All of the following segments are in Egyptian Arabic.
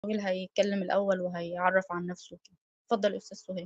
سهيل هيتكلم الأول وهيعرف عن نفسه كده اتفضل يا أستاذ سهيل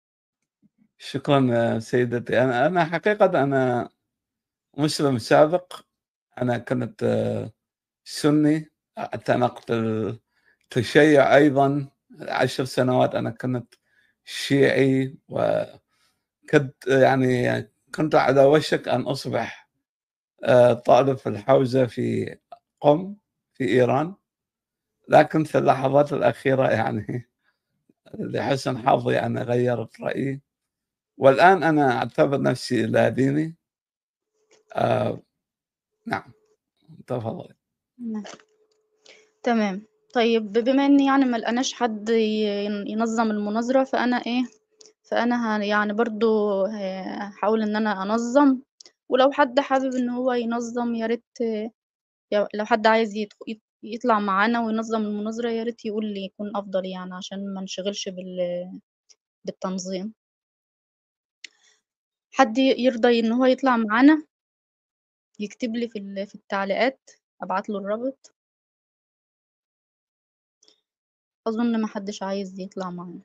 شكرا سيدتي أنا أنا حقيقة أنا مسلم سابق أنا كنت آه، سني اعتنقت التشيع أيضا عشر سنوات أنا كنت شيعي وكنت يعني كنت على وشك أن أصبح آه، طالب في الحوزة في قم في إيران لكن في اللحظات الأخيرة يعني لحسن حظي أنا غيرت رأيي والآن أنا أعتبر نفسي لا ديني آه نعم تفضل نعم. تمام طيب بما إن يعني ما لقناش حد ي- ينظم المناظرة فأنا إيه فأنا ه- يعني برضو هحاول إن أنا أنظم ولو حد حابب إن هو ينظم يا ريت يا- لو حد عايز يدخ- يط- يطلع معانا وينظم المناظرة يا ريت يقول لي يكون أفضل يعني عشان ما نشغلش بال بالتنظيم حد ي- يرضى إن هو يطلع معانا يكتب لي في ال- في التعليقات أبعت له الرابط أظن ما حدش عايز يطلع معانا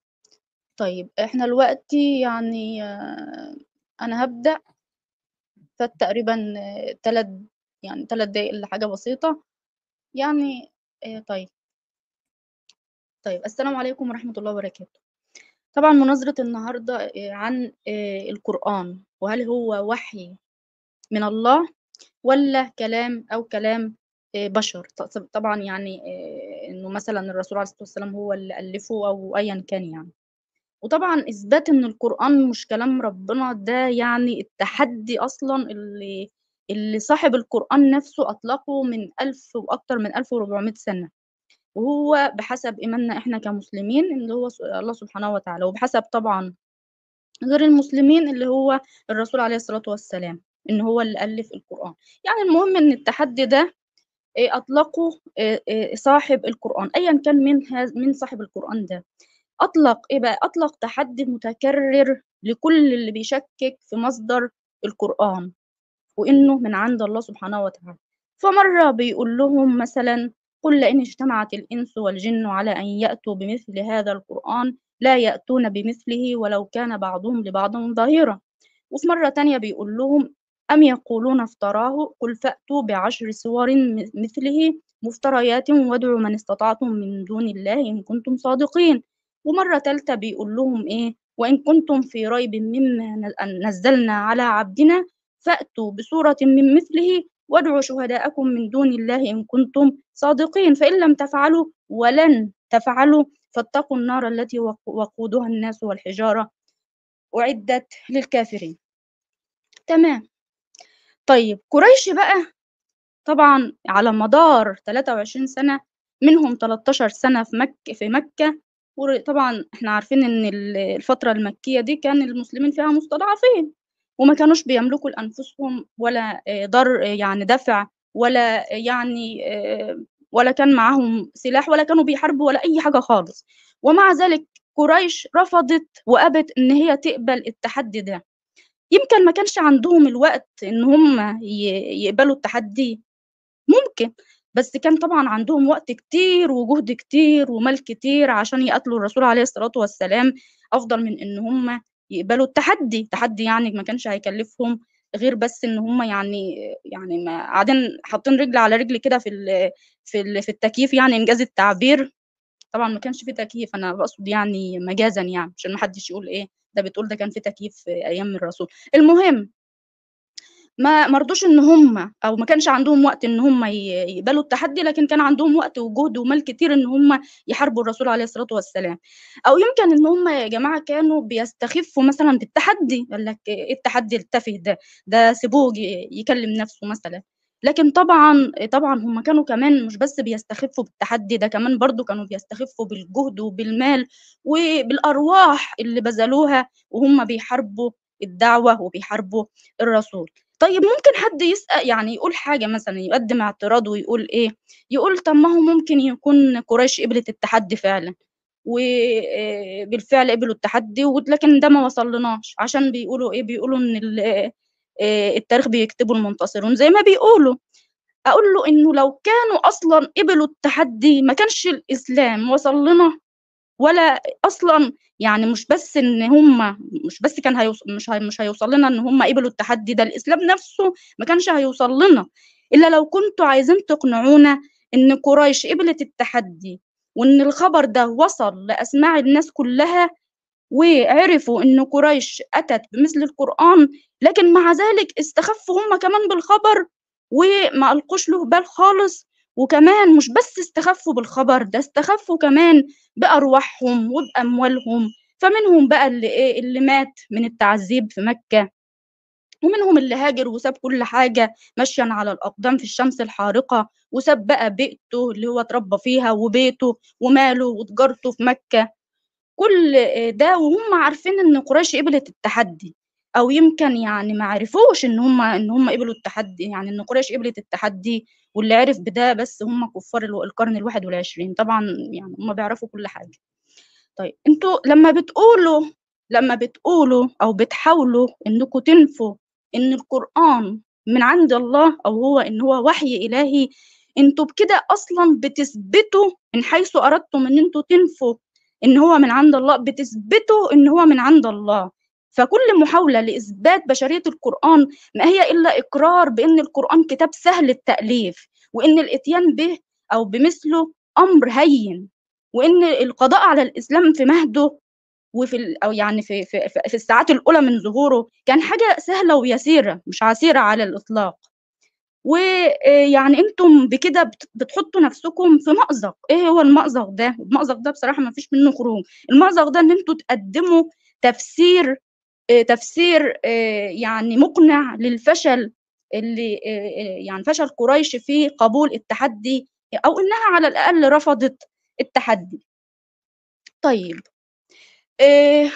طيب إحنا دلوقتي يعني آه، أنا هبدأ فات تقريبا آه، تلات يعني تلات دقايق إلا حاجة بسيطة يعني آه، طيب طيب السلام عليكم ورحمة الله وبركاته طبعا مناظرة النهاردة آه، عن آه، القرآن وهل هو وحي من الله ولا كلام أو كلام آه، بشر ط- طبعا يعني آه، إنه مثلا الرسول عليه الصلاة والسلام هو اللي ألفه أو أيا كان يعني وطبعا إثبات إن القرآن مش كلام ربنا ده يعني التحدي أصلا اللي اللي صاحب القرآن نفسه أطلقه من ألف وأكتر من 1400 سنة وهو بحسب إيماننا إحنا كمسلمين اللي هو س- الله سبحانه وتعالى وبحسب طبعا غير المسلمين اللي هو الرسول عليه الصلاة والسلام إن هو اللي ألف القرآن يعني المهم إن التحدي ده إيه، أطلقه إيه، إيه، صاحب القرآن أيا كان من هذا من صاحب القرآن ده أطلق إيه بقى أطلق تحدي متكرر لكل اللي بيشكك في مصدر القرآن وإنه من عند الله سبحانه وتعالى فمرة بيقول لهم مثلا قل لئن اجتمعت الإنس والجن على أن يأتوا بمثل هذا القرآن لا يأتون بمثله ولو كان بعضهم لبعض ظهيرا وفي مرة تانية بيقول لهم أم يقولون افتراه قل فأتوا بعشر سور م- مثله مفتريات وادعوا من استطعتم من دون الله إن كنتم صادقين ومرة تالتة بيقول لهم إيه وإن كنتم في ريب مما ن- نزلنا على عبدنا فأتوا بسورة من مثله وادعوا شهداءكم من دون الله إن كنتم صادقين فإن لم تفعلوا ولن تفعلوا فاتقوا النار التي وق- وقودها الناس والحجارة أعدت للكافرين تمام طيب قريش بقى طبعا على مدار 23 سنة منهم 13 سنة في مكة في مكة وطبعا احنا عارفين ان ال- الفترة المكية دي كان المسلمين فيها مستضعفين وما كانوش بيملكوا لأنفسهم ولا آه، ضر يعني دفع ولا يعني آه، ولا كان معاهم سلاح ولا كانوا بيحاربوا ولا أي حاجة خالص ومع ذلك قريش رفضت وأبت إن هي تقبل التحدي ده يمكن ما كانش عندهم الوقت إن هم ي- يقبلوا التحدي ممكن بس كان طبعا عندهم وقت كتير وجهد كتير ومال كتير عشان يقتلوا الرسول عليه الصلاة والسلام أفضل من إن هم يقبلوا التحدي تحدي يعني ما كانش هيكلفهم غير بس إن هم يعني يعني ما قاعدين حاطين رجل على رجل كده في ال في ال في التكييف يعني إنجاز التعبير طبعا ما كانش في تكييف أنا بقصد يعني مجازا يعني عشان ما حدش يقول إيه ده بتقول ده كان في تكييف في أيام الرسول المهم ما مرضوش ان هم او ما كانش عندهم وقت ان هم ي- يقبلوا التحدي لكن كان عندهم وقت وجهد ومال كتير ان هم يحاربوا الرسول عليه الصلاه والسلام او يمكن ان هم يا جماعه كانوا بيستخفوا مثلا بالتحدي قال لك ايه التحدي التافه ده ده سيبوه ي- يكلم نفسه مثلا لكن طبعا طبعا هم كانوا كمان مش بس بيستخفوا بالتحدي ده كمان برضو كانوا بيستخفوا بالجهد وبالمال وبالارواح اللي بذلوها وهم بيحاربوا الدعوه وبيحاربوا الرسول طيب ممكن حد يسأل يعني يقول حاجة مثلا يقدم اعتراض ويقول إيه يقول طب ما هو ممكن يكون قريش قبلت التحدي فعلا وبالفعل قبلوا التحدي ولكن ده ما وصلناش عشان بيقولوا إيه بيقولوا إن ال- آه، التاريخ بيكتبوا المنتصرون زي ما بيقولوا اقول له انه لو كانوا اصلا قبلوا التحدي ما كانش الاسلام وصل لنا ولا اصلا يعني مش بس ان هم مش بس كان هيوص... مش هي... مش هيوصل لنا ان هم قبلوا التحدي ده الاسلام نفسه ما كانش هيوصل لنا الا لو كنتوا عايزين تقنعونا ان قريش قبلت التحدي وان الخبر ده وصل لاسماع الناس كلها وعرفوا ان قريش اتت بمثل القران لكن مع ذلك استخفوا هم كمان بالخبر وما القوش له بال خالص وكمان مش بس استخفوا بالخبر ده استخفوا كمان بأرواحهم وبأموالهم فمنهم بقى اللي إيه اللي مات من التعذيب في مكة ومنهم اللي هاجر وساب كل حاجة مشيا على الأقدام في الشمس الحارقة وساب بقى بيئته اللي هو اتربى فيها وبيته وماله وتجارته في مكة كل ده وهم عارفين إن قريش قبلت التحدي أو يمكن يعني ما عرفوش إن هم إن هم قبلوا التحدي يعني إن قريش قبلت التحدي واللي عرف بده بس هم كفار القرن الواحد والعشرين طبعا يعني هم بيعرفوا كل حاجة طيب انتوا لما بتقولوا لما بتقولوا او بتحاولوا انكم تنفوا ان القرآن من عند الله او هو ان هو وحي الهي انتوا بكده اصلا بتثبتوا من حيث اردتم ان انتوا تنفوا ان هو من عند الله بتثبتوا ان هو من عند الله فكل محاولة لإثبات بشرية القرآن ما هي إلا إقرار بأن القرآن كتاب سهل التأليف وأن الإتيان به أو بمثله أمر هين وأن القضاء على الإسلام في مهده وفي ال- أو يعني في, في, في في الساعات الأولى من ظهوره كان حاجة سهلة ويسيرة مش عسيرة على الإطلاق ويعني انتم بكده بت- بتحطوا نفسكم في مأزق ايه هو المأزق ده المأزق ده بصراحة ما فيش منه خروج المأزق ده ان انتوا تقدموا تفسير آه، تفسير آه، يعني مقنع للفشل اللي آه، آه، يعني فشل قريش في قبول التحدي او انها على الاقل رفضت التحدي طيب آه،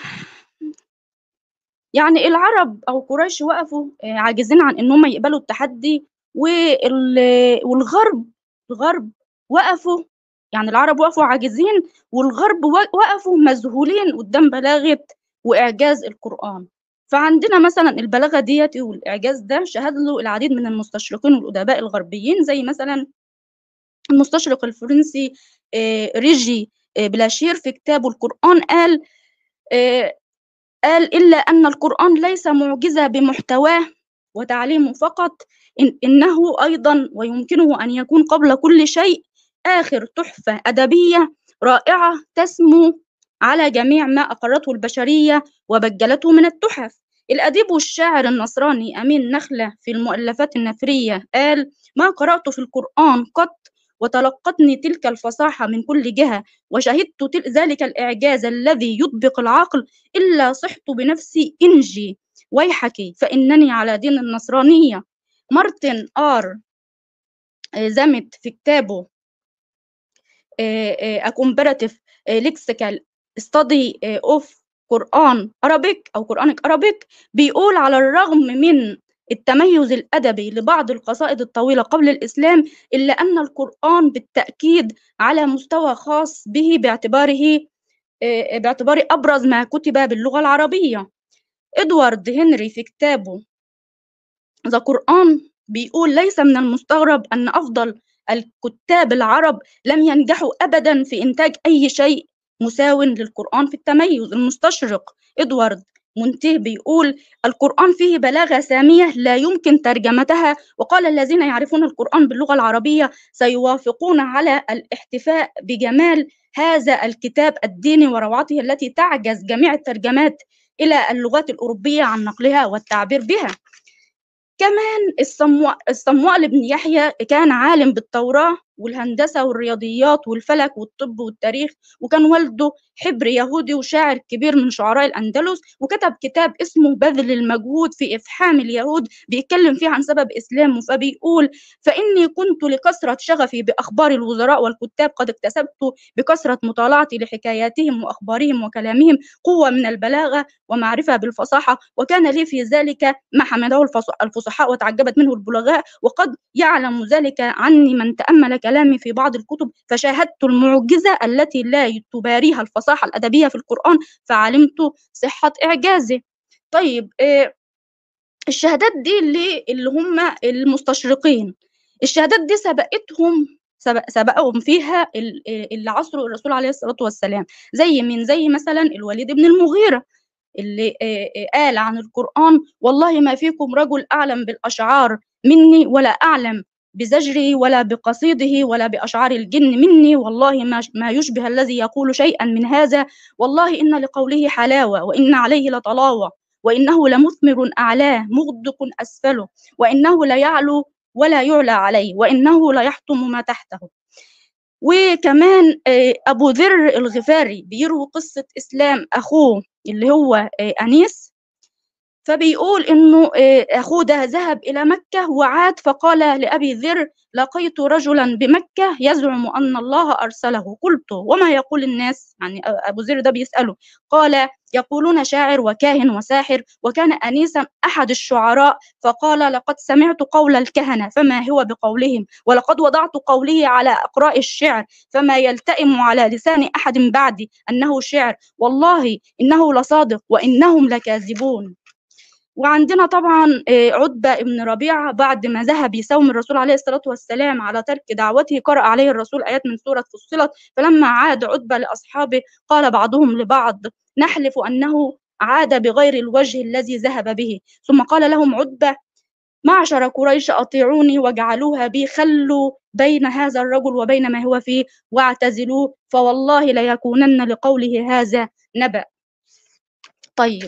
يعني العرب او قريش وقفوا آه، عاجزين عن ان هم يقبلوا التحدي وال- والغرب الغرب وقفوا يعني العرب وقفوا عاجزين والغرب و- وقفوا مذهولين قدام بلاغة وإعجاز القرآن فعندنا مثلا البلاغة ديت والإعجاز ده شهد له العديد من المستشرقين والأدباء الغربيين زي مثلا المستشرق الفرنسي آه، ريجي آه، بلاشير في كتابه القرآن قال آه، قال إلا أن القرآن ليس معجزة بمحتواه وتعليمه فقط إن إنه أيضا ويمكنه أن يكون قبل كل شيء آخر تحفة أدبية رائعة تسمو على جميع ما أقرته البشرية وبجلته من التحف الأديب والشاعر النصراني أمين نخلة في المؤلفات النثرية قال ما قرأت في القرآن قط وتلقتني تلك الفصاحة من كل جهة وشهدت تل- ذلك الإعجاز الذي يطبق العقل إلا صحت بنفسي إنجي ويحك فإنني على دين النصرانية مارتن آر آه، زمت في كتابه A Comparative Lexical Study of Quran Arabic أو Quranic Arabic بيقول على الرغم من التميز الأدبي لبعض القصائد الطويلة قبل الإسلام إلا أن القرآن بالتأكيد على مستوى خاص به باعتباره آه، باعتبار أبرز ما كتب باللغة العربية إدوارد هنري في كتابه ذا قرآن بيقول ليس من المستغرب أن أفضل الكتاب العرب لم ينجحوا أبدا في إنتاج أي شيء مساو للقرآن في التميز المستشرق إدوارد منتهي بيقول القرآن فيه بلاغة سامية لا يمكن ترجمتها وقال الذين يعرفون القرآن باللغة العربية سيوافقون على الاحتفاء بجمال هذا الكتاب الديني وروعته التي تعجز جميع الترجمات إلى اللغات الأوروبية عن نقلها والتعبير بها كمان الصمواء الصمواء بن يحيى كان عالم بالتوراة والهندسة والرياضيات والفلك والطب والتاريخ وكان والده حبر يهودي وشاعر كبير من شعراء الأندلس وكتب كتاب اسمه بذل المجهود في إفحام اليهود بيتكلم فيه عن سبب إسلامه فبيقول فإني كنت لكثرة شغفي بأخبار الوزراء والكتاب قد اكتسبت بكثرة مطالعتي لحكاياتهم وأخبارهم وكلامهم قوة من البلاغة ومعرفة بالفصاحة وكان لي في ذلك ما حمده الفص- الفصحاء وتعجبت منه البلغاء وقد يعلم ذلك عني من تأمل كلامي في بعض الكتب فشاهدت المعجزة التي لا تباريها الفصاحة الأدبية في القرآن فعلمت صحة إعجازه طيب آه، الشهادات دي اللي اللي هم المستشرقين الشهادات دي سبقتهم سبق سبقهم فيها اللي عصروا الرسول عليه الصلاة والسلام زي من زي مثلا الوليد بن المغيرة اللي قال عن القرآن والله ما فيكم رجل أعلم بالأشعار مني ولا أعلم بزجره ولا بقصيده ولا بأشعار الجن مني والله ما, ما يشبه الذي يقول شيئا من هذا والله إن لقوله حلاوة وإن عليه لطلاوة وإنه لمثمر أعلاه مغدق أسفله وإنه ليعلو ولا يعلى عليه وإنه ليحطم ما تحته وكمان أبو ذر الغفاري بيروي قصة إسلام أخوه اللي هو أنيس فبيقول انه اخوه ده ذهب الى مكه وعاد فقال لابي ذر لقيت رجلا بمكه يزعم ان الله ارسله قلت وما يقول الناس يعني ابو ذر ده بيساله قال يقولون شاعر وكاهن وساحر وكان انيسا احد الشعراء فقال لقد سمعت قول الكهنه فما هو بقولهم ولقد وضعت قوله على اقراء الشعر فما يلتئم على لسان احد بعدي انه شعر والله انه لصادق وانهم لكاذبون وعندنا طبعا عتبة بن ربيعة بعد ما ذهب يساوم الرسول عليه الصلاة والسلام على ترك دعوته قرأ عليه الرسول آيات من سورة فصلت فلما عاد عتبة لأصحابه قال بعضهم لبعض نحلف أنه عاد بغير الوجه الذي ذهب به ثم قال لهم عتبة معشر قريش أطيعوني واجعلوها بي خلوا بين هذا الرجل وبين ما هو فيه واعتزلوه فوالله ليكونن لقوله هذا نبأ طيب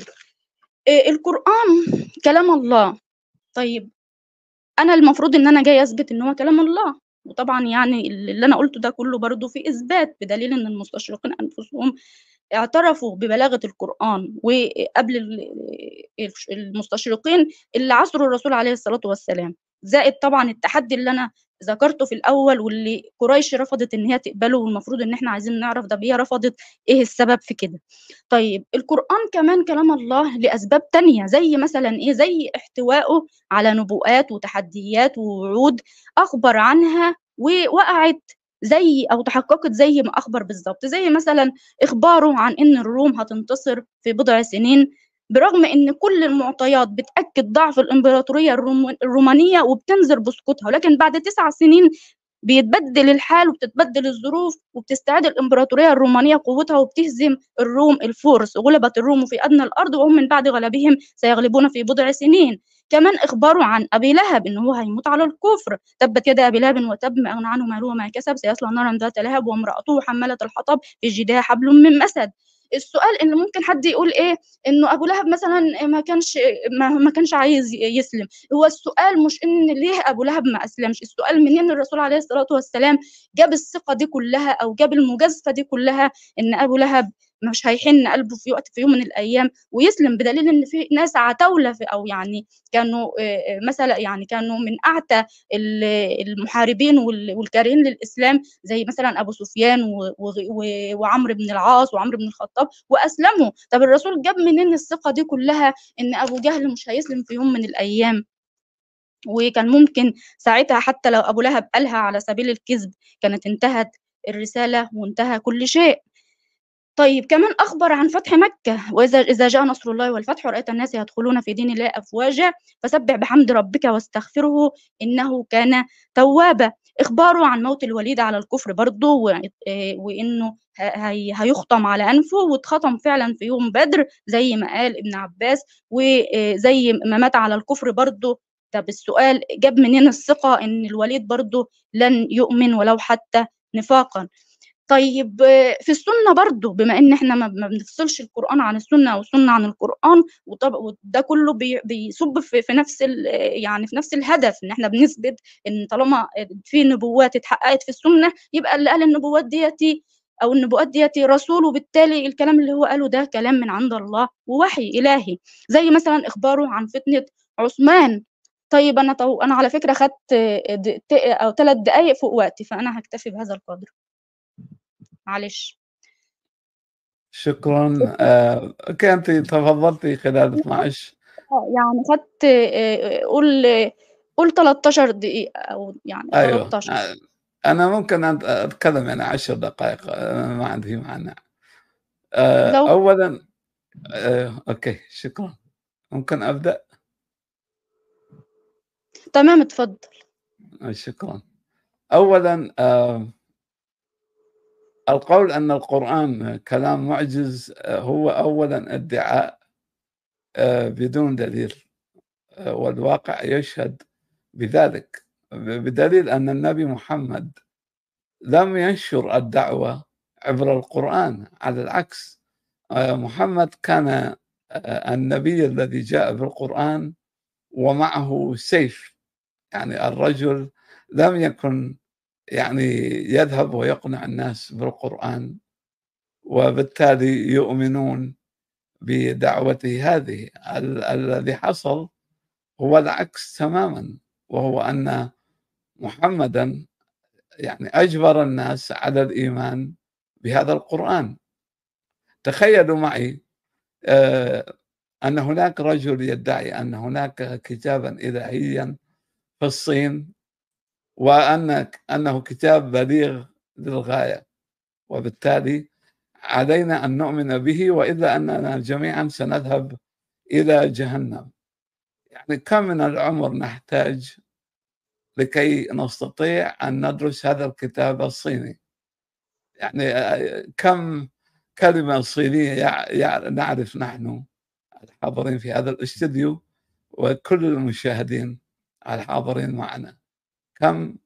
القرآن كلام الله طيب أنا المفروض إن أنا جاي أثبت إن هو كلام الله وطبعا يعني اللي أنا قلته ده كله برضه في إثبات بدليل إن المستشرقين أنفسهم اعترفوا ببلاغة القرآن وقبل المستشرقين اللي عصروا الرسول عليه الصلاة والسلام زائد طبعا التحدي اللي أنا ذكرته في الاول واللي قريش رفضت ان هي تقبله والمفروض ان احنا عايزين نعرف ده هي رفضت ايه السبب في كده طيب القران كمان كلام الله لاسباب تانية زي مثلا ايه زي احتوائه على نبوءات وتحديات ووعود اخبر عنها ووقعت زي او تحققت زي ما اخبر بالظبط زي مثلا اخباره عن ان الروم هتنتصر في بضع سنين برغم ان كل المعطيات بتاكد ضعف الامبراطوريه الرومانيه وبتنذر بسقوطها ولكن بعد تسع سنين بيتبدل الحال وبتتبدل الظروف وبتستعيد الامبراطوريه الرومانيه قوتها وبتهزم الروم الفرس غلبت الروم في ادنى الارض وهم من بعد غلبهم سيغلبون في بضع سنين كمان اخباره عن ابي لهب ان هو هيموت على الكفر تبت يد ابي لهب وتب ما اغنى عنه ماله وما كسب سيصلى نارا ذات لهب وامراته حماله الحطب في جدها حبل من مسد السؤال ان ممكن حد يقول ايه انه ابو لهب مثلا ما كانش ما, ما كانش عايز يسلم هو السؤال مش ان ليه ابو لهب ما اسلمش السؤال منين الرسول عليه الصلاه والسلام جاب الثقه دي كلها او جاب المجازفه دي كلها ان ابو لهب مش هيحن قلبه في وقت في يوم من الايام ويسلم بدليل ان في ناس عتاوله في او يعني كانوا مثلا يعني كانوا من اعتى المحاربين والكارهين للاسلام زي مثلا ابو سفيان وعمرو بن العاص وعمرو بن الخطاب واسلموا طب الرسول جاب منين الثقه دي كلها ان ابو جهل مش هيسلم في يوم من الايام وكان ممكن ساعتها حتى لو ابو لهب قالها على سبيل الكذب كانت انتهت الرساله وانتهى كل شيء طيب كمان أخبر عن فتح مكة وإذا إذا جاء نصر الله والفتح ورأيت الناس يدخلون في دين الله أفواجا فسبح بحمد ربك واستغفره إنه كان توابا إخباره عن موت الوليد على الكفر برضه وإنه هيخطم على أنفه واتختم فعلا في يوم بدر زي ما قال ابن عباس وزي ما مات على الكفر برضه طب السؤال جاب منين الثقة إن الوليد برضه لن يؤمن ولو حتى نفاقا طيب في السنه برضو بما ان احنا ما بنفصلش القران عن السنه او السنه عن القران وده كله بيصب في, في نفس يعني في نفس الهدف ان احنا بنثبت ان طالما في نبوات اتحققت في السنه يبقى اللي قال النبوات ديتي او النبوات ديتي رسول وبالتالي الكلام اللي هو قاله ده كلام من عند الله ووحي الهي زي مثلا اخباره عن فتنه عثمان طيب انا طو... انا على فكره خدت دقيقة او ثلاث دقائق فوق وقتي فانا هكتفي بهذا القدر معلش شكرا آه كنت تفضلتي خلال 12 يعني خدت قول قول 13 دقيقة أو يعني أيوة. 13 أنا ممكن أتكلم يعني 10 دقائق ما عندي معنى آه لو... أولا آه أوكي شكرا ممكن أبدأ تمام اتفضل شكرا اولا آه القول ان القران كلام معجز آه هو اولا ادعاء آه بدون دليل آه والواقع يشهد بذلك بدليل ان النبي محمد لم ينشر الدعوه عبر القران على العكس آه، محمد كان آه، النبي الذي جاء بالقران ومعه سيف يعني الرجل لم يكن يعني يذهب ويقنع الناس بالقرآن وبالتالي يؤمنون بدعوته هذه ال- الذي حصل هو العكس تماما وهو أن محمدا يعني أجبر الناس على الإيمان بهذا القرآن تخيلوا معي آه، أن هناك رجل يدعي أن هناك كتابا إلهيا في الصين وأن أنه كتاب بليغ للغاية وبالتالي علينا أن نؤمن به وإلا أننا جميعا سنذهب إلى جهنم يعني كم من العمر نحتاج لكي نستطيع أن ندرس هذا الكتاب الصيني يعني كم كلمة صينية نعرف نحن الحاضرين في هذا الاستديو وكل المشاهدين الحاضرين معنا كم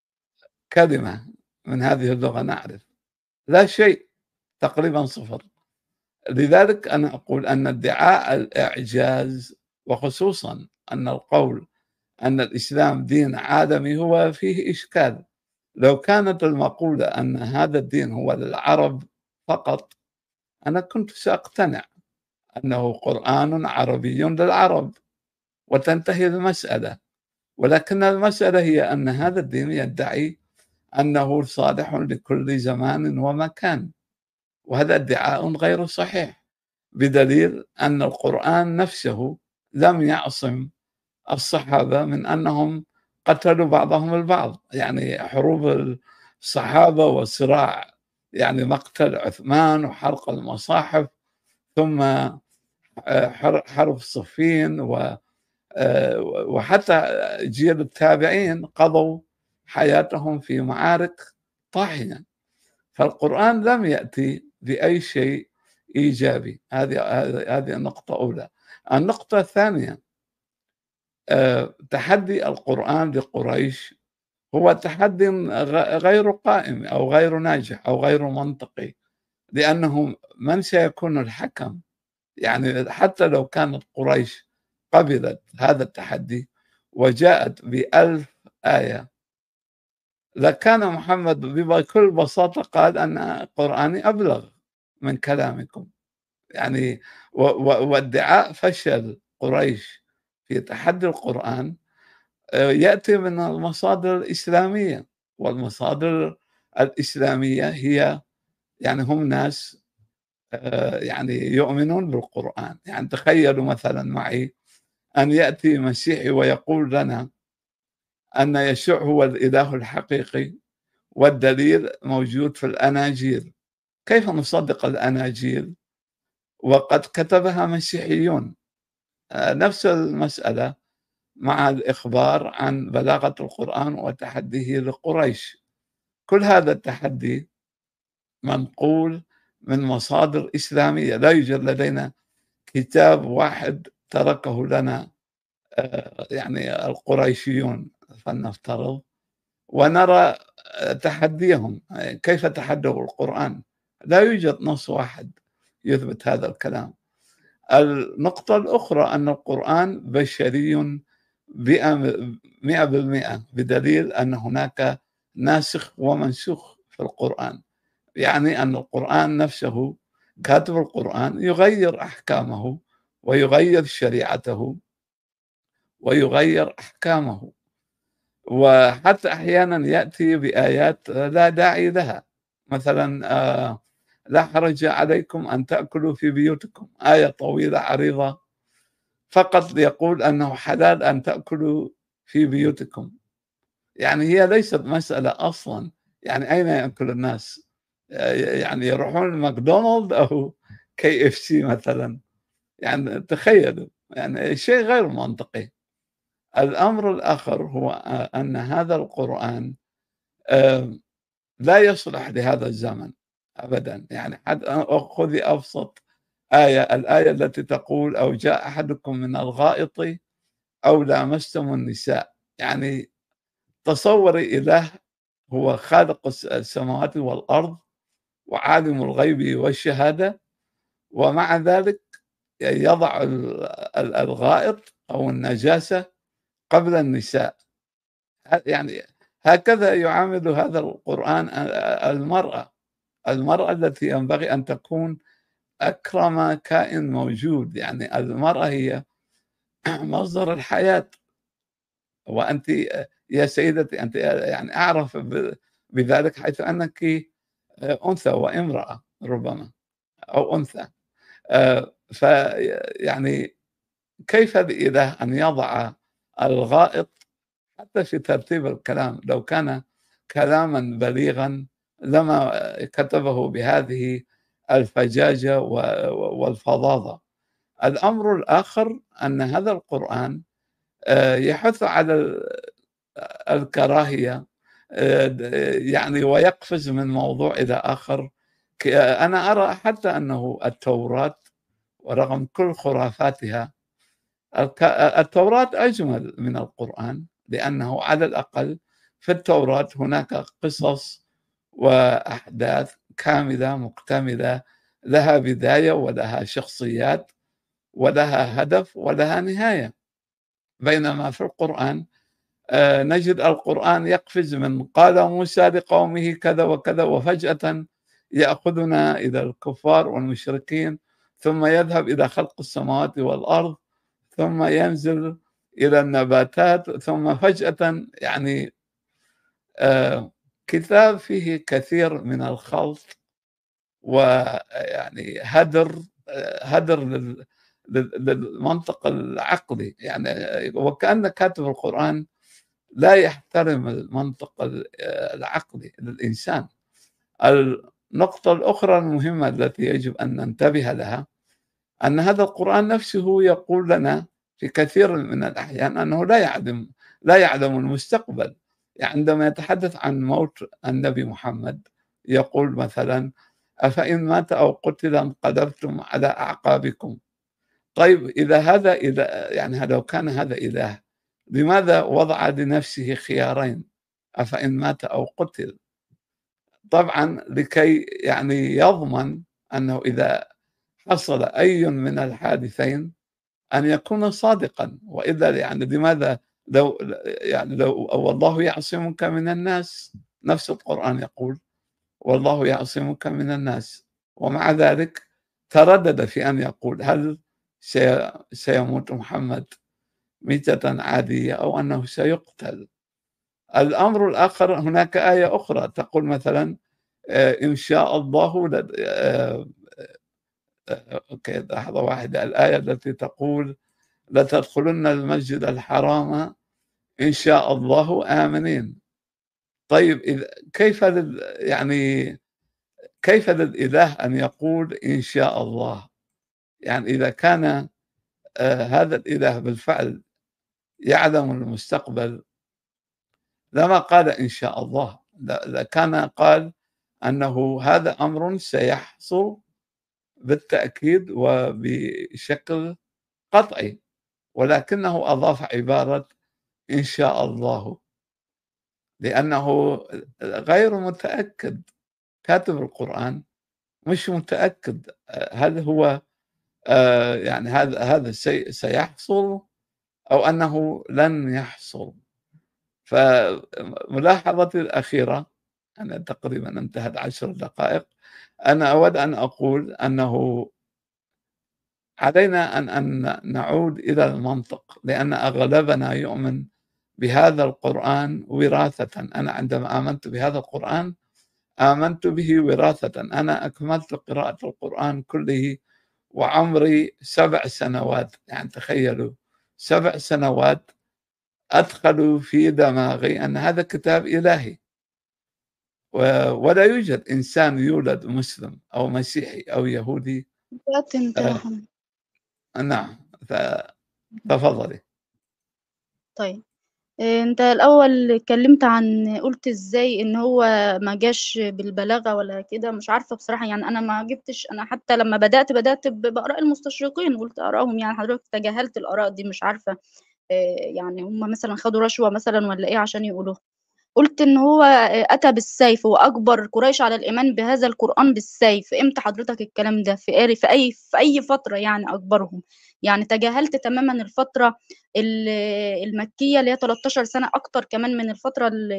كلمة من هذه اللغة نعرف لا شيء تقريبا صفر لذلك أنا أقول أن ادعاء الإعجاز وخصوصا أن القول أن الإسلام دين عالمي هو فيه إشكال لو كانت المقولة أن هذا الدين هو للعرب فقط أنا كنت سأقتنع أنه قرآن عربي للعرب وتنتهي المسألة ولكن المسألة هي أن هذا الدين يدعي أنه صالح لكل زمان ومكان وهذا ادعاء غير صحيح بدليل أن القرآن نفسه لم يعصم الصحابة من أنهم قتلوا بعضهم البعض يعني حروب الصحابة وصراع يعني مقتل عثمان وحرق المصاحف ثم آه، حرب صفين و آه، وحتى جيل التابعين قضوا حياتهم في معارك طاحنه فالقران لم ياتي باي شيء ايجابي هذه هذه النقطه اولى النقطه الثانيه آه، تحدي القران لقريش هو تحدي غير قائم او غير ناجح او غير منطقي لانه من سيكون الحكم يعني حتى لو كانت قريش قبلت هذا التحدي وجاءت بألف آية لكان محمد بكل بساطة قال أن قرآني أبلغ من كلامكم يعني وادعاء فشل قريش في تحدي القرآن آه، يأتي من المصادر الإسلامية والمصادر الإسلامية هي يعني هم ناس آه، يعني يؤمنون بالقرآن يعني تخيلوا مثلا معي أن يأتي مسيحي ويقول لنا أن يسوع هو الإله الحقيقي والدليل موجود في الأناجيل كيف نصدق الأناجيل وقد كتبها مسيحيون آه، نفس المسألة مع الإخبار عن بلاغة القرآن وتحديه لقريش كل هذا التحدي منقول من مصادر إسلامية لا يوجد لدينا كتاب واحد تركه لنا آه، يعني القريشيون فلنفترض ونرى تحديهم كيف تحدوا القرآن لا يوجد نص واحد يثبت هذا الكلام النقطة الأخرى أن القرآن بشري مئة بالمئة بدليل أن هناك ناسخ ومنسوخ في القرآن يعني أن القرآن نفسه كاتب القرآن يغير أحكامه ويغير شريعته ويغير احكامه وحتى احيانا ياتي بايات لا داعي لها مثلا آه، لا حرج عليكم ان تاكلوا في بيوتكم ايه طويله عريضه فقط يقول انه حلال ان تاكلوا في بيوتكم يعني هي ليست مساله اصلا يعني اين ياكل الناس آه، يعني يروحون ماكدونالد او كي اف سي مثلا يعني تخيلوا يعني شيء غير منطقي الأمر الآخر هو أن هذا القرآن لا يصلح لهذا الزمن أبدا يعني خذي أبسط آية الآية التي تقول أو جاء أحدكم من الغائط أو لامستم النساء يعني تصوري إله هو خالق السماوات والأرض وعالم الغيب والشهادة ومع ذلك يضع الغائط أو النجاسة قبل النساء يعني هكذا يعامل هذا القرآن المرأة المرأة التي ينبغي أن تكون أكرم كائن موجود يعني المرأة هي مصدر الحياة وأنت يا سيدتي أنت يعني أعرف بذلك حيث أنك أنثى وامرأة ربما أو أنثى فيعني كيف الإله أن يضع الغائط حتى في ترتيب الكلام لو كان كلاما بليغا لما كتبه بهذه الفجاجة والفظاظة الأمر الآخر أن هذا القرآن آه، يحث على الكراهية آه، يعني ويقفز من موضوع إلى آخر أنا أرى حتى أنه التوراة ورغم كل خرافاتها التوراة أجمل من القرآن لأنه على الأقل في التوراة هناك قصص وأحداث كاملة مكتملة لها بداية ولها شخصيات ولها هدف ولها نهاية بينما في القرآن آه، نجد القرآن يقفز من قال موسى لقومه كذا وكذا وفجأة يأخذنا إلى الكفار والمشركين ثم يذهب إلى خلق السماوات والأرض ثم ينزل إلى النباتات ثم فجأة يعني آه كتاب فيه كثير من الخلط ويعني هدر آه، هدر للمنطق العقلي يعني وكأن كاتب القرآن لا يحترم المنطق العقلي للإنسان النقطة الأخرى المهمة التي يجب أن ننتبه لها أن هذا القرآن نفسه يقول لنا في كثير من الأحيان أنه لا يعلم لا يعلم المستقبل يعني عندما يتحدث عن موت النبي محمد يقول مثلا أفإن مات أو قتل انقلبتم على أعقابكم طيب إذا هذا إذا يعني لو كان هذا إله لماذا وضع لنفسه خيارين أفإن مات أو قتل طبعا لكي يعني يضمن أنه إذا حصل أي من الحادثين أن يكون صادقا وإلا يعني لماذا لو يعني لو والله يعصمك من الناس نفس القرآن يقول والله يعصمك من الناس ومع ذلك تردد في أن يقول هل سيموت محمد ميتة عادية أو أنه سيقتل الأمر الآخر هناك آية أخرى تقول مثلا آه، إن شاء الله آه، آه، أوكي لحظة واحدة الآية التي تقول لتدخلن المسجد الحرام إن شاء الله آمنين طيب إذا كيف لل يعني كيف للإله أن يقول إن شاء الله يعني إذا كان آه هذا الإله بالفعل يعلم المستقبل لما قال إن شاء الله لكان قال أنه هذا أمر سيحصل بالتأكيد وبشكل قطعي ولكنه أضاف عبارة إن شاء الله لأنه غير متأكد كاتب القرآن مش متأكد هل هو آه، يعني هذا هذا الشيء سيحصل أو أنه لن يحصل فملاحظتي الأخيرة أنا تقريبا انتهت عشر دقائق أنا أود أن أقول أنه علينا أن أن نعود إلى المنطق لأن أغلبنا يؤمن بهذا القرآن وراثة أنا عندما آمنت بهذا القرآن آمنت به وراثة أنا أكملت قراءة القرآن كله وعمري سبع سنوات يعني تخيلوا سبع سنوات أدخلوا في دماغي أن هذا كتاب إلهي ولا يوجد إنسان يولد مسلم أو مسيحي أو يهودي آه نعم تفضلي طيب آه، انت الاول اتكلمت عن قلت ازاي ان هو ما جاش بالبلاغه ولا كده مش عارفه بصراحه يعني انا ما جبتش انا حتى لما بدات بدات ب- باراء المستشرقين قلت ارائهم يعني حضرتك تجاهلت الاراء دي مش عارفه آه، يعني هم مثلا خدوا رشوه مثلا ولا ايه عشان يقولوها قلت ان هو آه، اتى بالسيف واجبر قريش على الايمان بهذا القران بالسيف امتى حضرتك الكلام ده في اي في اي في اي فتره يعني اجبرهم يعني تجاهلت تماما الفتره ال- المكيه اللي هي 13 سنه اكتر كمان من الفتره ال-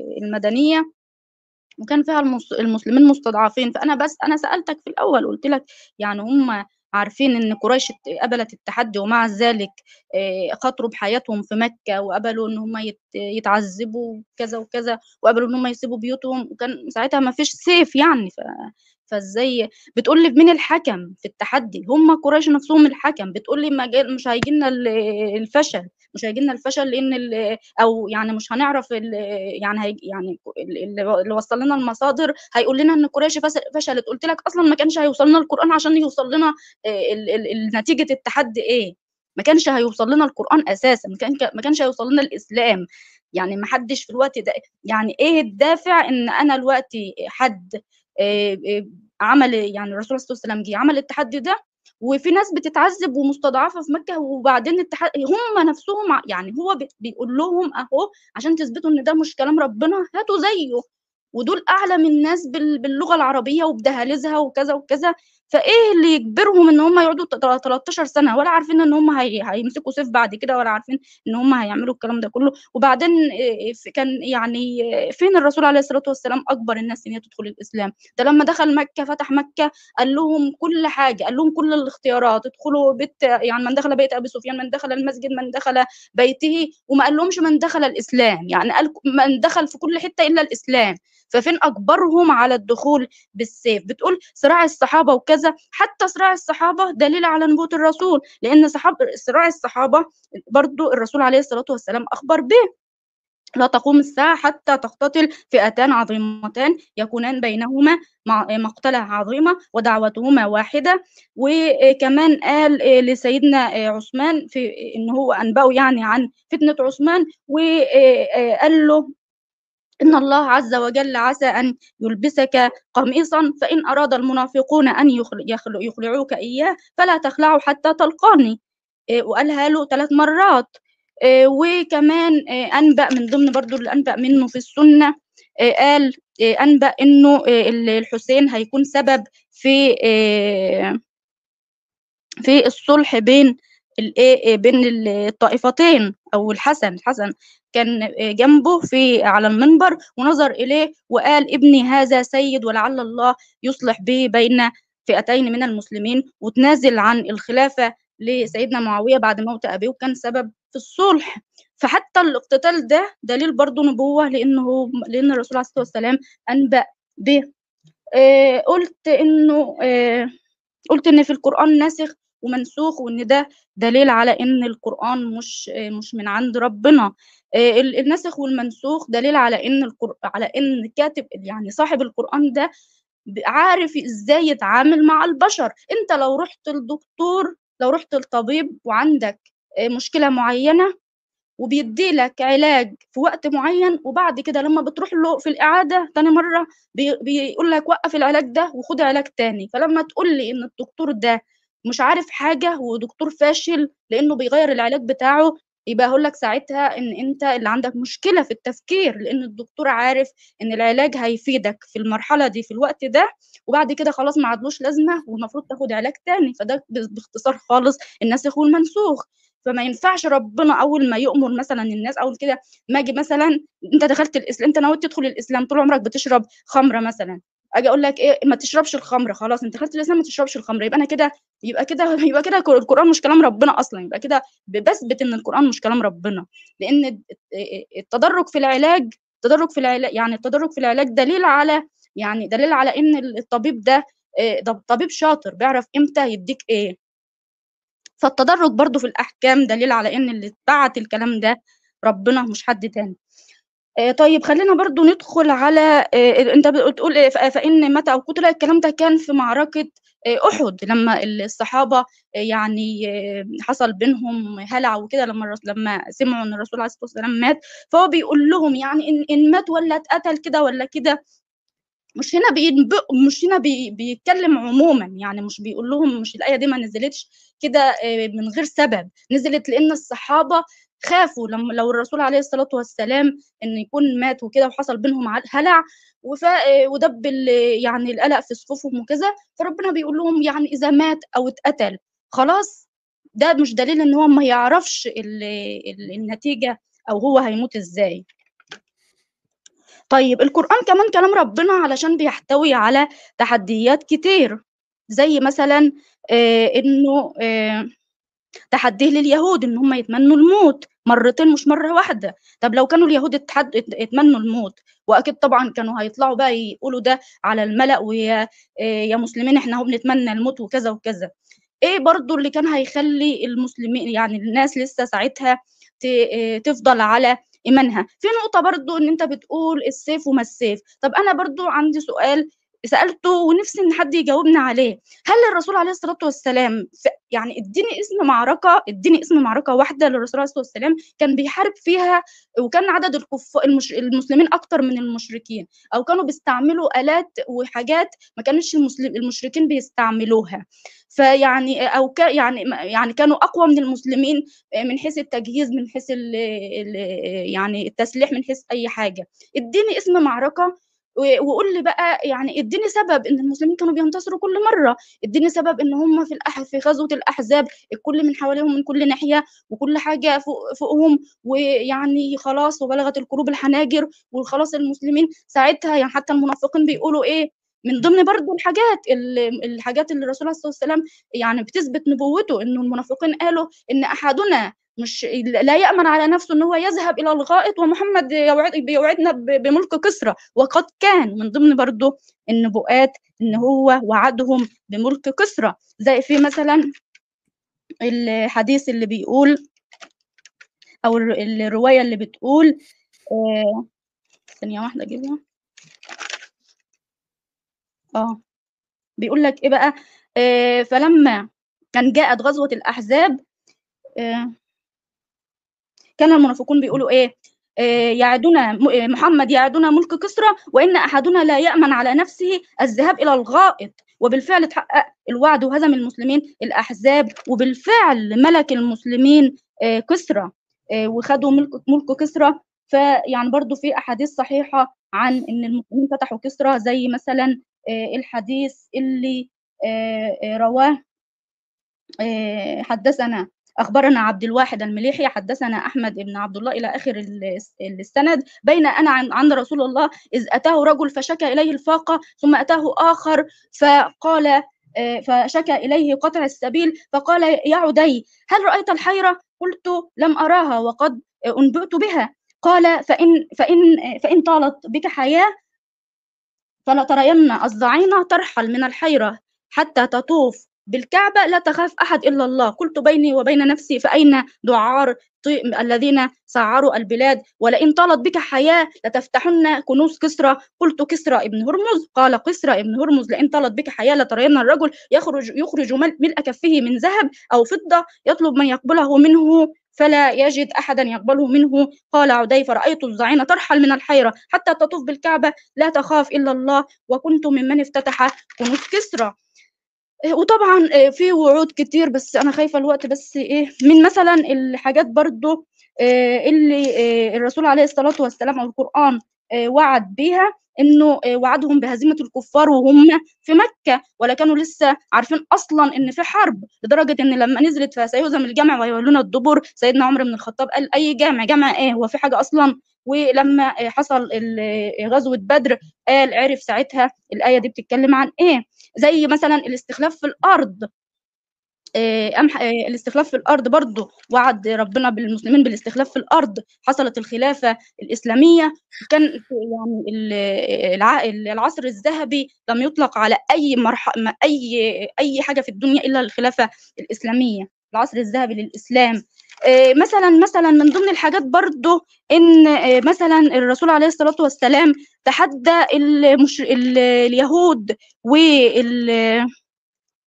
المدنيه وكان فيها المس- المسلمين مستضعفين فانا بس انا سالتك في الاول قلت لك يعني هم عارفين ان قريش ات- قبلت التحدي ومع ذلك آه، خاطروا بحياتهم في مكه وقبلوا ان هم يت- يتعذبوا كذا وكذا وقبلوا ان هم يسيبوا بيوتهم وكان ساعتها ما فيش سيف يعني ف فازاي بتقول لي مين الحكم في التحدي هم قريش نفسهم الحكم بتقول لي ما جا- مش هيجي لنا الفشل مش هيجي لنا الفشل لان ال- او يعني مش هنعرف ال- يعني هي يعني ال- اللي وصل لنا المصادر هيقول لنا ان قريش فس- فشلت قلت لك اصلا ما كانش هيوصل لنا القران عشان يوصل لنا آه، ال- ال- ال- نتيجه التحدي ايه ما كانش هيوصل لنا القران اساسا ما كان ما كانش هيوصل لنا الاسلام يعني ما حدش في الوقت ده يعني ايه الدافع ان انا دلوقتي حد آه، آه، عمل يعني الرسول صلى الله عليه وسلم جه عمل التحدي ده وفي ناس بتتعذب ومستضعفه في مكه وبعدين التح... هم نفسهم ع- يعني هو بي- بيقول لهم اهو عشان تثبتوا ان ده مش كلام ربنا هاتوا زيه ودول اعلم الناس بال... باللغه العربيه وبدهاليزها وكذا وكذا فايه اللي يجبرهم ان هم يقعدوا ت- 13 سنه ولا عارفين ان هم هي... هيمسكوا سيف بعد كده ولا عارفين ان هم هيعملوا الكلام ده كله وبعدين إيه، في- كان يعني إيه، فين الرسول عليه الصلاه والسلام اكبر الناس ان هي تدخل الاسلام ده لما دخل مكه فتح مكه قال لهم كل حاجه قال لهم كل الاختيارات ادخلوا بيت يعني من دخل بيت ابي سفيان من دخل المسجد من دخل بيته وما قال لهمش من دخل الاسلام يعني قال من دخل في كل حته الا الاسلام ففين اجبرهم على الدخول بالسيف بتقول صراع الصحابه وكذا حتى صراع الصحابه دليل على نبوه الرسول لان صحاب صراع الصحابه برضو الرسول عليه الصلاه والسلام اخبر به لا تقوم الساعة حتى تقتتل فئتان عظيمتان يكونان بينهما مع- مقتلة عظيمة ودعوتهما واحدة وكمان قال لسيدنا عثمان في إن هو أنبأه يعني عن فتنة عثمان وقال له إن الله عز وجل عسى أن يلبسك قميصا فإن أراد المنافقون أن يخل- يخل- يخلعوك إياه فلا تخلعوا حتى تلقاني إيه، وقالها له ثلاث مرات إيه، وكمان إيه، أنبأ من ضمن برضو اللي أنبأ منه في السنة إيه، قال إيه، أنبأ إنه إيه، ال- الحسين هيكون سبب في إيه، في الصلح بين الايه بين الطائفتين او الحسن الحسن كان جنبه في على المنبر ونظر اليه وقال ابني هذا سيد ولعل الله يصلح به بين فئتين من المسلمين وتنازل عن الخلافه لسيدنا معاويه بعد موت ابيه وكان سبب في الصلح فحتى الاقتتال ده دليل برضه نبوه لانه لان الرسول عليه الصلاه والسلام انبأ به آه قلت انه آه قلت ان في القران ناسخ ومنسوخ وان ده دليل على ان القران مش مش من عند ربنا آه، ال- الناسخ والمنسوخ دليل على ان القر... على ان كاتب يعني صاحب القران ده ب- عارف ازاي يتعامل مع البشر انت لو رحت للدكتور لو رحت للطبيب وعندك آه، مشكله معينه وبيدي لك علاج في وقت معين وبعد كده لما بتروح له في الإعادة تاني مرة بي بيقول لك وقف العلاج ده وخد علاج تاني فلما تقول لي إن الدكتور ده مش عارف حاجة ودكتور فاشل لأنه بيغير العلاج بتاعه يبقى هقول لك ساعتها إن أنت اللي عندك مشكلة في التفكير لأن الدكتور عارف إن العلاج هيفيدك في المرحلة دي في الوقت ده وبعد كده خلاص ما عادلوش لازمة والمفروض تاخد علاج تاني فده ب- باختصار خالص الناسخ والمنسوخ فما ينفعش ربنا اول ما يؤمر مثلا الناس اول كده ما اجي مثلا انت دخلت الاسلام انت نويت تدخل الاسلام طول عمرك بتشرب خمره مثلا اجي اقول لك ايه ما تشربش الخمره خلاص انت دخلت الاسلام ما تشربش الخمره يبقى انا كده يبقى كده يبقى كده القران مش كلام ربنا اصلا يبقى كده بثبت ان القران مش كلام ربنا لان التدرج في العلاج التدرج في العلاج يعني التدرج في العلاج دليل على يعني دليل على ان الطبيب ده إيه، ده طبيب شاطر بيعرف امتى يديك ايه فالتدرج برضو في الأحكام دليل على إن اللي بعت الكلام ده ربنا مش حد تاني آه، طيب خلينا برضو ندخل على آه، انت بتقول إيه، ف- فإن متى أو قتل الكلام ده كان في معركة احد لما الصحابه يعني حصل بينهم هلع وكده لما لما سمعوا ان الرسول عليه الصلاه والسلام مات فهو بيقول لهم يعني ان, إن مات ولا اتقتل كده ولا كده مش هنا بينبق مش هنا بي بيتكلم عموما يعني مش بيقول لهم مش الايه دي ما نزلتش كده من غير سبب نزلت لان الصحابه خافوا لما لو الرسول عليه الصلاه والسلام ان يكون مات وكده وحصل بينهم هلع وف ودب يعني القلق في صفوفهم وكذا فربنا بيقول لهم يعني اذا مات او اتقتل خلاص ده مش دليل ان هو ما يعرفش ال ال النتيجه او هو هيموت ازاي طيب القرآن كمان كلام ربنا علشان بيحتوي على تحديات كتير زي مثلا آه انه آه تحديه لليهود ان هم يتمنوا الموت مرتين مش مره واحده طب لو كانوا اليهود اتحد اتمنوا الموت واكيد طبعا كانوا هيطلعوا بقى يقولوا ده على الملأ ويا يا مسلمين احنا هو بنتمنى الموت وكذا وكذا ايه برضو اللي كان هيخلي المسلمين يعني الناس لسه ساعتها تفضل على ايمانها في نقطه برضو ان انت بتقول السيف وما السيف طب انا برضو عندي سؤال سالته ونفسي ان حد يجاوبنا عليه هل الرسول عليه الصلاه والسلام يعني اديني اسم معركه اديني اسم معركه واحده للرسول عليه الصلاه والسلام كان بيحارب فيها وكان عدد الكف المش... المسلمين اكتر من المشركين او كانوا بيستعملوا الات وحاجات ما كانش المسلم المشركين بيستعملوها فيعني او ك يعني يعني كانوا اقوى من المسلمين من حيث التجهيز من حيث ال ال يعني التسليح من حيث اي حاجه اديني اسم معركه وقول لي بقى يعني اديني سبب ان المسلمين كانوا بينتصروا كل مره اديني سبب ان هم في الأح في غزوه الاحزاب الكل من حواليهم من كل ناحيه وكل حاجه فوق فوقهم ويعني خلاص وبلغت القلوب الحناجر وخلاص المسلمين ساعتها يعني حتى المنافقين بيقولوا ايه من ضمن برضو الحاجات الحاجات اللي الرسول صلى الله عليه وسلم يعني بتثبت نبوته انه المنافقين قالوا ان احدنا مش لا يأمن على نفسه ان هو يذهب الى الغائط ومحمد يوعد بيوعدنا بملك كسرى وقد كان من ضمن برضه النبوءات ان هو وعدهم بملك كسرى زي في مثلا الحديث اللي بيقول او الروايه اللي بتقول آه ثانيه واحده اجيبها اه بيقول لك ايه بقى آه فلما كان جاءت غزوه الاحزاب آه كان المنافقون بيقولوا ايه يعدنا محمد يعدنا ملك كسرى وان احدنا لا يامن على نفسه الذهاب الى الغائط وبالفعل تحقق الوعد وهزم المسلمين الاحزاب وبالفعل ملك المسلمين كسرى وخدوا ملك ملك كسرى فيعني برضو في احاديث صحيحه عن ان المسلمين فتحوا كسرى زي مثلا الحديث اللي رواه حدثنا أخبرنا عبد الواحد المليحي حدثنا أحمد بن عبد الله إلى آخر السند بين أنا عند رسول الله إذ أتاه رجل فشكى إليه الفاقة ثم أتاه آخر فقال فشكى إليه قطع السبيل فقال يا عدي هل رأيت الحيرة؟ قلت لم أراها وقد أنبئت بها قال فإن فإن فإن طالت بك حياة فلترين الضعينة ترحل من الحيرة حتى تطوف بالكعبة لا تخاف أحد إلا الله قلت بيني وبين نفسي فأين دعار الذين سعروا البلاد ولئن طالت بك حياة لتفتحن كنوز كسرى قلت كسرى ابن هرمز قال كسرى ابن هرمز لئن طالت بك حياة لترين الرجل يخرج يخرج ملء كفه من ذهب أو فضة يطلب من يقبله منه فلا يجد أحدا يقبله منه قال عدي فرأيت الزعينة ترحل من الحيرة حتى تطوف بالكعبة لا تخاف إلا الله وكنت ممن افتتح كنوز كسرى وطبعا في وعود كتير بس انا خايفه الوقت بس ايه من مثلا الحاجات برضو اللي الرسول عليه الصلاه والسلام او القران وعد بيها انه وعدهم بهزيمه الكفار وهم في مكه ولا كانوا لسه عارفين اصلا ان في حرب لدرجه ان لما نزلت فسيهزم الجمع ويولون الدبر سيدنا عمر بن الخطاب قال اي جامع جامع ايه هو في حاجه اصلا ولما حصل غزوه بدر قال عرف ساعتها الايه دي بتتكلم عن ايه زي مثلا الاستخلاف في الارض الاستخلاف في الارض برضه وعد ربنا بالمسلمين بالاستخلاف في الارض حصلت الخلافه الاسلاميه كان يعني العصر الذهبي لم يطلق على اي مرحله اي اي حاجه في الدنيا الا الخلافه الاسلاميه العصر الذهبي للاسلام مثلا مثلا من ضمن الحاجات برضو ان مثلا الرسول عليه الصلاه والسلام تحدى المش... اليهود وال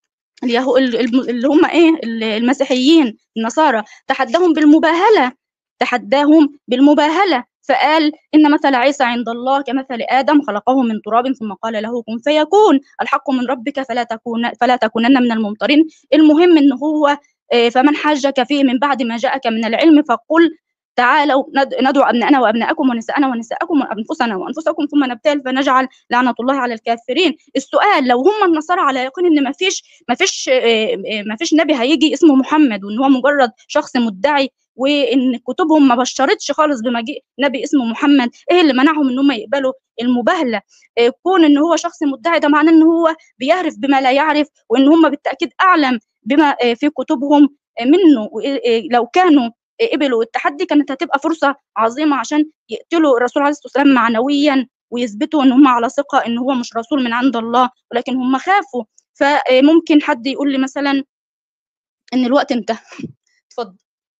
اليهو اللي هم ايه المسيحيين النصارى تحداهم بالمباهله تحداهم بالمباهله فقال ان مثل عيسى عند الله كمثل ادم خلقه من تراب ثم قال له كن فيكون الحق من ربك فلا تكون فلا تكونن من الممترين المهم ان هو فمن حاجك فيه من بعد ما جاءك من العلم فقل تعالوا ندعو ابناءنا وابناءكم ونساءنا ونساءكم وانفسنا وانفسكم ثم نبتهل فنجعل لعنه الله على الكافرين السؤال لو هم النصارى على يقين ان ما فيش ما فيش ما فيش نبي هيجي اسمه محمد وان هو مجرد شخص مدعي وان كتبهم ما بشرتش خالص بمجيء نبي اسمه محمد ايه اللي منعهم ان هم يقبلوا المباهله كون ان هو شخص مدعي ده معناه ان هو بيعرف بما لا يعرف وان هم بالتاكيد اعلم بما في كتبهم منه لو كانوا قبلوا التحدي كانت هتبقى فرصه عظيمه عشان يقتلوا الرسول عليه الصلاه والسلام معنويا ويثبتوا ان هم على ثقه ان هو مش رسول من عند الله ولكن هم خافوا فممكن حد يقول لي مثلا ان الوقت انتهى اتفضل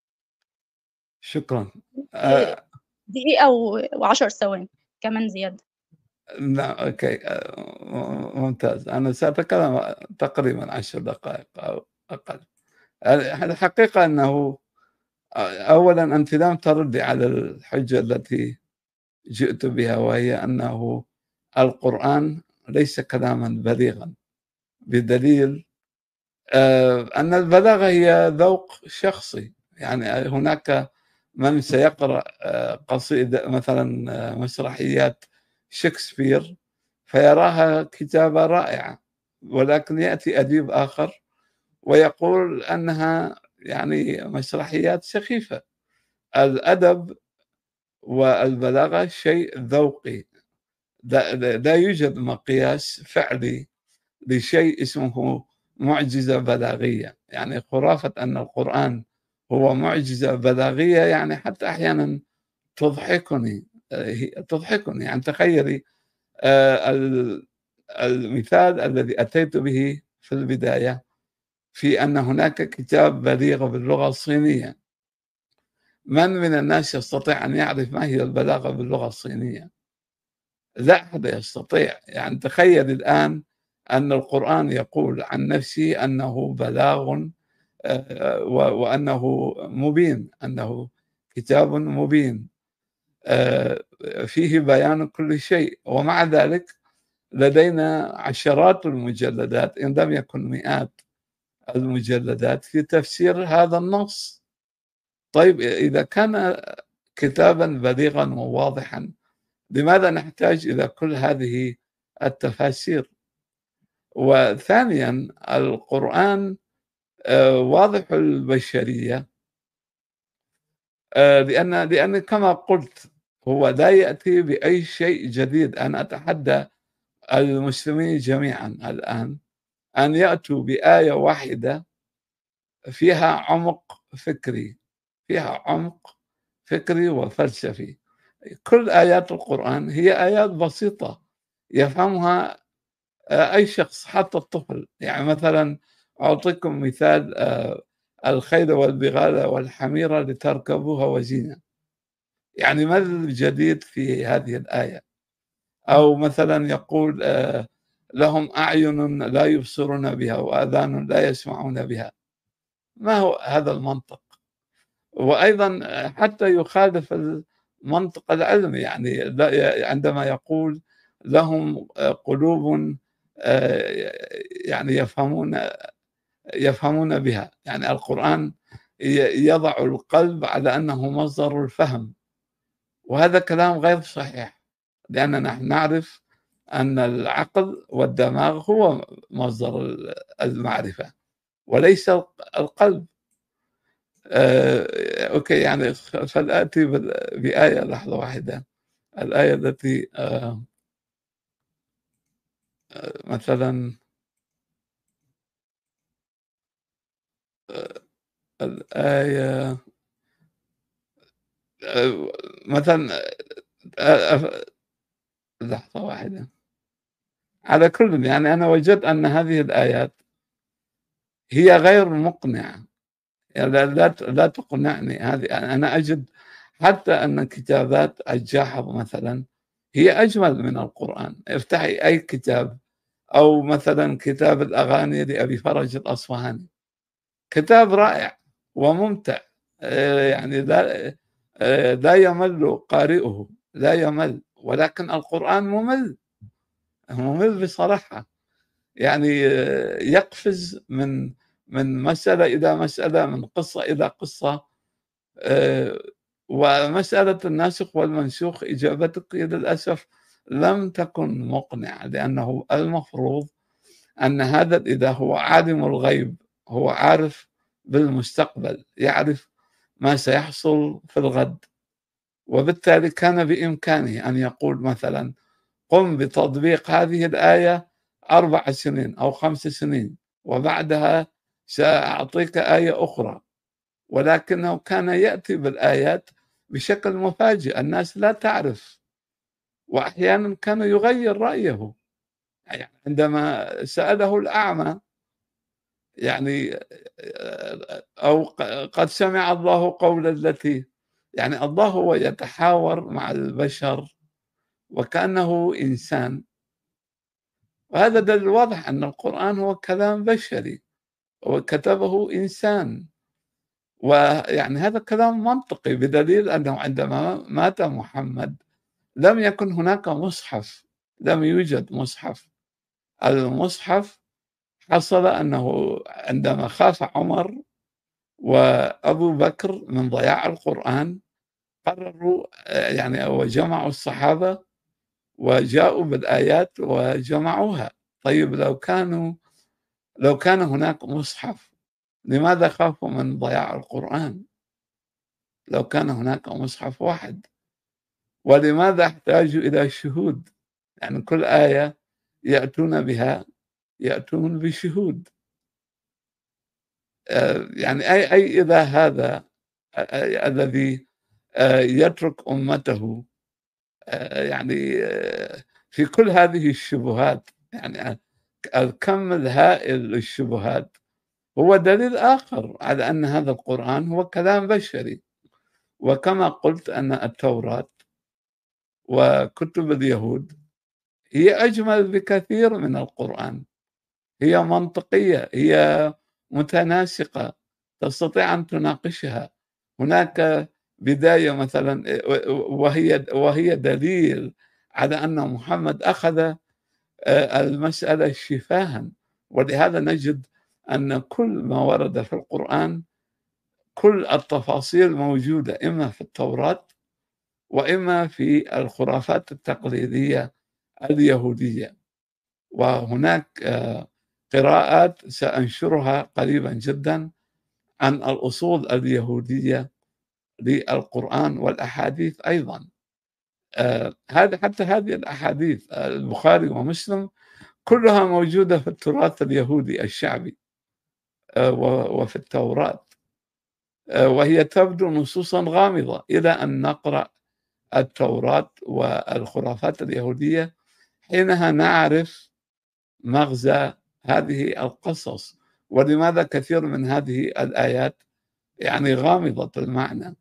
شكرا دقيقه و10 ثواني كمان زياده لا اوكي ممتاز انا ساتكلم تقريبا عشر دقائق او اقل الحقيقه انه اولا انت لم تردي على الحجه التي جئت بها وهي انه القران ليس كلاما بليغا بدليل ان البلاغه هي ذوق شخصي يعني هناك من سيقرا قصيده مثلا مسرحيات شكسبير فيراها كتابه رائعه ولكن ياتي اديب اخر ويقول انها يعني مسرحيات سخيفة الأدب والبلاغة شيء ذوقي لا يوجد مقياس فعلي لشيء اسمه معجزة بلاغية يعني خرافة أن القرآن هو معجزة بلاغية يعني حتى أحيانا تضحكني تضحكني يعني تخيلي المثال الذي أتيت به في البداية في أن هناك كتاب بليغ باللغة الصينية من من الناس يستطيع أن يعرف ما هي البلاغة باللغة الصينية لا أحد يستطيع يعني تخيل الآن أن القرآن يقول عن نفسه أنه بلاغ وأنه مبين أنه كتاب مبين فيه بيان كل شيء ومع ذلك لدينا عشرات المجلدات إن لم يكن مئات المجلدات في تفسير هذا النص طيب إذا كان كتابا بليغا وواضحا لماذا نحتاج إلى كل هذه التفاسير وثانيا القرآن واضح البشرية لأن لأن كما قلت هو لا يأتي بأي شيء جديد أنا أتحدى المسلمين جميعا الآن أن يأتوا بآية واحدة فيها عمق فكري فيها عمق فكري وفلسفي كل آيات القرآن هي آيات بسيطة يفهمها أي شخص حتى الطفل يعني مثلا أعطيكم مثال الخيل والبغال والحميرة لتركبوها وزينة يعني ما الجديد في هذه الآية أو مثلا يقول لهم أعين لا يبصرون بها وآذان لا يسمعون بها ما هو هذا المنطق وأيضا حتى يخالف المنطق العلمي يعني عندما يقول لهم قلوب يعني يفهمون يفهمون بها يعني القرآن يضع القلب على أنه مصدر الفهم وهذا كلام غير صحيح لأننا نعرف أن العقل والدماغ هو مصدر المعرفة وليس القلب آه، أوكي يعني فلآتي بآية لحظة واحدة الآية التي آه، آه، مثلا آه، الآية آه، مثلا آه، لحظة واحدة على كل يعني أنا وجدت أن هذه الآيات هي غير مقنعة يعني لا, لا, لا تقنعني هذه أنا أجد حتى أن كتابات الجاحظ مثلا هي أجمل من القرآن افتحي أي كتاب أو مثلا كتاب الأغاني لأبي فرج الأصفهاني كتاب رائع وممتع آه، يعني لا آه، لا يمل قارئه لا يمل ولكن القرآن ممل ممل بصراحة يعني آه، يقفز من من مسألة إلى مسألة من قصة إلى قصة ومسألة الناسخ والمنسوخ إجابتك للأسف لم تكن مقنعة لأنه المفروض أن هذا الإله هو عالم الغيب هو عارف بالمستقبل يعرف ما سيحصل في الغد وبالتالي كان بإمكانه أن يقول مثلا قم بتطبيق هذه الآية أربع سنين أو خمس سنين وبعدها سأعطيك آية أخرى ولكنه كان يأتي بالآيات بشكل مفاجئ الناس لا تعرف وأحيانا كان يغير رأيه يعني عندما سأله الأعمى يعني أو قد سمع الله قول التي يعني الله هو يتحاور مع البشر وكأنه إنسان وهذا دليل واضح أن القرآن هو كلام بشري وكتبه إنسان ويعني هذا كلام منطقي بدليل أنه عندما مات محمد لم يكن هناك مصحف لم يوجد مصحف المصحف حصل أنه عندما خاف عمر وأبو بكر من ضياع القرآن قرروا يعني وجمعوا الصحابة وجاءوا بالآيات وجمعوها طيب لو كانوا لو كان هناك مصحف لماذا خافوا من ضياع القرآن لو كان هناك مصحف واحد ولماذا احتاجوا إلى شهود يعني كل آية يأتون بها يأتون بشهود آه، يعني أي أي إذا هذا الذي آه، يترك أمته آه، يعني في كل هذه الشبهات يعني الكم الهائل للشبهات هو دليل آخر على أن هذا القرآن هو كلام بشري وكما قلت أن التوراة وكتب اليهود هي أجمل بكثير من القرآن هي منطقية هي متناسقة تستطيع أن تناقشها هناك بداية مثلا وهي وهي دليل على أن محمد أخذ آه، المسألة شفاها ولهذا نجد أن كل ما ورد في القرآن كل التفاصيل موجودة إما في التوراة وإما في الخرافات التقليدية اليهودية وهناك آه، قراءات سأنشرها قريبا جدا عن الأصول اليهودية للقرآن والأحاديث أيضا آه، هذا حتى هذه الأحاديث البخاري ومسلم كلها موجودة في التراث اليهودي الشعبي آه، وفي التوراة وهي تبدو نصوصا غامضة إلى أن نقرأ التوراة والخرافات اليهودية حينها نعرف مغزى هذه القصص ولماذا كثير من هذه الآيات يعني غامضة المعنى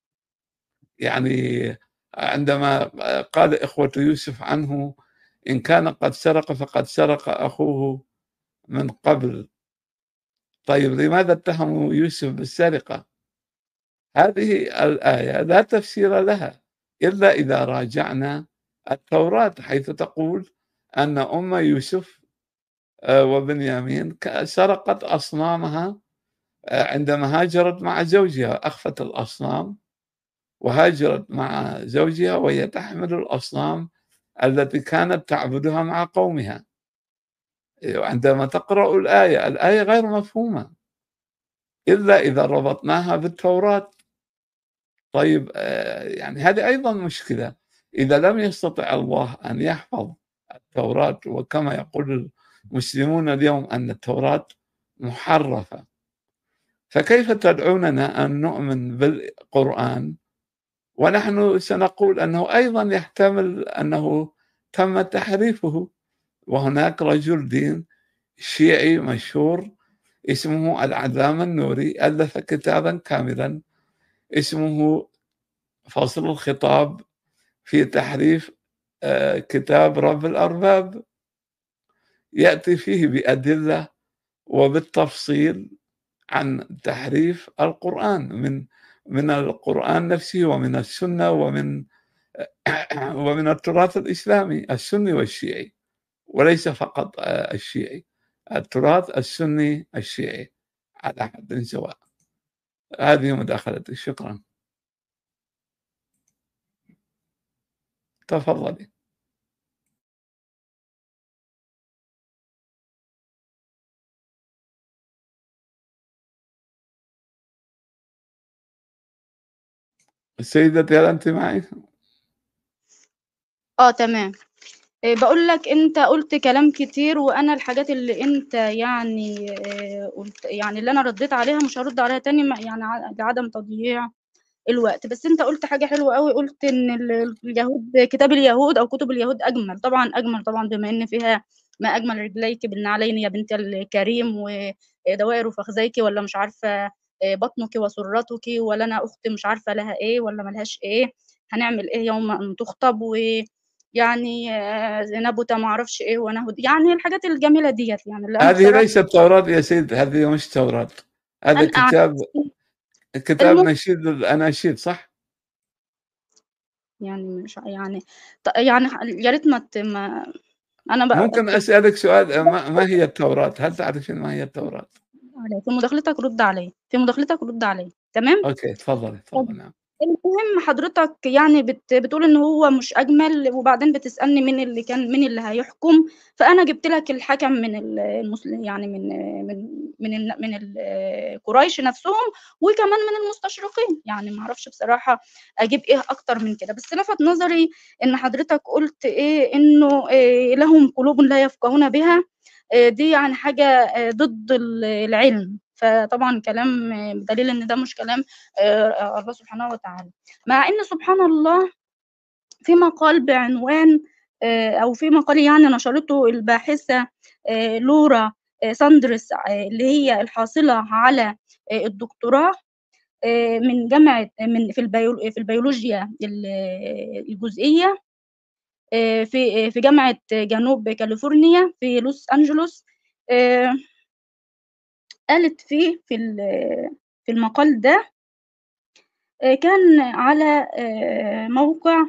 يعني عندما قال إخوة يوسف عنه إن كان قد سرق فقد سرق أخوه من قبل طيب لماذا اتهموا يوسف بالسرقة هذه الآية لا تفسير لها إلا إذا راجعنا التوراة حيث تقول أن أم يوسف آه، وبنيامين سرقت أصنامها آه، عندما هاجرت مع زوجها أخفت الأصنام وهاجرت مع زوجها وهي تحمل الأصنام التي كانت تعبدها مع قومها عندما تقرأ الآية الآية غير مفهومة إلا إذا ربطناها بالتوراة طيب آه، يعني هذه أيضا مشكلة إذا لم يستطع الله أن يحفظ التوراة وكما يقول المسلمون اليوم أن التوراة محرفة فكيف تدعوننا أن نؤمن بالقرآن ونحن سنقول أنه أيضا يحتمل أنه تم تحريفه وهناك رجل دين شيعي مشهور اسمه العلام النوري ألف كتابا كاملا اسمه فصل الخطاب في تحريف آه، كتاب رب الأرباب يأتي فيه بأدلة وبالتفصيل عن تحريف القرآن من من القرآن نفسه ومن السنة ومن ومن التراث الإسلامي السني والشيعي وليس فقط الشيعي التراث السني الشيعي على حد سواء هذه مداخلتي شكرا تفضلي سيدتي هل أنت معي؟ اه تمام إيه بقول لك انت قلت كلام كتير وانا الحاجات اللي انت يعني آه، قلت يعني اللي انا رديت عليها مش هرد عليها تاني ما- يعني ع- لعدم تضييع الوقت بس انت قلت حاجة حلوة قوي قلت ان ال- اليهود كتاب اليهود او كتب اليهود اجمل طبعا اجمل طبعا بما ان فيها ما اجمل رجليك بالنعلين يا بنت الكريم ودوائر فخذيك ولا مش عارفة آه، بطنك وسرتك ولا انا اخت مش عارفة لها ايه ولا ملهاش ايه هنعمل ايه يوم ان تخطب ويعني آه، نبت ما اعرفش ايه ونهد يعني الحاجات الجميلة ديت يعني اللي انا هذه بصراحة ليست توراة يا سيد هذه مش توراة هذا انا أعرف. كتاب كتاب المهم نشيد الأناشيد صح؟ يعني مش يعني ط- يعني يا ريت ما ت- ما انا بقى ممكن أسألك سؤال ما, ما هي التوراة؟ هل تعرفين ما هي التوراة؟ علي. في مداخلتك رد عليا في مداخلتك رد عليا تمام أوكي تفضلي تفضلي نعم المهم حضرتك يعني بت بتقول ان هو مش اجمل وبعدين بتسالني مين اللي كان مين اللي هيحكم فانا جبت لك الحكم من المسلم يعني من من من ال- من ال- قريش نفسهم وكمان من المستشرقين يعني ما اعرفش بصراحه اجيب ايه اكتر من كده بس لفت نظري ان حضرتك قلت ايه انه إيه لهم قلوب لا يفقهون بها إيه دي يعني حاجه آه، ضد ال- العلم فطبعا كلام آه، دليل ان ده مش كلام آه، الله سبحانه وتعالى مع ان سبحان الله في مقال بعنوان آه، او في مقال يعني نشرته الباحثه آه، لورا آه، ساندرس آه، اللي هي الحاصله على آه، الدكتوراه آه، من جامعه من في البيو في البيولوجيا ال- الجزئيه آه، في في جامعه جنوب كاليفورنيا في لوس انجلوس آه، قالت فيه في ال- في المقال ده آه، كان على آه، موقع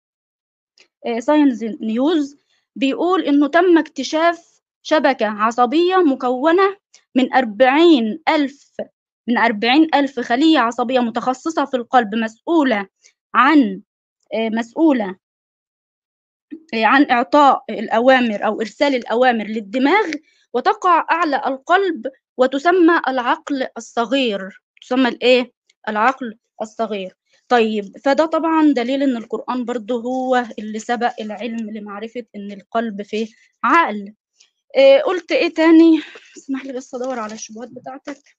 ساينز نيوز بيقول إنه تم اكتشاف شبكة عصبية مكونة من 40 ألف من 40 ألف خلية عصبية متخصصة في القلب مسؤولة عن آه، مسؤولة آه، عن إعطاء الأوامر أو إرسال الأوامر للدماغ وتقع أعلى القلب وتسمى العقل الصغير تسمى الإيه؟ العقل الصغير طيب فده طبعا دليل ان القرآن برضه هو اللي سبق العلم لمعرفة ان القلب فيه عقل إيه قلت ايه تاني اسمح لي بس ادور على الشبهات بتاعتك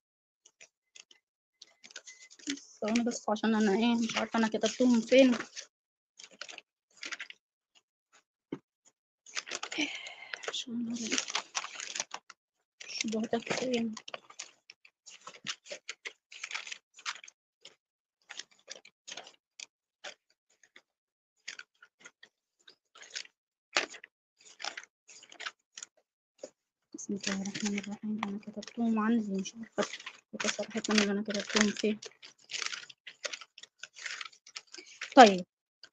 ثواني بس عشان انا ايه مش عارفة انا كتبتهم فين عشان ألاقي شبهاتك فين بسم الله الرحمن الرحيم انا كتبتهم عندي مش عارفة كنت صراحة اللي انا كتبتهم فين طيب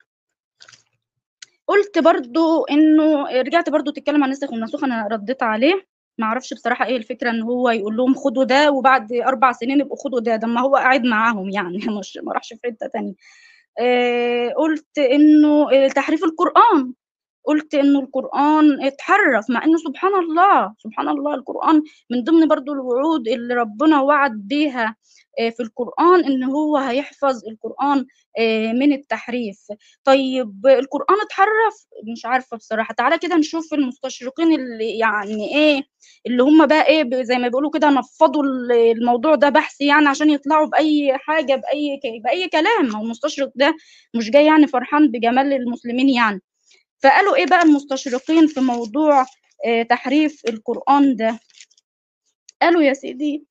قلت برضو انه رجعت برضو تتكلم عن النسخ والمنسوخ انا رديت عليه ما اعرفش بصراحه ايه الفكره ان هو يقول لهم خدوا ده وبعد اربع سنين يبقوا خدوا ده ده ما هو قاعد معاهم يعني مش ما راحش في حته تانية آه قلت انه آه، تحريف القران قلت انه القرآن اتحرف مع انه سبحان الله سبحان الله القرآن من ضمن برضو الوعود اللي ربنا وعد بيها آه، في القرآن ان هو هيحفظ القرآن آه، من التحريف طيب القرآن اتحرف مش عارفة بصراحة تعالى كده نشوف المستشرقين اللي يعني ايه اللي هم بقى ايه ب- زي ما بيقولوا كده نفضوا ال- الموضوع ده بحث يعني عشان يطلعوا بأي حاجة بأي ك- بأي كلام هو المستشرق ده مش جاي يعني فرحان بجمال المسلمين يعني فقالوا ايه بقى المستشرقين في موضوع آه، تحريف القرآن ده قالوا يا سيدي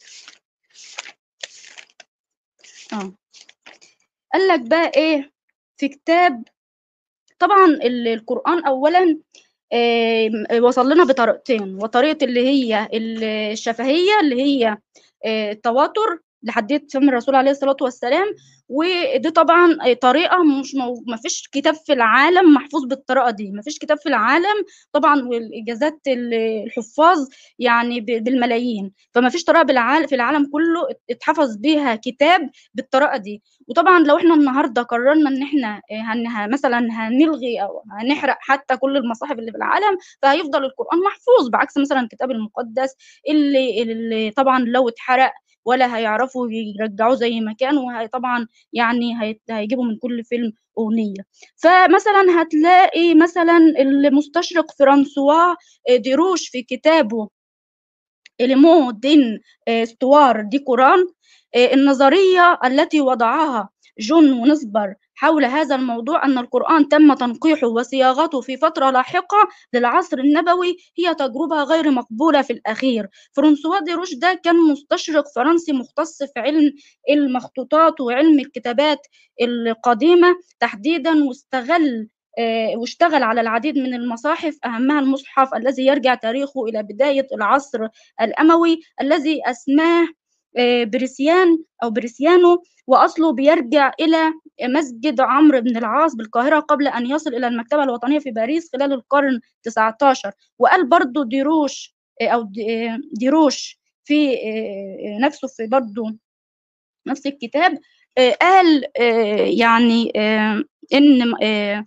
اه قال لك بقى ايه في كتاب طبعا ال- القرآن أولا آه، وصل لنا بطريقتين وطريقة اللي هي الشفهية اللي هي آه، التواتر لحديت فم الرسول عليه الصلاة والسلام ودي طبعا آه، طريقة مش مو... ما فيش كتاب في العالم محفوظ بالطريقة دي ما فيش كتاب في العالم طبعا والإجازات ال- الحفاظ يعني ب- بالملايين فما فيش طريقة بالعالم في العالم كله اتحفظ بيها كتاب بالطريقة دي وطبعا لو احنا النهارده قررنا ان احنا آه، هن... ه- مثلا هنلغي او هنحرق حتى كل المصاحف اللي في العالم فهيفضل القرآن محفوظ بعكس مثلا الكتاب المقدس اللي, اللي طبعا لو اتحرق ولا هيعرفوا يرجعوه زي ما كان وطبعا يعني هي- هيجيبوا من كل فيلم أغنية فمثلا هتلاقي مثلا المستشرق فرانسوا ديروش في كتابه إليمو دين ستوار دي قران النظرية التي وضعها جون ونسبر حول هذا الموضوع أن القرآن تم تنقيحه وصياغته في فترة لاحقة للعصر النبوي هي تجربة غير مقبولة في الأخير فرانسوا دي روش ده كان مستشرق فرنسي مختص في علم المخطوطات وعلم الكتابات القديمة تحديدا واستغل آه، واشتغل على العديد من المصاحف أهمها المصحف الذي يرجع تاريخه إلى بداية العصر الأموي الذي أسماه آه، بريسيان أو بريسيانو وأصله بيرجع إلى مسجد عمرو بن العاص بالقاهرة قبل أن يصل إلى المكتبة الوطنية في باريس خلال القرن 19 وقال برضو ديروش آه، أو دي- آه، ديروش في آه، آه، نفسه في برضو نفس الكتاب آه، قال آه، يعني آه، إن آه،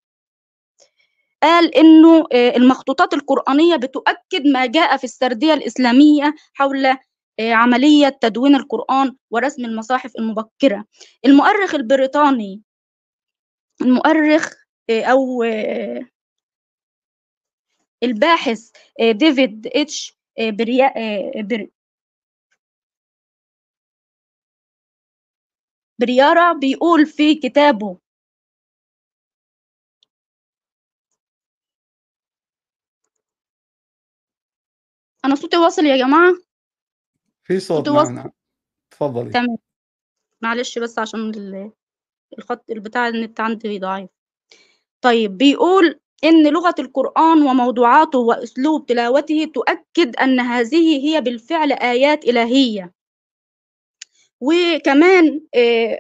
قال إنه آه، المخطوطات القرآنية بتؤكد ما جاء في السردية الإسلامية حول آه، عملية تدوين القرآن ورسم المصاحف المبكرة المؤرخ البريطاني المؤرخ آه، أو آه، الباحث آه، ديفيد اتش آه، بريا آه، بر- بريارا بيقول في كتابه أنا صوتي واصل يا جماعة في صوت صوتي نعم واصل نعم تفضلي تمام معلش بس عشان ال- الخط البتاع النت عندي ضعيف طيب بيقول إن لغة القرآن وموضوعاته وأسلوب تلاوته تؤكد أن هذه هي بالفعل آيات إلهية وكمان آه،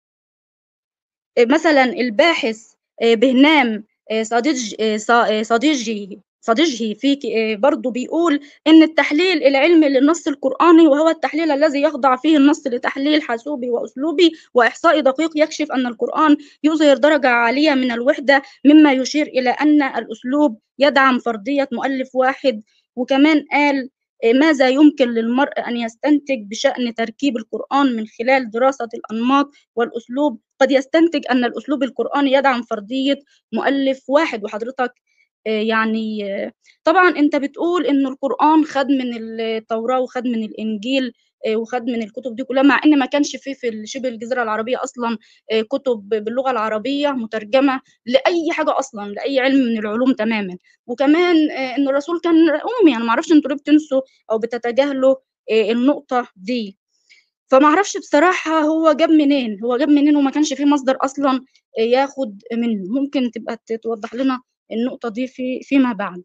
آه، مثلا الباحث آه، بهنام آه، صديج آه، ص- آه، صديجي صديجي في ك- آه، برضه بيقول إن التحليل العلمي للنص القرآني وهو التحليل الذي يخضع فيه النص لتحليل حاسوبي وأسلوبي وإحصائي دقيق يكشف أن القرآن يظهر درجة عالية من الوحدة مما يشير إلى أن الأسلوب يدعم فرضية مؤلف واحد وكمان قال آه، ماذا يمكن للمرء أن يستنتج بشأن تركيب القرآن من خلال دراسة الأنماط والأسلوب قد يستنتج أن الأسلوب القرآني يدعم فرضية مؤلف واحد وحضرتك آه، يعني آه، طبعا أنت بتقول إن القرآن خد من التوراة وخد من الإنجيل آه، وخد من الكتب دي كلها مع إن ما كانش فيه في شبه الجزيرة العربية أصلا آه، كتب باللغة العربية مترجمة لأي حاجة أصلا لأي علم من العلوم تماما وكمان آه، إن الرسول كان أمي أنا معرفش أنتوا ليه بتنسوا أو بتتجاهلوا آه، النقطة دي فما اعرفش بصراحة هو جاب منين هو جاب منين وما كانش فيه مصدر أصلا ياخد منه ممكن تبقى توضح لنا النقطة دي في فيما بعد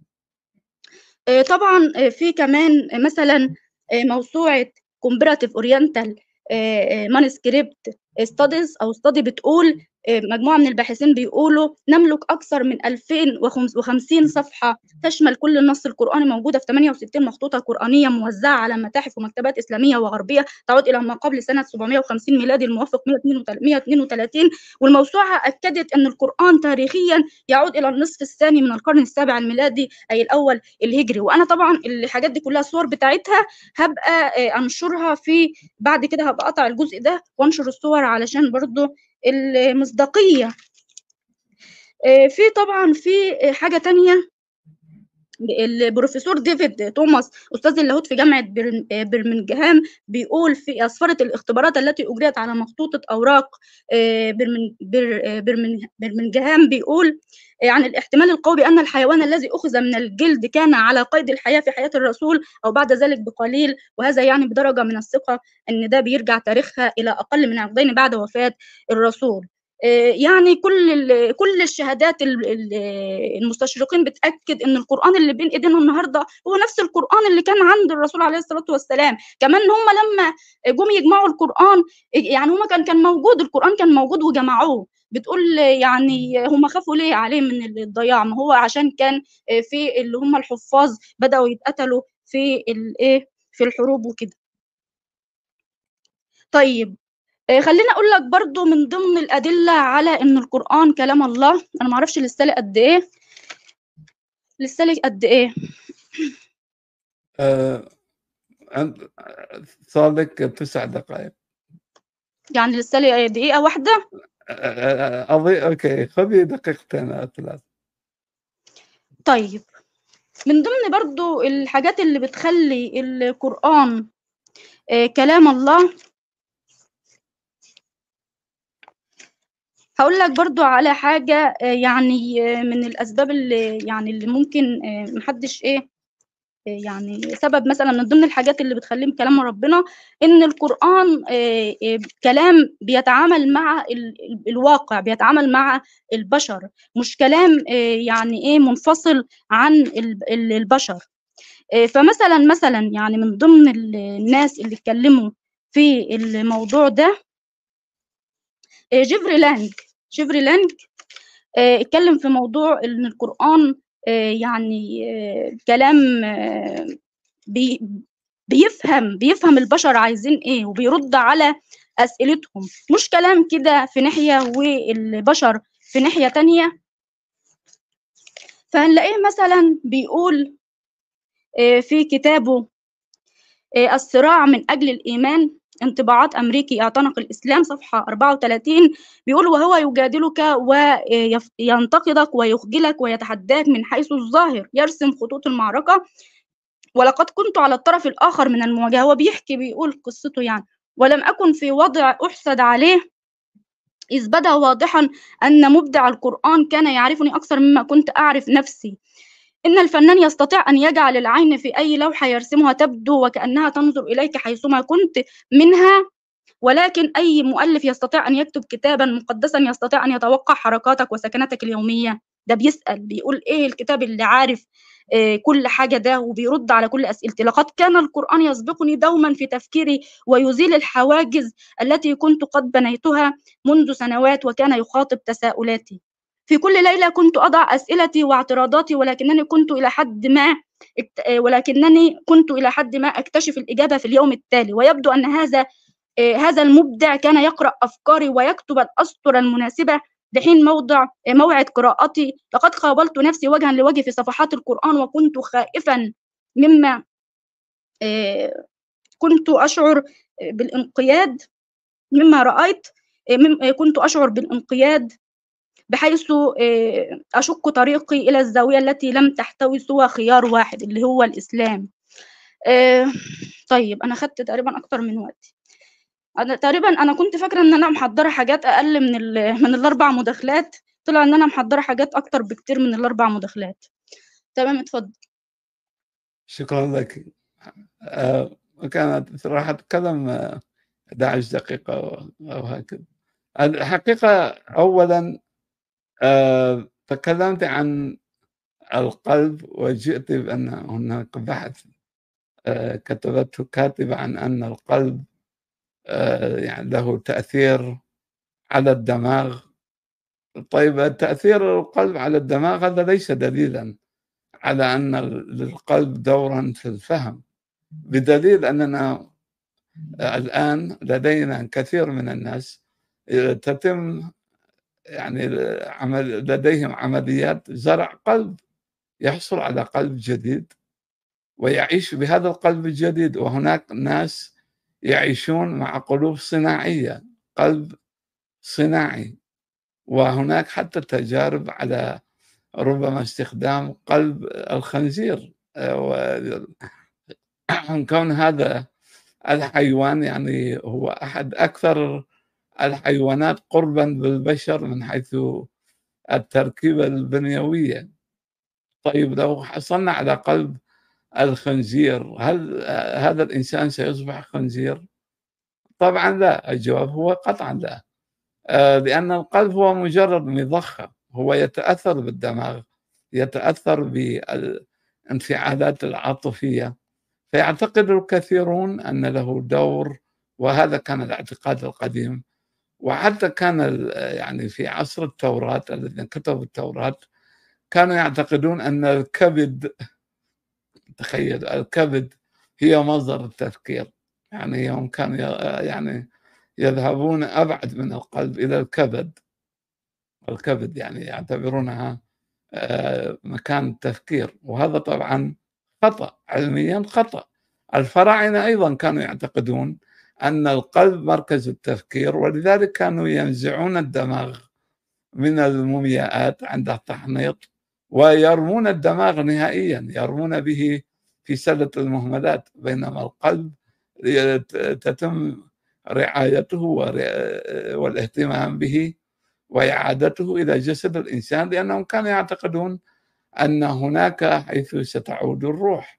آه، طبعا آه، في كمان مثلا آه، موسوعة comparative oriental manuscript studies أو study بتقول آه، مجموعة من الباحثين بيقولوا نملك أكثر من 2050 صفحة تشمل كل النص القرآني موجودة في 68 مخطوطة قرآنية موزعة على متاحف ومكتبات إسلامية وغربية تعود إلى ما قبل سنة 750 ميلادي الموافق 132 والموسوعة أكدت أن القرآن تاريخيا يعود إلى النصف الثاني من القرن السابع الميلادي أي الأول الهجري وأنا طبعا الحاجات دي كلها صور بتاعتها هبقى آه، أنشرها في بعد كده هبقى أقطع الجزء ده وأنشر الصور علشان برضو المصداقية آه، في طبعا في آه، حاجة تانية البروفيسور ديفيد توماس استاذ اللاهوت في جامعه برن- آه، برمنجهام بيقول في اسفاره الاختبارات التي اجريت على مخطوطه اوراق آه، برمن- بر- آه، برمن- برمنجهام بيقول آه، عن الاحتمال القوي بان الحيوان الذي اخذ من الجلد كان على قيد الحياه في حياه الرسول او بعد ذلك بقليل وهذا يعني بدرجه من الثقه ان ده بيرجع تاريخها الى اقل من عقدين بعد وفاه الرسول يعني كل كل الشهادات المستشرقين بتاكد ان القران اللي بين ايدينا النهارده هو نفس القران اللي كان عند الرسول عليه الصلاه والسلام كمان هم لما جم يجمعوا القران يعني هم كان كان موجود القران كان موجود وجمعوه بتقول يعني هم خافوا ليه عليه من الضياع ما هو عشان كان في اللي هم الحفاظ بداوا يتقتلوا في الايه في الحروب وكده طيب خليني اقول لك برضو من ضمن الادله على ان القران كلام الله انا ما اعرفش لسه لي قد ايه لسه لي قد ايه آه، صار لك تسع دقائق يعني لسه لي دقيقه واحده أضي... اوكي خذي دقيقتين او ثلاث طيب من ضمن برضو الحاجات اللي بتخلي القرآن آه كلام الله هقول لك برضو على حاجة آه يعني آه من الأسباب اللي يعني اللي ممكن محدش إيه يعني سبب مثلا من ضمن الحاجات اللي بتخليه كلام ربنا ان القران كلام بيتعامل مع الواقع بيتعامل مع البشر مش كلام يعني ايه منفصل عن البشر فمثلا مثلا يعني من ضمن الناس اللي اتكلموا في الموضوع ده جيفري لانج جيفري لانج اتكلم في موضوع ان القران يعني كلام بي بيفهم بيفهم البشر عايزين ايه وبيرد على اسئلتهم مش كلام كده في ناحيه والبشر في ناحيه تانية فهنلاقيه مثلا بيقول في كتابه الصراع من اجل الايمان انطباعات أمريكي اعتنق الإسلام صفحة 34 بيقول وهو يجادلك وينتقدك ويخجلك ويتحداك من حيث الظاهر يرسم خطوط المعركة ولقد كنت على الطرف الآخر من المواجهة هو بيحكي بيقول قصته يعني ولم أكن في وضع أحسد عليه إذ بدا واضحا أن مبدع القرآن كان يعرفني أكثر مما كنت أعرف نفسي إن الفنان يستطيع أن يجعل العين في أي لوحة يرسمها تبدو وكأنها تنظر إليك حيثما كنت منها ولكن أي مؤلف يستطيع أن يكتب كتابا مقدسا يستطيع أن يتوقع حركاتك وسكناتك اليومية ده بيسأل بيقول إيه الكتاب اللي عارف إيه كل حاجة ده وبيرد على كل أسئلتي لقد كان القرآن يسبقني دوما في تفكيري ويزيل الحواجز التي كنت قد بنيتها منذ سنوات وكان يخاطب تساؤلاتي في كل ليلة كنت أضع أسئلتي واعتراضاتي ولكنني كنت إلى حد ما ولكنني كنت إلى حد ما أكتشف الإجابة في اليوم التالي ويبدو أن هذا هذا المبدع كان يقرأ أفكاري ويكتب الأسطر المناسبة لحين موضع موعد قراءتي لقد قابلت نفسي وجها لوجه في صفحات القرآن وكنت خائفا مما كنت أشعر بالانقياد مما رأيت كنت أشعر بالانقياد بحيث أشق طريقي إلى الزاوية التي لم تحتوي سوى خيار واحد اللي هو الإسلام طيب أنا خدت تقريبا أكتر من وقتي أنا تقريبا أنا كنت فاكرة إن أنا محضرة حاجات أقل من ال... من الأربع مداخلات طلع إن أنا محضرة حاجات أكتر بكتير من الأربع مداخلات تمام اتفضل شكرا لك آه كانت راح أتكلم 11 دقيقة أو هكذا الحقيقة أولا آه تكلمت عن القلب وجئت بأن هناك بحث آه كتبته كاتبة عن أن القلب آه يعني له تأثير على الدماغ طيب تأثير القلب على الدماغ هذا ليس دليلا على أن للقلب دورا في الفهم بدليل أننا الآن لدينا كثير من الناس تتم يعني عمل لديهم عمليات زرع قلب يحصل على قلب جديد ويعيش بهذا القلب الجديد وهناك ناس يعيشون مع قلوب صناعية قلب صناعي وهناك حتى تجارب على ربما استخدام قلب الخنزير كون هذا الحيوان يعني هو أحد أكثر الحيوانات قربا بالبشر من حيث التركيبة البنيوية طيب لو حصلنا على قلب الخنزير هل هذا الإنسان سيصبح خنزير؟ طبعا لا الجواب هو قطعا لا آه، لأن القلب هو مجرد مضخة هو يتأثر بالدماغ يتأثر بالانفعالات العاطفية فيعتقد الكثيرون أن له دور وهذا كان الاعتقاد القديم وحتى كان يعني في عصر التوراة الذين كتبوا التوراة كانوا يعتقدون أن الكبد تخيل الكبد هي مصدر التفكير يعني يوم كانوا يعني يذهبون أبعد من القلب إلى الكبد الكبد يعني يعتبرونها آه، مكان التفكير وهذا طبعا خطأ علميا خطأ الفراعنة أيضا كانوا يعتقدون أن القلب مركز التفكير ولذلك كانوا ينزعون الدماغ من المومياءات عند التحنيط ويرمون الدماغ نهائيا يرمون به في سلة المهملات بينما القلب تتم رعايته والاهتمام به وإعادته إلى جسد الإنسان لأنهم كانوا يعتقدون أن هناك حيث ستعود الروح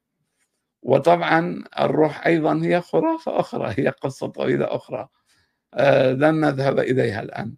وطبعا الروح أيضا هي خرافة أخرى هي قصة طويلة أخرى آه، لن نذهب إليها الآن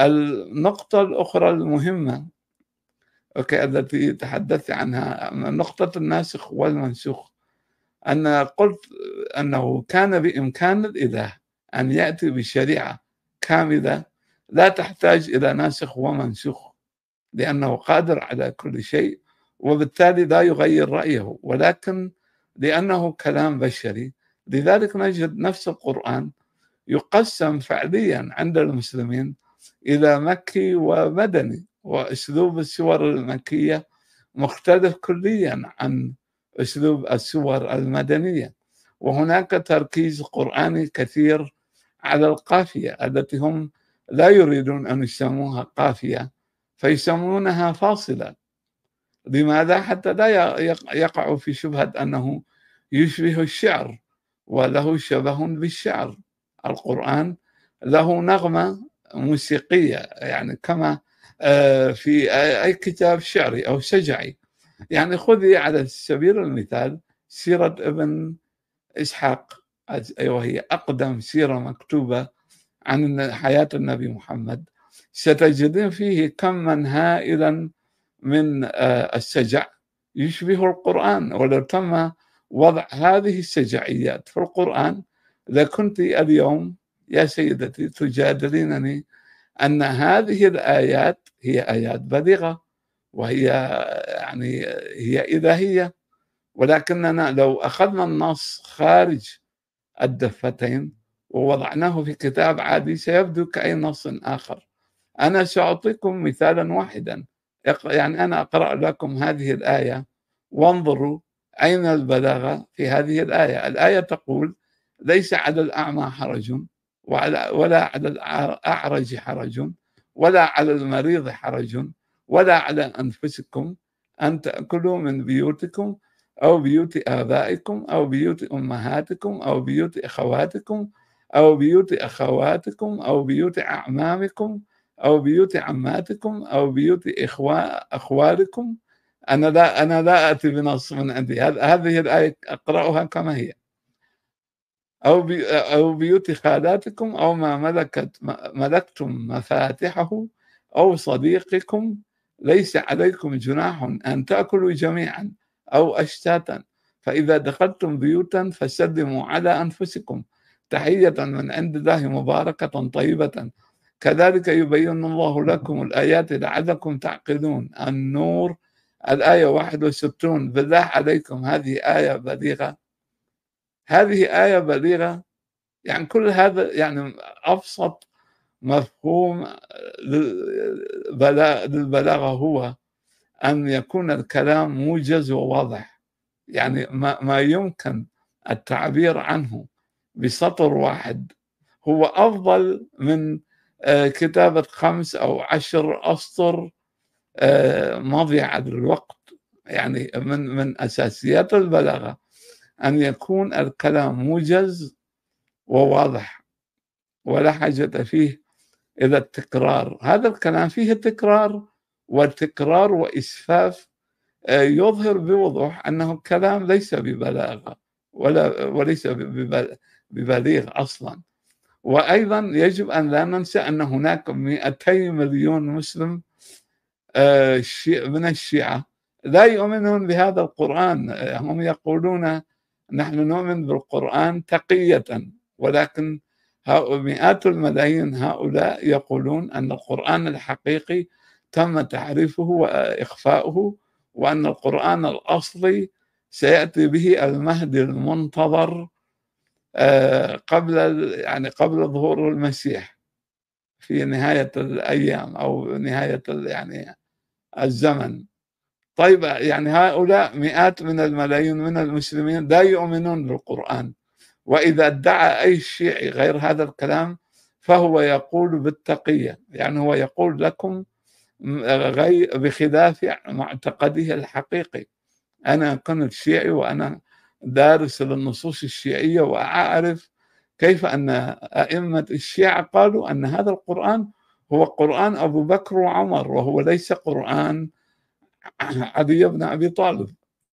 النقطة الأخرى المهمة أوكي التي تحدثت عنها نقطة الناسخ والمنسوخ أنا قلت أنه كان بإمكان الإله أن يأتي بشريعة كاملة لا تحتاج إلى ناسخ ومنسوخ لأنه قادر على كل شيء وبالتالي لا يغير رأيه ولكن لأنه كلام بشري لذلك نجد نفس القرآن يقسم فعليا عند المسلمين إلى مكي ومدني وأسلوب السور المكية مختلف كليا عن أسلوب السور المدنية وهناك تركيز قرآني كثير على القافية التي هم لا يريدون أن يسموها قافية فيسمونها فاصلة لماذا حتى لا يقعوا في شبهة أنه يشبه الشعر وله شبه بالشعر القرآن له نغمة موسيقية يعني كما آه، في أي كتاب شعري أو شجعي يعني خذي على سبيل المثال سيرة ابن إسحاق وهي أقدم سيرة مكتوبة عن حياة النبي محمد ستجدين فيه كما هائلا من آه، السجع يشبه القرآن ولو تم وضع هذه السجعيات في القرآن لكنت اليوم يا سيدتي تجادلينني أن هذه الآيات هي آيات بليغة وهي يعني هي إلهية ولكننا لو أخذنا النص خارج الدفتين ووضعناه في كتاب عادي سيبدو كأي نص آخر أنا سأعطيكم مثالا واحدا يعني أنا أقرأ لكم هذه الآية وانظروا أين البلاغة في هذه الآية الآية تقول ليس على الأعمى حرج ولا على الأعرج حرج ولا على المريض حرج ولا على أنفسكم أن تأكلوا من بيوتكم أو بيوت آبائكم أو بيوت أمهاتكم أو بيوت أخواتكم أو بيوت أخواتكم أو بيوت أعمامكم أو بيوت عماتكم أو بيوت إخوة أخوالكم أنا لا أنا لا أتي بنص من عندي هذه الآية أقرأها كما هي أو بي أو بيوت خالاتكم أو ما ملكت ملكتم مفاتحه أو صديقكم ليس عليكم جناح أن تأكلوا جميعا أو أشتاتا فإذا دخلتم بيوتا فسلموا على أنفسكم تحية من عند الله مباركة طيبة كذلك يبين الله لكم الآيات لعلكم تعقلون النور الآية 61 بالله عليكم هذه آية بليغة هذه آية بليغة يعني كل هذا يعني أبسط مفهوم للبلاغة هو أن يكون الكلام موجز وواضح يعني ما, ما يمكن التعبير عنه بسطر واحد هو أفضل من آه، كتابة خمس أو عشر أسطر آه، مضيعة للوقت يعني من من أساسيات البلاغة أن يكون الكلام موجز وواضح ولا حاجة فيه إلى التكرار هذا الكلام فيه تكرار والتكرار وإسفاف آه، يظهر بوضوح أنه كلام ليس ببلاغة ولا وليس ببليغ أصلا وأيضا يجب أن لا ننسى أن هناك 200 مليون مسلم آه، من الشيعة لا يؤمنون بهذا القرآن هم يقولون نحن نؤمن بالقرآن تقية ولكن مئات الملايين هؤلاء يقولون أن القرآن الحقيقي تم تحريفه وإخفاؤه وأن القرآن الأصلي سيأتي به المهدي المنتظر آه، قبل يعني قبل ظهور المسيح في نهاية الأيام أو نهاية يعني الزمن طيب يعني هؤلاء مئات من الملايين من المسلمين لا يؤمنون بالقرآن وإذا ادعى أي شيعي غير هذا الكلام فهو يقول بالتقية يعني هو يقول لكم غير بخلاف معتقده الحقيقي أنا كنت شيعي وأنا دارس للنصوص الشيعية وأعرف كيف أن أئمة الشيعة قالوا أن هذا القرآن هو قرآن أبو بكر وعمر وهو ليس قرآن علي بن أبي طالب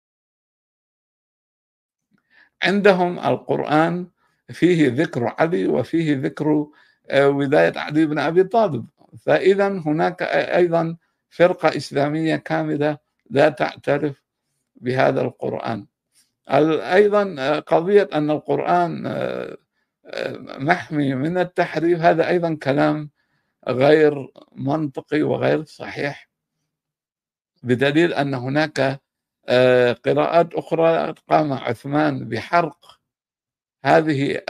عندهم القرآن فيه ذكر علي وفيه ذكر آه، ولاية علي بن أبي طالب فإذا هناك أيضا فرقة إسلامية كاملة لا تعترف بهذا القرآن أيضا آه، قضية أن القرآن آه، محمي من التحريف هذا أيضا كلام غير منطقي وغير صحيح بدليل أن هناك آه، قراءات أخرى قام عثمان بحرق هذه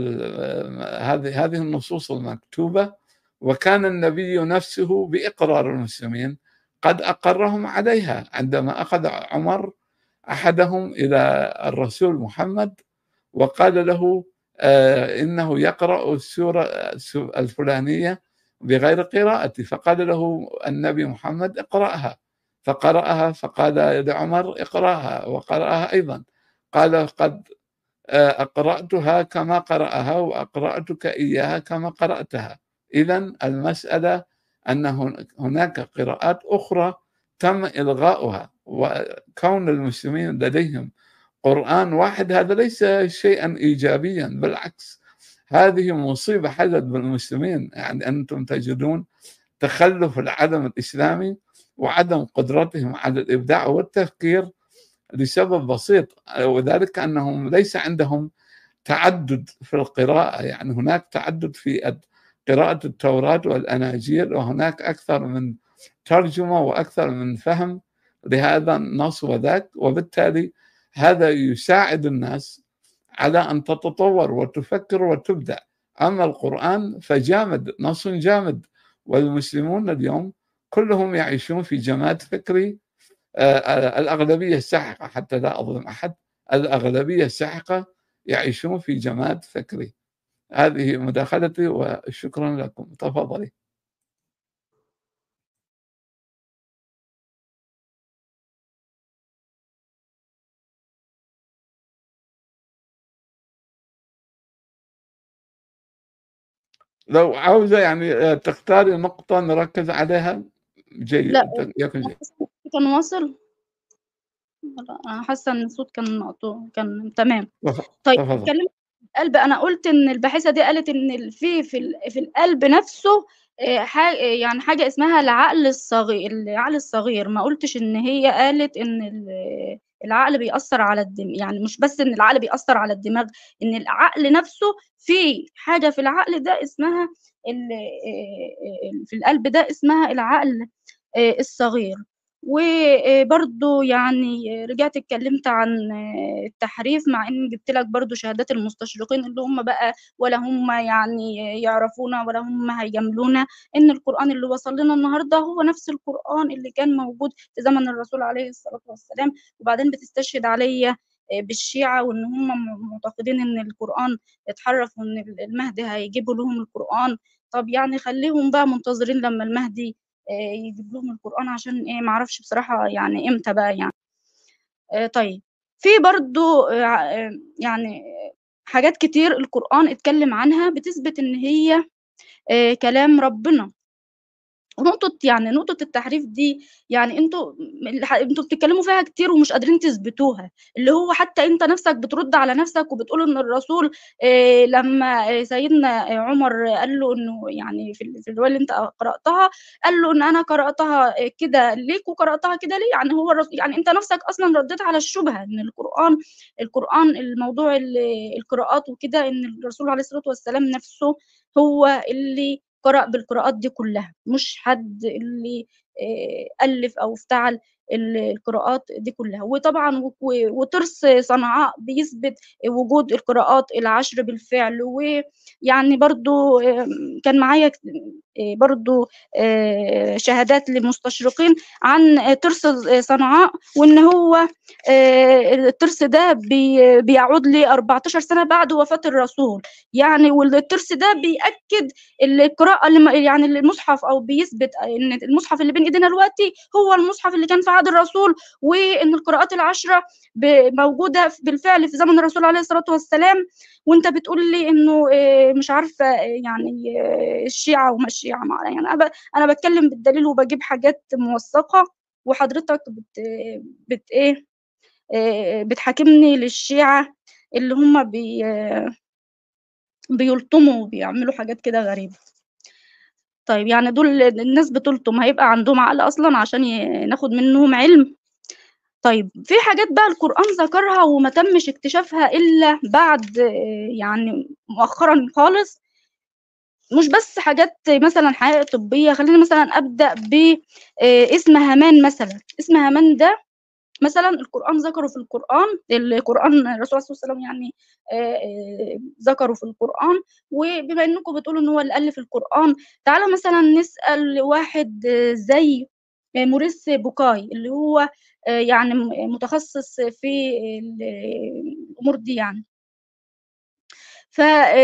هذه هذه النصوص المكتوبة وكان النبي نفسه بإقرار المسلمين قد أقرهم عليها عندما أخذ عمر أحدهم إلى الرسول محمد وقال له آه، إنه يقرأ السورة الفلانية بغير قراءتي فقال له النبي محمد اقرأها فقرأها فقال لعمر اقرأها وقرأها أيضا قال قد آه، أقرأتها كما قرأها وأقرأتك إياها كما قرأتها إذا المسألة أن هناك قراءات أخرى تم إلغاؤها وكون المسلمين لديهم قرآن واحد هذا ليس شيئا إيجابيا بالعكس هذه مصيبة حدث بالمسلمين يعني أنتم تجدون تخلف العالم الإسلامي وعدم قدرتهم على الإبداع والتفكير لسبب بسيط وذلك أنهم ليس عندهم تعدد في القراءة يعني هناك تعدد في قراءة التوراة والأناجيل وهناك أكثر من ترجمة وأكثر من فهم لهذا النص وذاك وبالتالي هذا يساعد الناس على أن تتطور وتفكر وتبدع أما القرآن فجامد نص جامد والمسلمون اليوم كلهم يعيشون في جماد فكري آه، آه، الأغلبية الساحقة حتى لا أظلم أحد الأغلبية الساحقة يعيشون في جماد فكري هذه مداخلتي وشكرا لكم تفضلي لو عاوزة يعني آه، تختاري نقطة نركز عليها جيد لا يكن جيد كان واصل انا حاسه ان الصوت كان مقطوع كان تمام طيب اتكلم القلب انا قلت ان الباحثه دي قالت ان في في في القلب نفسه حاجة يعني حاجة اسمها العقل الصغير العقل الصغير ما قلتش ان هي قالت ان العقل بيأثر على الدماغ يعني مش بس ان العقل بيأثر على الدماغ ان العقل نفسه في حاجة في العقل ده اسمها في القلب ده اسمها العقل الصغير وبرضه يعني رجعت اتكلمت عن التحريف مع ان جبت لك برضه شهادات المستشرقين اللي هم بقى ولا هم يعني يعرفونا ولا هم هيجاملونا ان القران اللي وصل لنا النهارده هو نفس القران اللي كان موجود في زمن الرسول عليه الصلاه والسلام وبعدين بتستشهد عليا بالشيعة وإن هم معتقدين إن القرآن اتحرف وإن المهدي هيجيبوا لهم القرآن طب يعني خليهم بقى منتظرين لما المهدي آه، يجيب لهم القرآن عشان ايه معرفش بصراحة يعني امتى بقى يعني آه، طيب في برضو آه، يعني حاجات كتير القرآن اتكلم عنها بتثبت ان هي كلام ربنا نقطة يعني نقطة التحريف دي يعني انتوا انتوا بتتكلموا فيها كتير ومش قادرين تثبتوها اللي هو حتى انت نفسك بترد على نفسك وبتقول ان الرسول إيه لما سيدنا عمر قال له انه يعني في في الروايه اللي انت قراتها قال له ان انا قراتها كده ليك وقراتها كده ليه يعني هو الرسول يعني انت نفسك اصلا رديت على الشبهه ان القران القران الموضوع القراءات وكده ان الرسول عليه الصلاه والسلام نفسه هو اللي قرأ بالقراءات دي كلها مش حد اللي ألف أو افتعل القراءات دي كلها وطبعا وترس صنعاء بيثبت وجود القراءات العشر بالفعل ويعني برضو كان معايا برضو شهادات لمستشرقين عن ترس صنعاء وان هو الترس ده بيعود ل 14 سنه بعد وفاه الرسول يعني والترس ده بياكد القراءه اللي يعني المصحف او بيثبت ان المصحف اللي بين ايدينا دلوقتي هو المصحف اللي كان في عهد الرسول وان القراءات العشره موجوده بالفعل في زمن الرسول عليه الصلاه والسلام وانت بتقول لي انه مش عارفه يعني الشيعه وما الشيعه يعني انا انا بتكلم بالدليل وبجيب حاجات موثقه وحضرتك بت بت ايه بتحاكمني للشيعه اللي هم بي بيلطموا وبيعملوا حاجات كده غريبه طيب يعني دول الناس بتلطم هيبقى عندهم عقل اصلا عشان ناخد منهم علم طيب في حاجات بقى القرآن ذكرها وما تمش اكتشافها إلا بعد يعني مؤخرا خالص مش بس حاجات مثلا حقائق طبية خلينا مثلا أبدأ باسم هامان مثلا اسم هامان ده مثلا القرآن ذكره في القرآن القرآن الرسول صلى الله عليه وسلم يعني ذكره في القرآن وبما انكم بتقولوا ان هو اللي ألف القرآن تعالى مثلا نسأل واحد زي موريس بوكاي اللي هو يعني متخصص في الامور دي يعني ف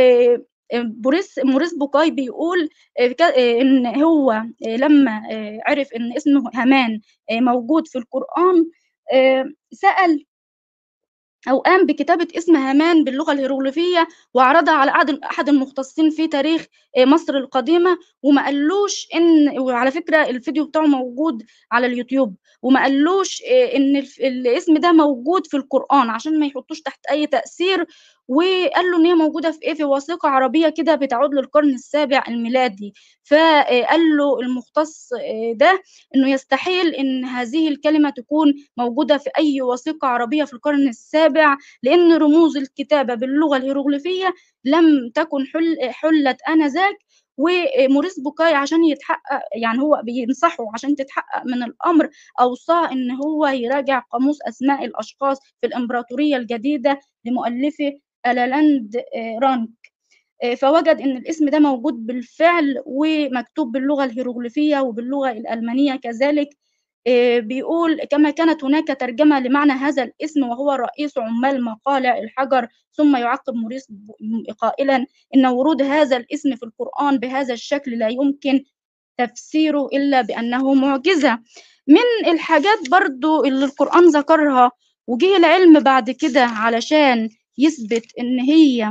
بوريس موريس بوكاي بيقول ان هو لما عرف ان اسمه هامان موجود في القران سال أو قام بكتابة اسم هامان باللغة الهيروغليفية وعرضها على أحد المختصين في تاريخ مصر القديمة وما قالوش إن وعلى فكرة الفيديو بتاعه موجود على اليوتيوب وما قالوش إن الاسم ده موجود في القرآن عشان ما يحطوش تحت أي تأثير وقال له ان هي موجوده في ايه في وثيقه عربيه كده بتعود للقرن السابع الميلادي فقال له المختص ده انه يستحيل ان هذه الكلمه تكون موجوده في اي وثيقه عربيه في القرن السابع لان رموز الكتابه باللغه الهيروغليفيه لم تكن حل حلت انذاك وموريس بوكاي عشان يتحقق يعني هو بينصحه عشان تتحقق من الامر اوصاه ان هو يراجع قاموس اسماء الاشخاص في الامبراطوريه الجديده لمؤلفه ألالاند رانك فوجد ان الاسم ده موجود بالفعل ومكتوب باللغه الهيروغليفيه وباللغه الالمانيه كذلك بيقول كما كانت هناك ترجمه لمعنى هذا الاسم وهو رئيس عمال مقالع الحجر ثم يعقب موريس قائلا ان ورود هذا الاسم في القران بهذا الشكل لا يمكن تفسيره الا بانه معجزه من الحاجات برضو اللي القران ذكرها وجه العلم بعد كده علشان يثبت ان هي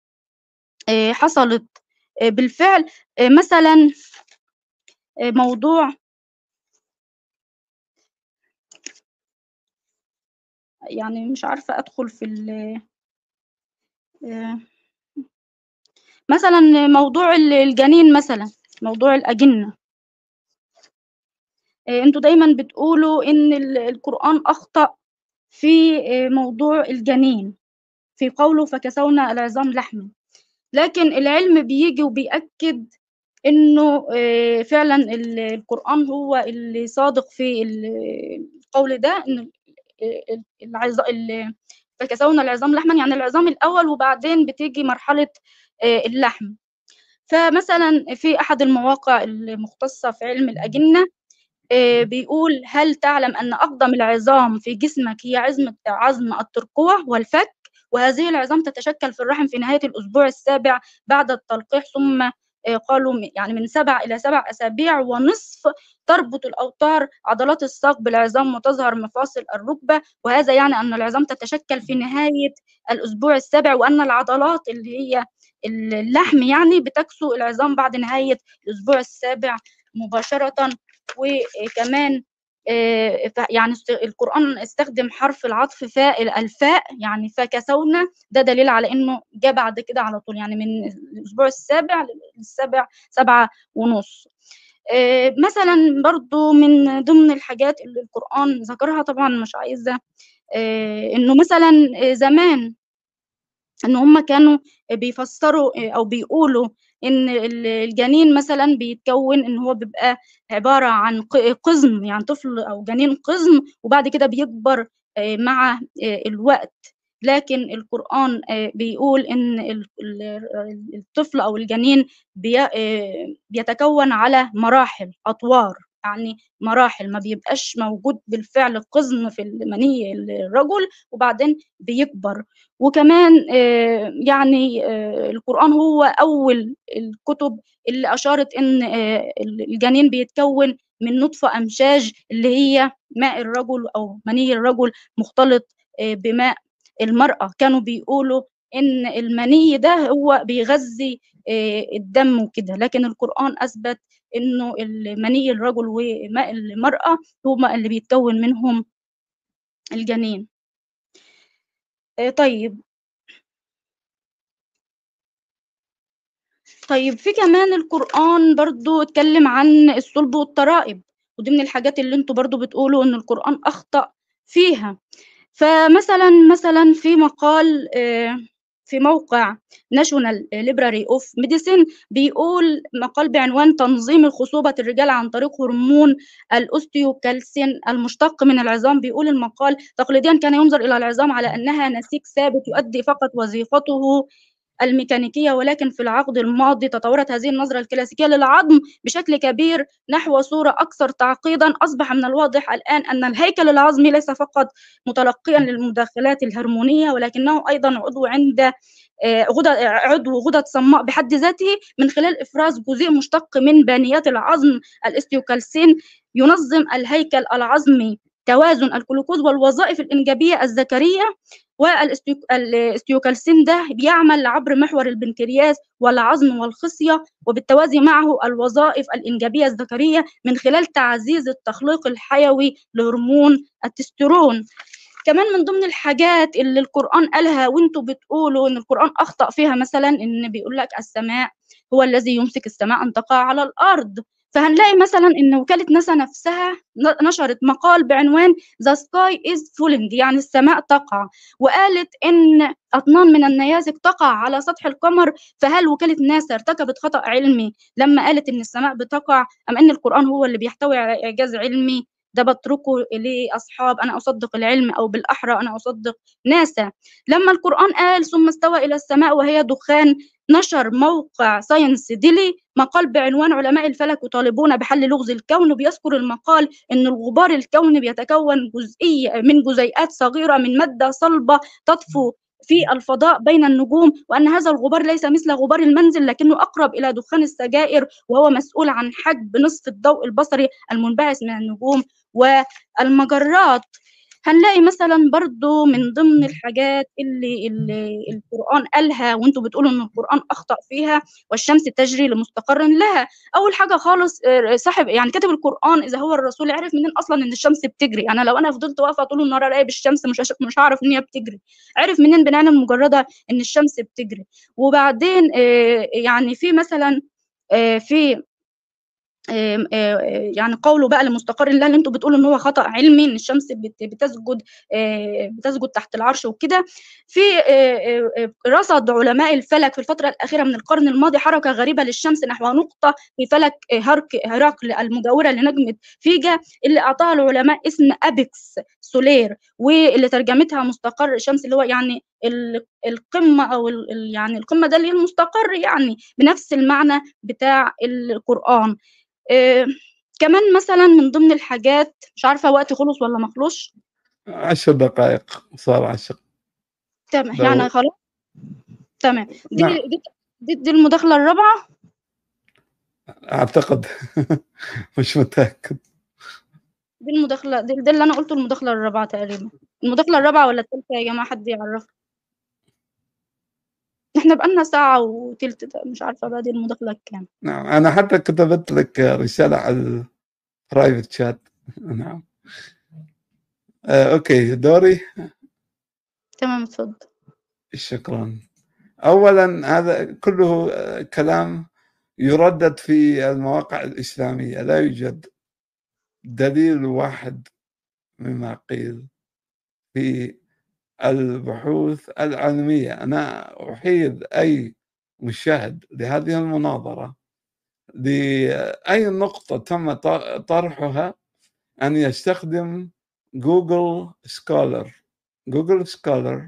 حصلت بالفعل مثلا موضوع يعني مش عارفة أدخل في ال مثلا موضوع الجنين مثلا موضوع الأجنة انتوا دايما بتقولوا ان القرآن أخطأ في موضوع الجنين في قوله فكسونا العظام لحما لكن العلم بيجي وبيأكد انه فعلا القرآن هو اللي صادق في القول ده ان العظام فكسونا العظام لحما يعني العظام الاول وبعدين بتيجي مرحله اللحم فمثلا في احد المواقع المختصه في علم الاجنه بيقول هل تعلم ان اقدم العظام في جسمك هي عظم عظم الترقوه والفك وهذه العظام تتشكل في الرحم في نهايه الاسبوع السابع بعد التلقيح ثم قالوا يعني من سبع إلى سبع أسابيع ونصف تربط الأوتار عضلات الساق بالعظام وتظهر مفاصل الركبة وهذا يعني أن العظام تتشكل في نهاية الأسبوع السابع وأن العضلات اللي هي اللحم يعني بتكسو العظام بعد نهاية الأسبوع السابع مباشرة وكمان آه، ف- يعني است- القرآن استخدم حرف العطف فاء الفاء يعني فكسونا ده دليل على انه جاء بعد كده على طول يعني من الاسبوع السابع للسابع سبعة ونص آه، مثلا برضو من ضمن الحاجات اللي القرآن ذكرها طبعا مش عايزة آه، انه مثلا آه، زمان ان هم كانوا بيفسروا او بيقولوا ان ال- الجنين مثلا بيتكون ان هو بيبقى عباره عن ق- قزم يعني طفل او جنين قزم وبعد كده بيكبر آه، مع آه، الوقت لكن القرآن آه، بيقول ان ال- ال- الطفل او الجنين بي- آه، بيتكون على مراحل اطوار يعني مراحل ما بيبقاش موجود بالفعل قزم في المني الرجل وبعدين بيكبر وكمان آه، يعني آه، القرآن هو أول الكتب اللي أشارت إن آه، الجنين بيتكون من نطفة أمشاج اللي هي ماء الرجل أو مني الرجل مختلط آه، بماء المرأة كانوا بيقولوا إن المني ده هو بيغذي آه، الدم وكده لكن القرآن أثبت إنه المني الرجل وماء المرأة هما اللي بيتكون منهم الجنين آه، طيب طيب في كمان القرآن برضو اتكلم عن الصلب والترائب ودي من الحاجات اللي انتوا برضو بتقولوا ان القرآن أخطأ فيها فمثلا مثلا في مقال آه، في موقع National Library of Medicine بيقول مقال بعنوان تنظيم الخصوبة الرجال عن طريق هرمون الأوستيوكالسين المشتق من العظام بيقول المقال تقليديا كان ينظر إلى العظام على أنها نسيج ثابت يؤدي فقط وظيفته الميكانيكية ولكن في العقد الماضي تطورت هذه النظرة الكلاسيكية للعظم بشكل كبير نحو صورة أكثر تعقيدا أصبح من الواضح الآن أن الهيكل العظمي ليس فقط متلقيا للمداخلات الهرمونية ولكنه أيضا عضو عند آه، غدد عضو غدد صماء بحد ذاته من خلال إفراز جزيء مشتق من بانيات العظم الاستيوكالسين ينظم الهيكل العظمي توازن الجلوكوز والوظائف الإنجابية الذكرية والاستيوكالسين ده بيعمل عبر محور البنكرياس والعظم والخصية وبالتوازي معه الوظائف الإنجابية الذكرية من خلال تعزيز التخليق الحيوي لهرمون التستيرون كمان من ضمن الحاجات اللي القرآن قالها وانتوا بتقولوا ان القرآن أخطأ فيها مثلا ان بيقول لك السماء هو الذي يمسك السماء أن تقع على الأرض فهنلاقي مثلا ان وكالة ناسا نفسها ن- نشرت مقال بعنوان The sky is falling يعني السماء تقع وقالت ان أطنان من النيازك تقع على سطح القمر فهل وكالة ناسا ارتكبت خطأ علمي لما قالت ان السماء بتقع أم ان القرآن هو اللي بيحتوي على إعجاز علمي ده بتركه لأصحاب أنا أصدق العلم أو بالأحرى أنا أصدق ناسا لما القرآن قال ثم استوى إلى السماء وهي دخان نشر موقع ساينس ديلي مقال بعنوان علماء الفلك يطالبون بحل لغز الكون وبيذكر المقال ان الغبار الكوني بيتكون جزئي من جزيئات صغيره من ماده صلبه تطفو في الفضاء بين النجوم وان هذا الغبار ليس مثل غبار المنزل لكنه اقرب الى دخان السجائر وهو مسؤول عن حجب نصف الضوء البصري المنبعث من النجوم والمجرات هنلاقي مثلا برضو من ضمن الحاجات اللي, اللي القرآن قالها وانتوا بتقولوا ان القرآن أخطأ فيها والشمس تجري لمستقر لها أول حاجة خالص آه، صاحب يعني كاتب القرآن إذا هو الرسول عرف منين أصلا إن الشمس بتجري أنا لو أنا فضلت واقفة طول النهار أراقب الشمس مش هش- مش هعرف إن هي بتجري عرف منين بناء المجردة إن الشمس بتجري وبعدين آه، يعني في مثلا آه، في آم، آه، آه، يعني قوله بقى لمستقر الله اللي انتوا بتقولوا ان هو خطأ علمي ان الشمس بت- بتسجد آه، بتسجد تحت العرش وكده في آه، آه، آه، رصد علماء الفلك في الفترة الأخيرة من القرن الماضي حركة غريبة للشمس نحو نقطة في فلك آه، هرك هرقل المجاورة لنجمة فيجا اللي أعطاها العلماء اسم أبيكس سولير واللي ترجمتها مستقر الشمس اللي هو يعني ال- القمة أو ال- ال- يعني القمة ده اللي هي المستقر يعني بنفس المعنى بتاع القرآن آه، كمان مثلا من ضمن الحاجات مش عارفة وقتي خلص ولا ما خلصش عشر دقائق صار عشر تمام لو- يعني خلاص تمام دي نعم. دي, دي, دي المداخلة الرابعة اعتقد مش متاكد دي المداخلة دي, دي اللي أنا قلته المداخلة الرابعة تقريبا المداخلة الرابعة ولا الثالثة يا جماعة حد يعرف احنا بقالنا ساعة وتلت مش عارفة بقى دي المداخلة كام نعم أنا حتى كتبت لك رسالة على البرايفت شات نعم آه، أوكي دوري تمام اتفضل شكرا أولا هذا كله آه، كلام يردد في المواقع الإسلامية لا يوجد دليل واحد مما قيل في البحوث العلمية أنا أحيد أي مشاهد لهذه المناظرة لأي نقطة تم طرحها أن يستخدم جوجل سكولر جوجل سكولر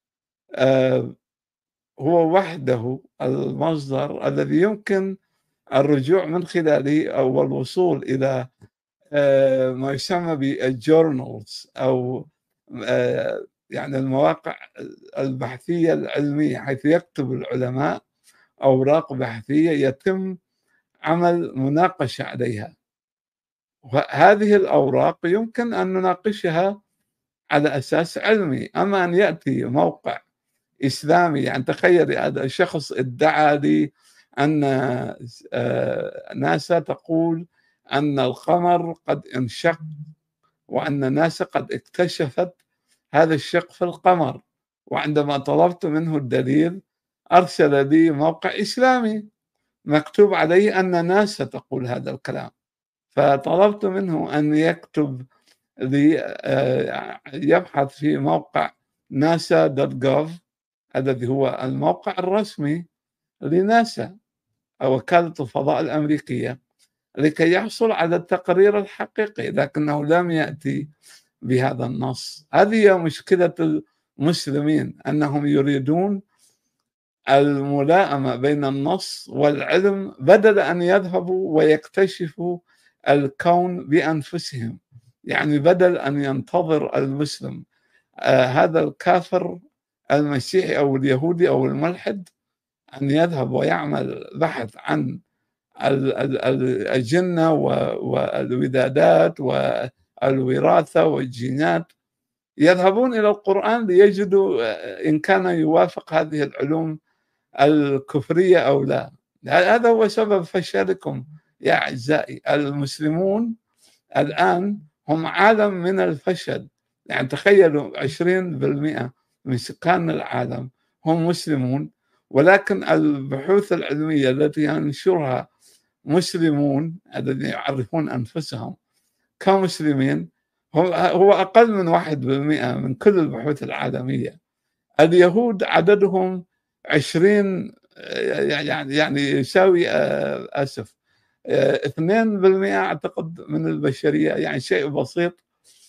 هو وحده المصدر الذي يمكن الرجوع من خلاله أو الوصول إلى آه، ما يسمى بالجورنالز أو آه، يعني المواقع البحثية العلمية حيث يكتب العلماء أوراق بحثية يتم عمل مناقشة عليها وهذه الأوراق يمكن أن نناقشها على أساس علمي أما أن يأتي موقع إسلامي يعني تخيل هذا شخص ادعى لي أن آه، ناسا تقول أن القمر قد انشق وأن ناسا قد اكتشفت هذا الشق في القمر وعندما طلبت منه الدليل أرسل لي موقع إسلامي مكتوب عليه أن ناسا تقول هذا الكلام فطلبت منه أن يكتب لي آه، يبحث في موقع ناسا دوت جوف الذي هو الموقع الرسمي لناسا وكالة الفضاء الأمريكية لكي يحصل على التقرير الحقيقي لكنه لم يأتي بهذا النص هذه مشكلة المسلمين أنهم يريدون الملائمة بين النص والعلم بدل أن يذهبوا ويكتشفوا الكون بأنفسهم يعني بدل أن ينتظر المسلم آه هذا الكافر المسيحي أو اليهودي أو الملحد أن يذهب ويعمل بحث عن الجنة والودادات والوراثة والجينات يذهبون إلى القرآن ليجدوا إن كان يوافق هذه العلوم الكفرية أو لا هذا هو سبب فشلكم يا أعزائي المسلمون الآن هم عالم من الفشل يعني تخيلوا 20% من سكان العالم هم مسلمون ولكن البحوث العلمية التي ينشرها مسلمون الذين يعرفون أنفسهم كمسلمين هو أقل من واحد بالمئة من كل البحوث العالمية اليهود عددهم عشرين يعني يعني يساوي آه، آسف اثنين بالمئة أعتقد من البشرية يعني شيء بسيط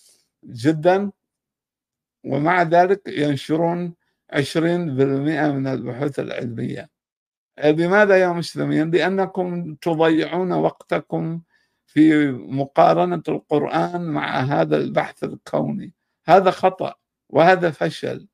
جدا ومع ذلك ينشرون عشرين بالمئة من البحوث العلمية لماذا يا مسلمين؟ لأنكم تضيعون وقتكم في مقارنة القرآن مع هذا البحث الكوني هذا خطأ وهذا فشل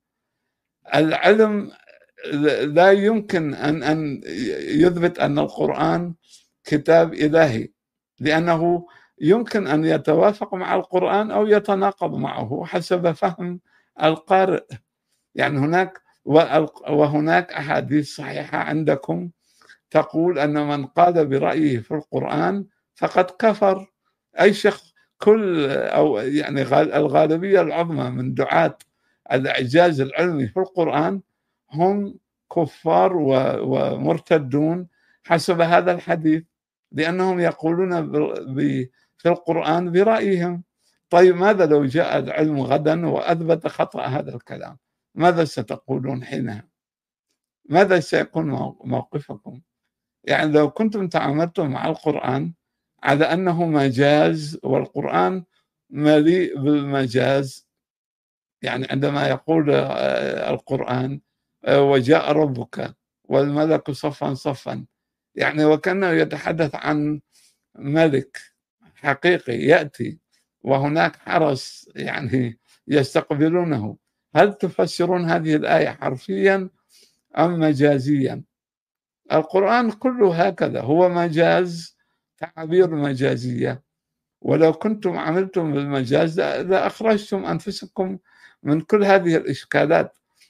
العلم لا يمكن أن أن يثبت أن القرآن كتاب إلهي لأنه يمكن أن يتوافق مع القرآن أو يتناقض معه حسب فهم القارئ يعني هناك وهناك أحاديث صحيحة عندكم تقول أن من قال برأيه في القرآن فقد كفر أي شخص كل أو يعني الغالبية العظمى من دعاة الإعجاز العلمي في القرآن هم كفار ومرتدون حسب هذا الحديث لأنهم يقولون في القرآن برأيهم طيب ماذا لو جاء العلم غدا وأثبت خطأ هذا الكلام ماذا ستقولون حينها ماذا سيكون موقفكم يعني لو كنتم تعاملتم مع القرآن على أنه مجاز والقرآن مليء بالمجاز يعني عندما يقول آه، القرآن آه، وجاء ربك والملك صفا صفا يعني وكأنه يتحدث عن ملك حقيقي يأتي وهناك حرس يعني يستقبلونه هل تفسرون هذه الآية حرفيا أم مجازيا القرآن كله هكذا هو مجاز تعابير مجازية ولو كنتم عملتم بالمجاز لأخرجتم أنفسكم من كل هذه الإشكالات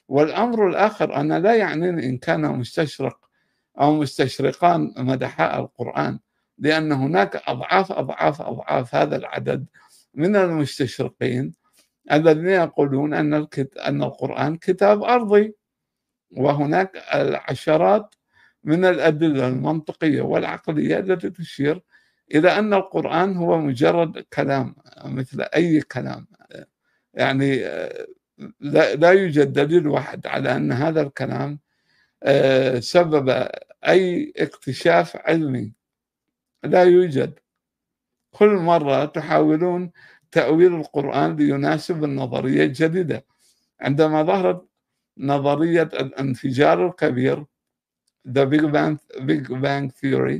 والأمر الآخر أنا لا يعنيني إن كان مستشرق أو مستشرقان مدحاء القرآن لأن هناك أضعاف أضعاف أضعاف هذا العدد من المستشرقين الذين يقولون أن أن القرآن كتاب أرضي وهناك العشرات من الأدلة المنطقية والعقلية التي تشير إلى أن القرآن هو مجرد كلام مثل أي كلام يعني لا, لا يوجد دليل واحد على أن هذا الكلام آه، سبب أي اكتشاف علمي لا يوجد كل مرة تحاولون تأويل القرآن ليناسب النظرية الجديدة عندما ظهرت نظرية الانفجار الكبير The Big Bang, Big Bang Theory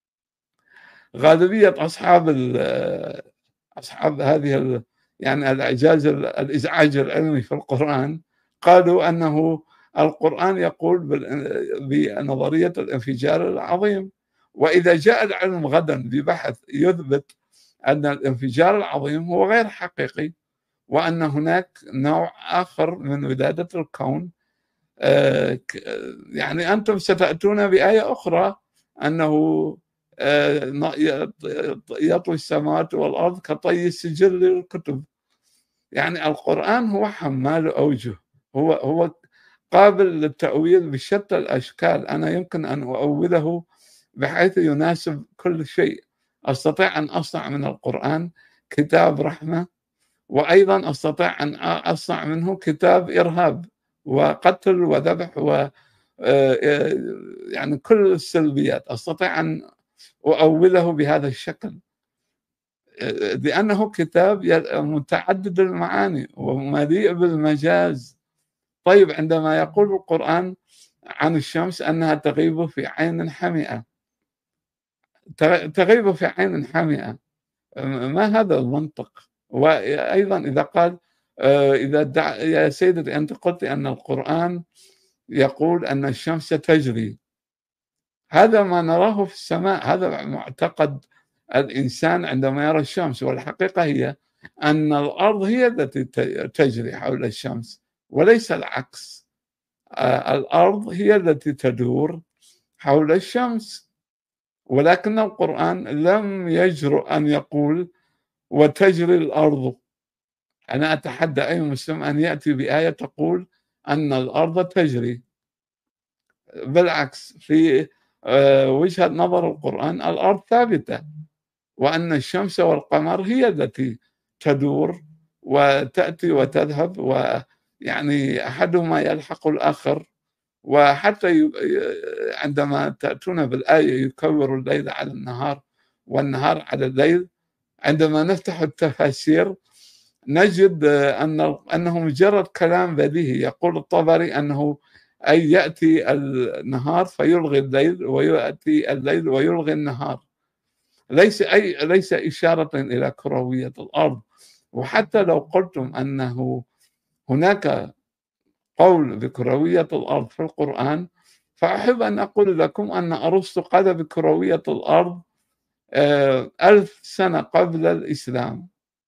غالبية أصحاب أصحاب هذه يعني الإعجاز الإزعاج العلمي في القرآن قالوا أنه القرآن يقول بنظرية الانفجار العظيم وإذا جاء العلم غدا ببحث يثبت أن الانفجار العظيم هو غير حقيقي وأن هناك نوع آخر من ولادة الكون آه، يعني أنتم ستأتون بآية أخرى أنه آه، يطوي السماوات والأرض كطي السجل للكتب يعني القرآن هو حمال أوجه هو هو قابل للتأويل بشتى الأشكال أنا يمكن أن أؤوله بحيث يناسب كل شيء أستطيع أن أصنع من القرآن كتاب رحمة وأيضا أستطيع أن أصنع منه كتاب إرهاب وقتل وذبح و آه، آه، يعني كل السلبيات أستطيع أن أؤوله بهذا الشكل آه، لأنه كتاب متعدد المعاني ومليء بالمجاز طيب عندما يقول القرآن عن الشمس أنها تغيب في عين حمئة تغيب في عين حمئة ما هذا المنطق وأيضا إذا قال آه، إذا دع... يا سيدتي أنت قلت أن القرآن يقول أن الشمس تجري هذا ما نراه في السماء هذا معتقد الإنسان عندما يرى الشمس والحقيقة هي أن الأرض هي التي تجري حول الشمس وليس العكس آه، الأرض هي التي تدور حول الشمس ولكن القرآن لم يجرؤ أن يقول وتجري الأرض أنا أتحدى أي مسلم أن يأتي بآية تقول أن الأرض تجري بالعكس في آه، وجهة نظر القرآن الأرض ثابتة وأن الشمس والقمر هي التي تدور وتأتي وتذهب ويعني أحدهما يلحق الآخر وحتى عندما تأتون بالآية يكور الليل على النهار والنهار على الليل عندما نفتح التفاسير نجد أن أنه مجرد كلام بديهي يقول الطبري أنه أي يأتي النهار فيلغي الليل ويأتي الليل ويلغي النهار ليس أي ليس إشارة إلى كروية الأرض وحتى لو قلتم أنه هناك قول بكروية الأرض في القرآن فأحب أن أقول لكم أن أرسطو قال بكروية الأرض آه، ألف سنة قبل الإسلام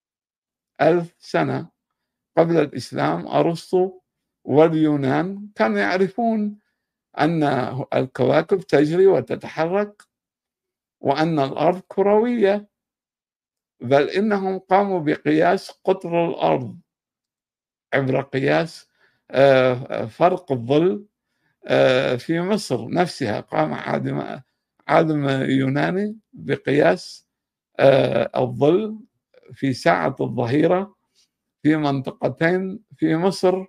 ألف سنة قبل الإسلام أرسطو واليونان كانوا يعرفون أن الكواكب تجري وتتحرك وأن الأرض كروية بل إنهم قاموا بقياس قطر الأرض عبر قياس آه، فرق الظل آه، في مصر نفسها قام عالم عالم يوناني بقياس آه، الظل في ساعة الظهيرة في منطقتين في مصر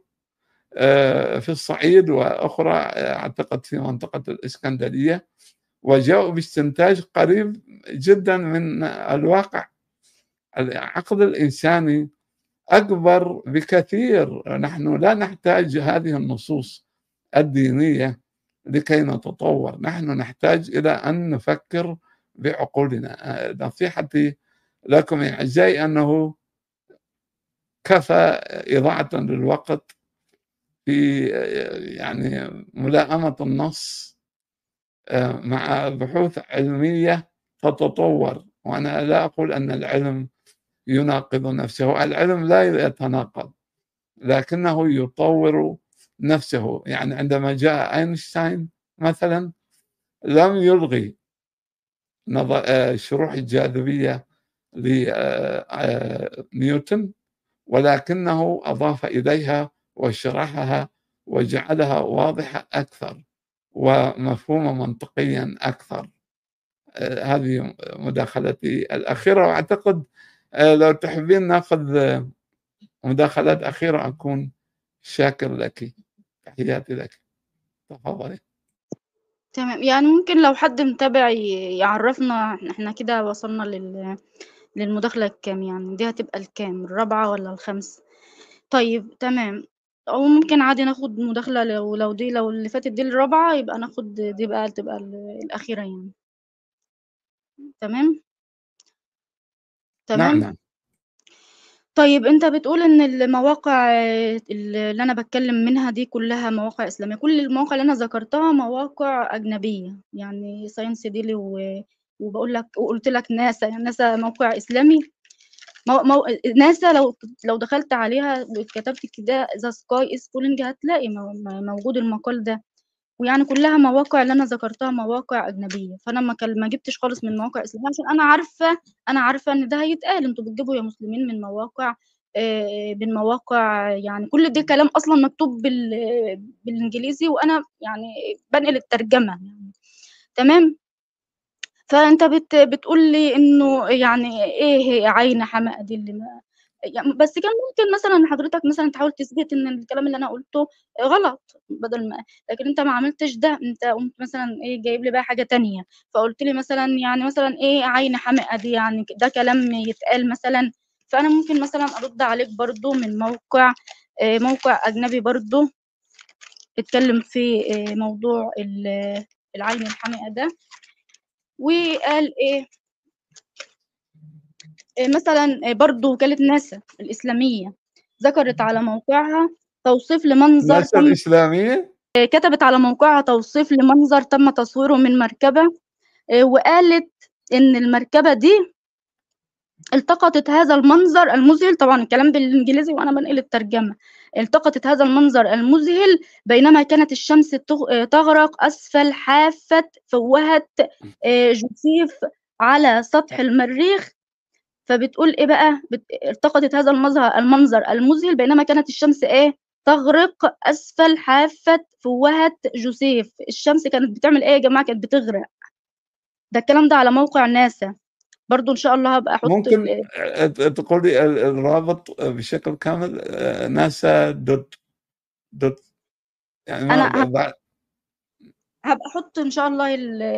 في الصعيد وأخرى أعتقد في منطقة الإسكندرية وجاءوا باستنتاج قريب جدا من الواقع العقل الإنساني أكبر بكثير نحن لا نحتاج هذه النصوص الدينية لكي نتطور نحن نحتاج إلى أن نفكر بعقولنا نصيحتي لكم يا أعزائي أنه كفى إضاعة للوقت في يعني ملائمة النص مع بحوث علمية تتطور وأنا لا أقول أن العلم يناقض نفسه العلم لا يتناقض لكنه يطور نفسه يعني عندما جاء أينشتاين مثلا لم يلغي آه، شروح الجاذبية لنيوتن آه، ولكنه أضاف إليها وشرحها وجعلها واضحة أكثر ومفهومة منطقيا أكثر آه، هذه مداخلتي الأخيرة وأعتقد لو تحبين ناخذ مداخلات أخيرة أكون شاكر لك تحياتي لك تفضلي تمام يعني ممكن لو حد متابع يعرفنا احنا كده وصلنا لل للمداخلة الكام يعني دي هتبقى الكام الرابعة ولا الخامس طيب تمام أو ممكن عادي ناخد مداخلة لو لو دي لو اللي فاتت دي الرابعة يبقى ناخد دي بقى تبقى الأخيرة يعني تمام نعم تمام نعم طيب أنت بتقول إن المواقع اللي أنا باتكلم منها دي كلها مواقع إسلامية، كل المواقع اللي أنا ذكرتها مواقع أجنبية، يعني ساينس ديلي و وباقول لك وقُلت لك ناسا، يعني ناسا موقع إسلامي مو مو ناسا لو لو دخلت عليها وكتبت كده the sky is falling هتلاقي موجود المقال ده. ويعني كلها مواقع اللي أنا ذكرتها مواقع أجنبية، فأنا ما كل ما جِبتش خالص من مواقع إسلامية عشان أنا عارفة أنا عارفة إن ده هيتقال، أنتم بتجيبوا يا مسلمين من مواقع آآ من مواقع يعني كل ده كلام أصلًا مكتوب بال بالإنجليزي وأنا يعني بانقل الترجمة يعني تمام؟ فأنت بت بتقول لي إنه يعني إيه هي عين حمأة دي اللي ما يعني بس كان ممكن مثلًا حضرتك مثلًا تحاول تثبت إن الكلام اللي أنا قُلته غلط، بدل ما لكن أنت ما عملتش ده، أنت قُمت مثلًا إيه جايب لي بقى حاجة تانية، فقُلت لي مثلًا يعني مثلًا إيه عين حمئة دي يعني ده كلام يتقال مثلًا، فأنا ممكن مثلًا أرُد عليك برضه من موقع آآ موقع أجنبي برضه اتكلم في آآ موضوع ال العين الحمئة ده، وقال إيه آه، مثلًا آه، برضه وكالة ناسا الإسلامية ذكرت على موقعها توصيف لمنظر ناسا تم الإسلامية؟ آه، كتبت على موقعها توصيف لمنظر تم تصويره من مركبة وقالت إن المركبة دي التقطت هذا المنظر المذهل طبعًا الكلام بالإنجليزي وأنا بانقل الترجمة، التقطت هذا المنظر المذهل بينما كانت الشمس تغرق أسفل حافة فوهة جوزيف على سطح المريخ فبتقول إيه بقى بت... التقطت هذا المظهر المنظر المذهل بينما كانت الشمس إيه تغرق أسفل حافة فوهة جوزيف الشمس كانت بتعمل إيه يا جماعة كانت بتغرق ده الكلام ده على موقع ناسا برضو إن شاء الله هبقى أحط ممكن تقولي الرابط بشكل كامل ناسا دوت دوت يعني أنا هبقى أحط إن شاء الله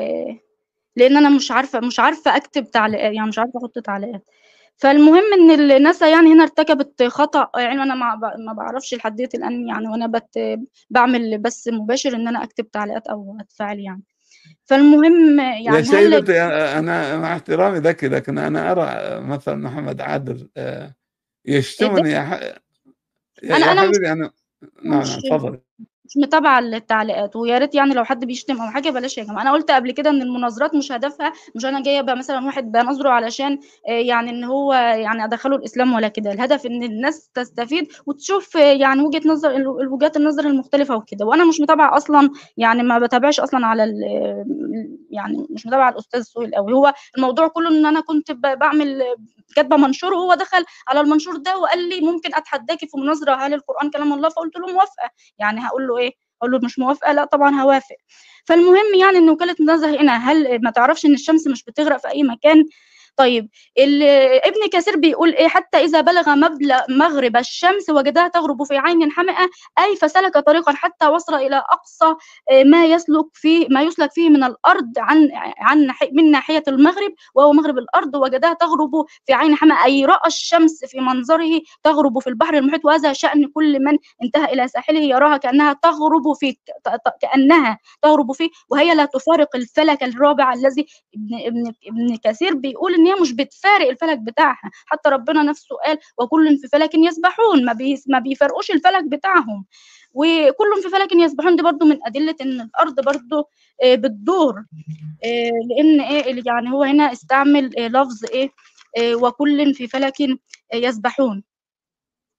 لأن أنا مش عارفة مش عارفة أكتب تعليقات يعني مش عارفة أحط تعليقات فالمهم إن الناسا يعني هنا ارتكبت خطأ يعني أنا ما بعرفش لحد الآن يعني وأنا بت بعمل بث مباشر إن أنا أكتب تعليقات أو أتفاعل يعني فالمهم يعني يا سيدتي أنا مع احترامي لك لكن أنا أرى مثلا محمد عادل آه، يشتمني يا, ح... يا, أنا يا حبيبي أنا نعم تفضل مش متابعة التعليقات ويا ريت يعني لو حد بيشتم أو حاجة بلاش يا جماعة أنا قلت قبل كده إن المناظرات مش هدفها مش أنا جاية بقى مثلا واحد بنظره علشان يعني إن هو يعني أدخله الإسلام ولا كده الهدف إن الناس تستفيد وتشوف يعني وجهة نظر وجهات النظر المختلفة وكده وأنا مش متابعة أصلا يعني ما بتابعش أصلا على يعني مش متابعة الأستاذ سهيل قوي هو الموضوع كله إن أنا كنت بعمل كاتبه منشور وهو دخل على المنشور ده وقال لي ممكن اتحداكي في مناظره هل القران كلام الله فقلت له موافقه يعني هقول له ايه اقول له مش موافقه لا طبعا هوافق فالمهم يعني ان وكاله النزهه هنا هل ما تعرفش ان الشمس مش بتغرق في اي مكان طيب ابن كثير بيقول ايه حتى اذا بلغ مبلغ مغرب الشمس وجدها تغرب في عين حمئه اي فسلك طريقا حتى وصل الى اقصى آه، ما يسلك فيه ما يسلك فيه من الارض عن عن من ناحيه المغرب وهو مغرب الارض وجدها تغرب في عين حمئه اي راى الشمس في منظره تغرب في البحر المحيط وهذا شان كل من انتهى الى ساحله يراها كانها تغرب في كانها تغرب فيه وهي لا تفارق الفلك الرابع الذي ابن ابن ابن كثير بيقول ان هي مش بتفارق الفلك بتاعها حتى ربنا نفسه قال وكل في فلك يسبحون ما, بي ما بيفرقوش الفلك بتاعهم وكل في فلك يسبحون دي برضو من أدلة إن الأرض برضو آه، بتدور آه، لأن إيه يعني هو هنا استعمل آه، لفظ إيه وكل في فلك يسبحون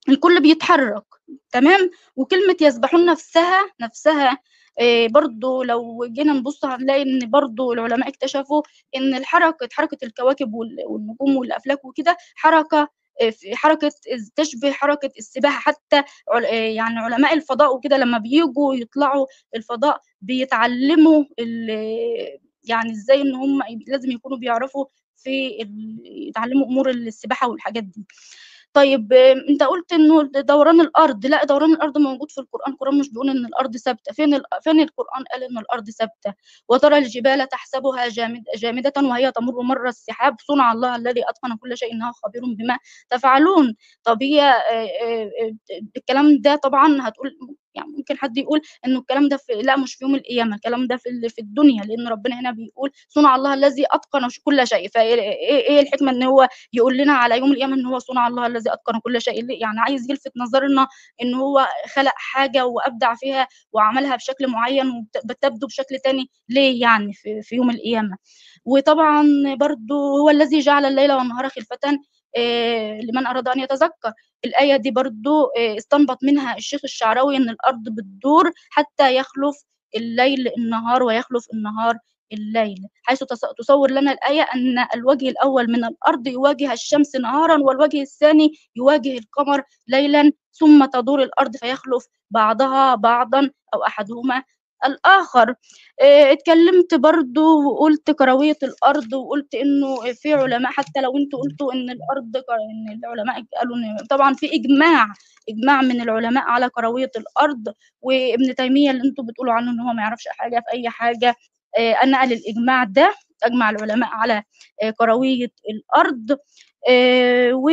الكل بيتحرك تمام وكلمة يسبحون نفسها نفسها إيه برضو لو جينا نبص هنلاقي ان برضو العلماء اكتشفوا ان الحركة حركة الكواكب والنجوم والافلاك وكده حركة في حركة تشبه حركة السباحة حتى يعني علماء الفضاء وكده لما بيجوا يطلعوا الفضاء بيتعلموا يعني ازاي ان هم لازم يكونوا بيعرفوا في يتعلموا امور السباحة والحاجات دي طيب انت قلت انه دوران الارض لا دوران الارض موجود في القران القران مش بيقول ان الارض ثابته فين ال... فين القران قال ان الارض ثابته وترى الجبال تحسبها جامد... جامده وهي تمر مر السحاب صنع الله الذي اتقن كل شيء انه خبير بما تفعلون طب هي الكلام ده طبعا هتقول يعني ممكن حد يقول انه الكلام ده في لا مش في يوم القيامه الكلام ده في في الدنيا لان ربنا هنا بيقول صنع الله الذي اتقن كل شيء فايه الحكمه ان هو يقول لنا على يوم القيامه ان هو صنع الله الذي اتقن كل شيء يعني عايز يلفت نظرنا ان هو خلق حاجه وابدع فيها وعملها بشكل معين وبتبدو بشكل تاني ليه يعني في, في يوم القيامه وطبعا برضو هو الذي جعل الليل والنهار خلفه لمن أراد أن يتذكر الآية دي برضو استنبط منها الشيخ الشعراوي أن الأرض بتدور حتى يخلف الليل النهار ويخلف النهار الليل حيث تصور لنا الآية أن الوجه الأول من الأرض يواجه الشمس نهارا والوجه الثاني يواجه القمر ليلا ثم تدور الأرض فيخلف بعضها بعضا أو أحدهما الآخر اتكلمت برضو وقلت كروية الأرض وقلت إنه في علماء حتى لو أنتوا قلتوا إن الأرض إن العلماء قالوا إن طبعا في إجماع إجماع من العلماء على كروية الأرض وابن تيمية اللي أنتوا بتقولوا عنه إن هو ما يعرفش حاجة في أي حاجة نقل الإجماع ده أجمع العلماء على كروية الأرض و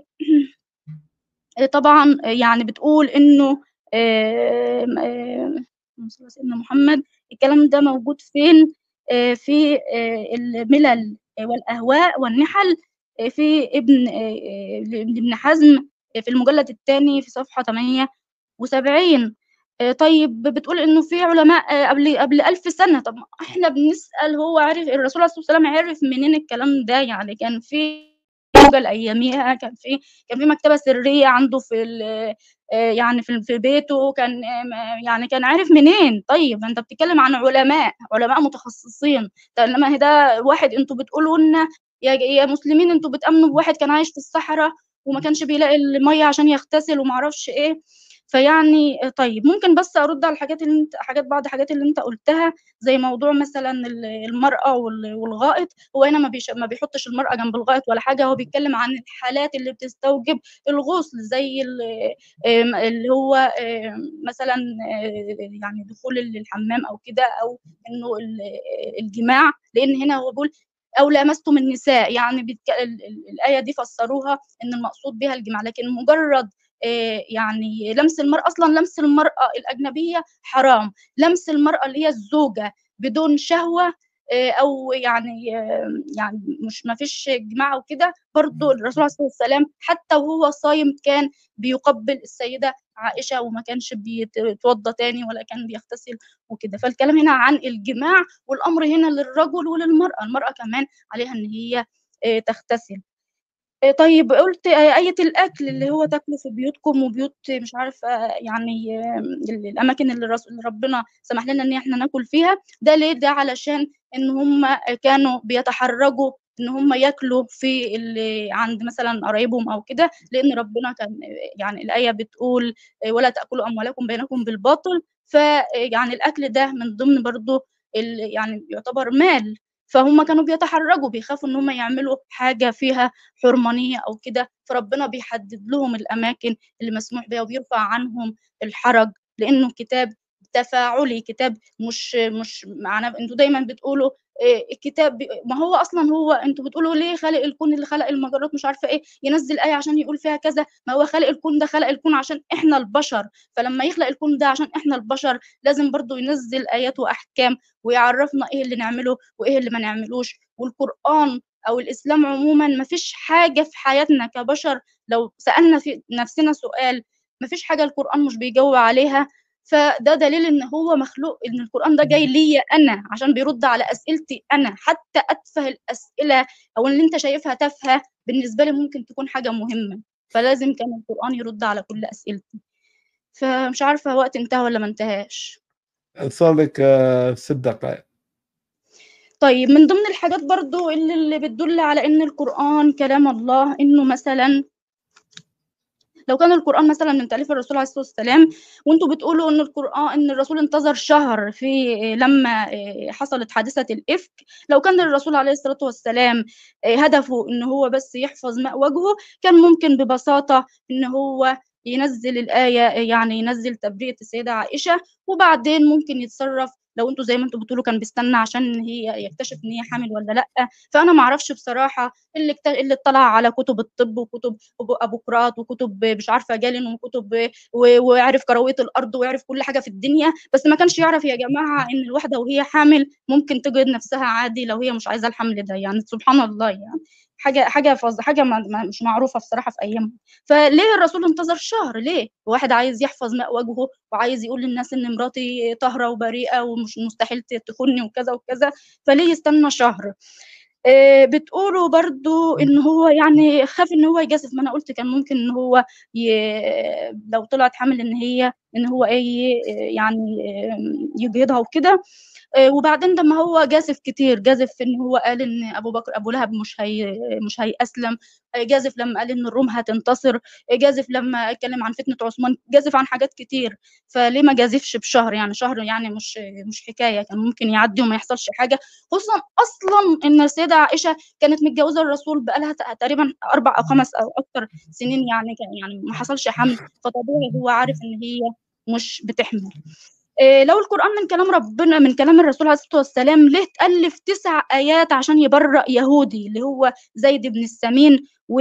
طبعا يعني بتقول إنه سيدنا محمد الكلام ده موجود فين في الملل والأهواء والنحل في ابن ابن حزم في المجلد الثاني في صفحة 78 طيب بتقول انه في علماء قبل قبل ألف سنة طب احنا بنسأل هو عارف الرسول صلى الله عليه وسلم عرف منين الكلام ده يعني كان في جوجل اياميها كان في كان في مكتبه سريه عنده في يعني في في بيته كان يعني كان عارف منين طيب انت بتتكلم عن علماء علماء متخصصين انما ده واحد انتوا بتقولوا لنا يا يا مسلمين انتوا بتامنوا بواحد كان عايش في الصحراء وما كانش بيلاقي الميه عشان يغتسل وما اعرفش ايه فيعني طيب ممكن بس ارد على الحاجات اللي انت حاجات بعض الحاجات اللي انت قلتها زي موضوع مثلا المراه والغائط هو هنا ما, بيش ما بيحطش المراه جنب الغائط ولا حاجه هو بيتكلم عن الحالات اللي بتستوجب الغسل زي اللي هو مثلا يعني دخول الحمام او كده او انه الجماع لان هنا هو بيقول او لامستم النساء يعني بيتك... الايه دي فسروها ان المقصود بها الجماع لكن مجرد يعني لمس المرأة أصلا لمس المرأة الأجنبية حرام لمس المرأة اللي هي الزوجة بدون شهوة أو يعني يعني مش ما فيش جماعة وكده برضو الرسول عليه الصلاة والسلام حتى وهو صايم كان بيقبل السيدة عائشة وما كانش بيتوضى تاني ولا كان بيغتسل وكده فالكلام هنا عن الجماع والأمر هنا للرجل وللمرأة المرأة كمان عليها إن هي تغتسل طيب قلت آية الأكل اللي هو تاكلوا في بيوتكم وبيوت مش عارفة يعني الأماكن اللي ربنا سمح لنا إن إحنا ناكل فيها ده ليه؟ ده علشان إن هم كانوا بيتحرجوا إن هم ياكلوا في اللي عند مثلا قرايبهم أو كده لأن ربنا كان يعني الآية بتقول ولا تأكلوا أموالكم بينكم بالباطل فيعني الأكل ده من ضمن برضه يعني يعتبر مال فهم كانوا بيتحرجوا بيخافوا ان هم يعملوا حاجه فيها حرمانيه او كده فربنا بيحدد لهم الاماكن اللي مسموح بها وبيرفع عنهم الحرج لانه كتاب تفاعلي كتاب مش مش معنا انتوا دايما بتقولوا الكتاب ما هو اصلا هو انتوا بتقولوا ليه خالق الكون اللي خلق المجرات مش عارفه ايه ينزل ايه عشان يقول فيها كذا ما هو خالق الكون ده خلق الكون عشان احنا البشر فلما يخلق الكون ده عشان احنا البشر لازم برضو ينزل ايات واحكام ويعرفنا ايه اللي نعمله وايه اللي ما نعملوش والقران او الاسلام عموما ما فيش حاجه في حياتنا كبشر لو سالنا في نفسنا سؤال ما فيش حاجه القران مش بيجاوب عليها فده دليل ان هو مخلوق ان القران ده جاي ليا انا عشان بيرد على اسئلتي انا حتى اتفه الاسئله او اللي انت شايفها تافهه بالنسبه لي ممكن تكون حاجه مهمه فلازم كان القرآن يرد على كل أسئلتي فمش عارفة وقت انتهى ولا ما انتهاش صار لك آه، ست دقائق طيب من ضمن الحاجات برضو اللي, اللي بتدل على ان القرآن كلام الله انه مثلا لو كان القرآن مثلا من تأليف الرسول عليه الصلاة والسلام وانتوا بتقولوا ان القرآن ان الرسول انتظر شهر في لما حصلت حادثة الإفك لو كان الرسول عليه الصلاة والسلام هدفه ان هو بس يحفظ ماء وجهه كان ممكن ببساطة ان هو ينزل الآية يعني ينزل تبرئة السيدة عائشة وبعدين ممكن يتصرف لو انتوا زي ما انتوا بتقولوا كان بيستنى عشان هي يكتشف ان هي حامل ولا لا فانا ما اعرفش بصراحه اللي اكت... اللي اطلع على كتب الطب وكتب ابوقراط وكتب مش عارفه جالن وكتب و... ويعرف كرويه الارض ويعرف كل حاجه في الدنيا بس ما كانش يعرف يا جماعه ان الواحده وهي حامل ممكن تجد نفسها عادي لو هي مش عايزه الحمل ده يعني سبحان الله يعني حاجه حاجه فظ حاجه ما مش معروفه بصراحه في ايامهم فليه الرسول انتظر شهر ليه واحد عايز يحفظ ماء وجهه وعايز يقول للناس ان مراتي طاهره وبريئه ومش مستحيل تخوني وكذا وكذا فليه يستنى شهر آه بتقولوا برضو ان هو يعني خاف ان هو يجازف ما انا قلت كان ممكن ان هو ي... لو طلعت حامل ان هي ان هو ايه يعني يجهضها وكده وبعدين لما هو جازف كتير جازف ان هو قال ان ابو بكر ابو لهب مش هي مش هيأسلم جازف لما قال ان الروم هتنتصر جازف لما اتكلم عن فتنه عثمان جازف عن حاجات كتير فليه ما جازفش بشهر يعني شهر يعني مش مش حكايه كان ممكن يعدي وما يحصلش حاجه خصوصا اصلا ان السيده عائشه كانت متجوزه الرسول بقالها تقريبا اربع او خمس او اكتر سنين يعني كان يعني ما حصلش حمل فطبيعي هو عارف ان هي مش بتحمل لو القرآن من كلام ربنا من كلام الرسول عليه الصلاة والسلام ليه تألف تسع آيات عشان يبرأ يهودي اللي هو زيد بن السمين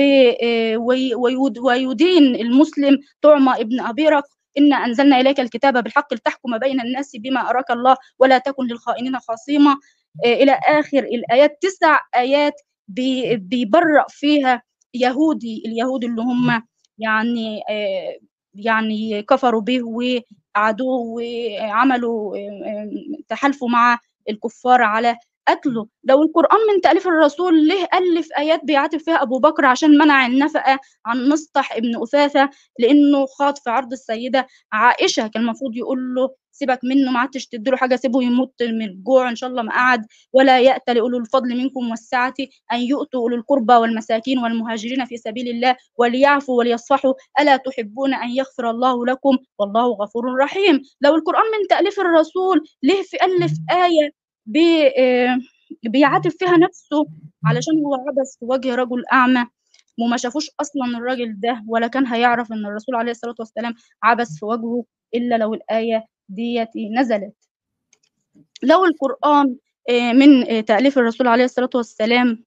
ويدين المسلم طعمة ابن أبي رق إنا أنزلنا إليك الكتاب بالحق لتحكم بين الناس بما أراك الله ولا تكن للخائنين خصيما إلى آخر الآيات تسع آيات بيبرأ فيها يهودي اليهود اللي هم يعني يعني كفروا به وعادوه وعملوا تحالفوا مع الكفار على قتله لو القرآن من تأليف الرسول ليه ألف آيات بيعاتب فيها أبو بكر عشان منع النفقة عن مصطح ابن أثاثة لأنه خاض في عرض السيدة عائشة كان المفروض يقول له سيبك منه ما عادش تديله حاجه سيبه يموت من الجوع ان شاء الله ما قعد ولا يأتى لاولو الفضل منكم والسعه ان يؤتوا اولو القربى والمساكين والمهاجرين في سبيل الله وليعفوا وليصفحوا الا تحبون ان يغفر الله لكم والله غفور رحيم لو القران من تاليف الرسول ليه في الف ايه بي بيعاتب فيها نفسه علشان هو عبس في وجه رجل اعمى وما شافوش اصلا الراجل ده ولا كان هيعرف ان الرسول عليه الصلاه والسلام عبس في وجهه الا لو الايه ديت نزلت لو القرآن من تأليف الرسول عليه الصلاة والسلام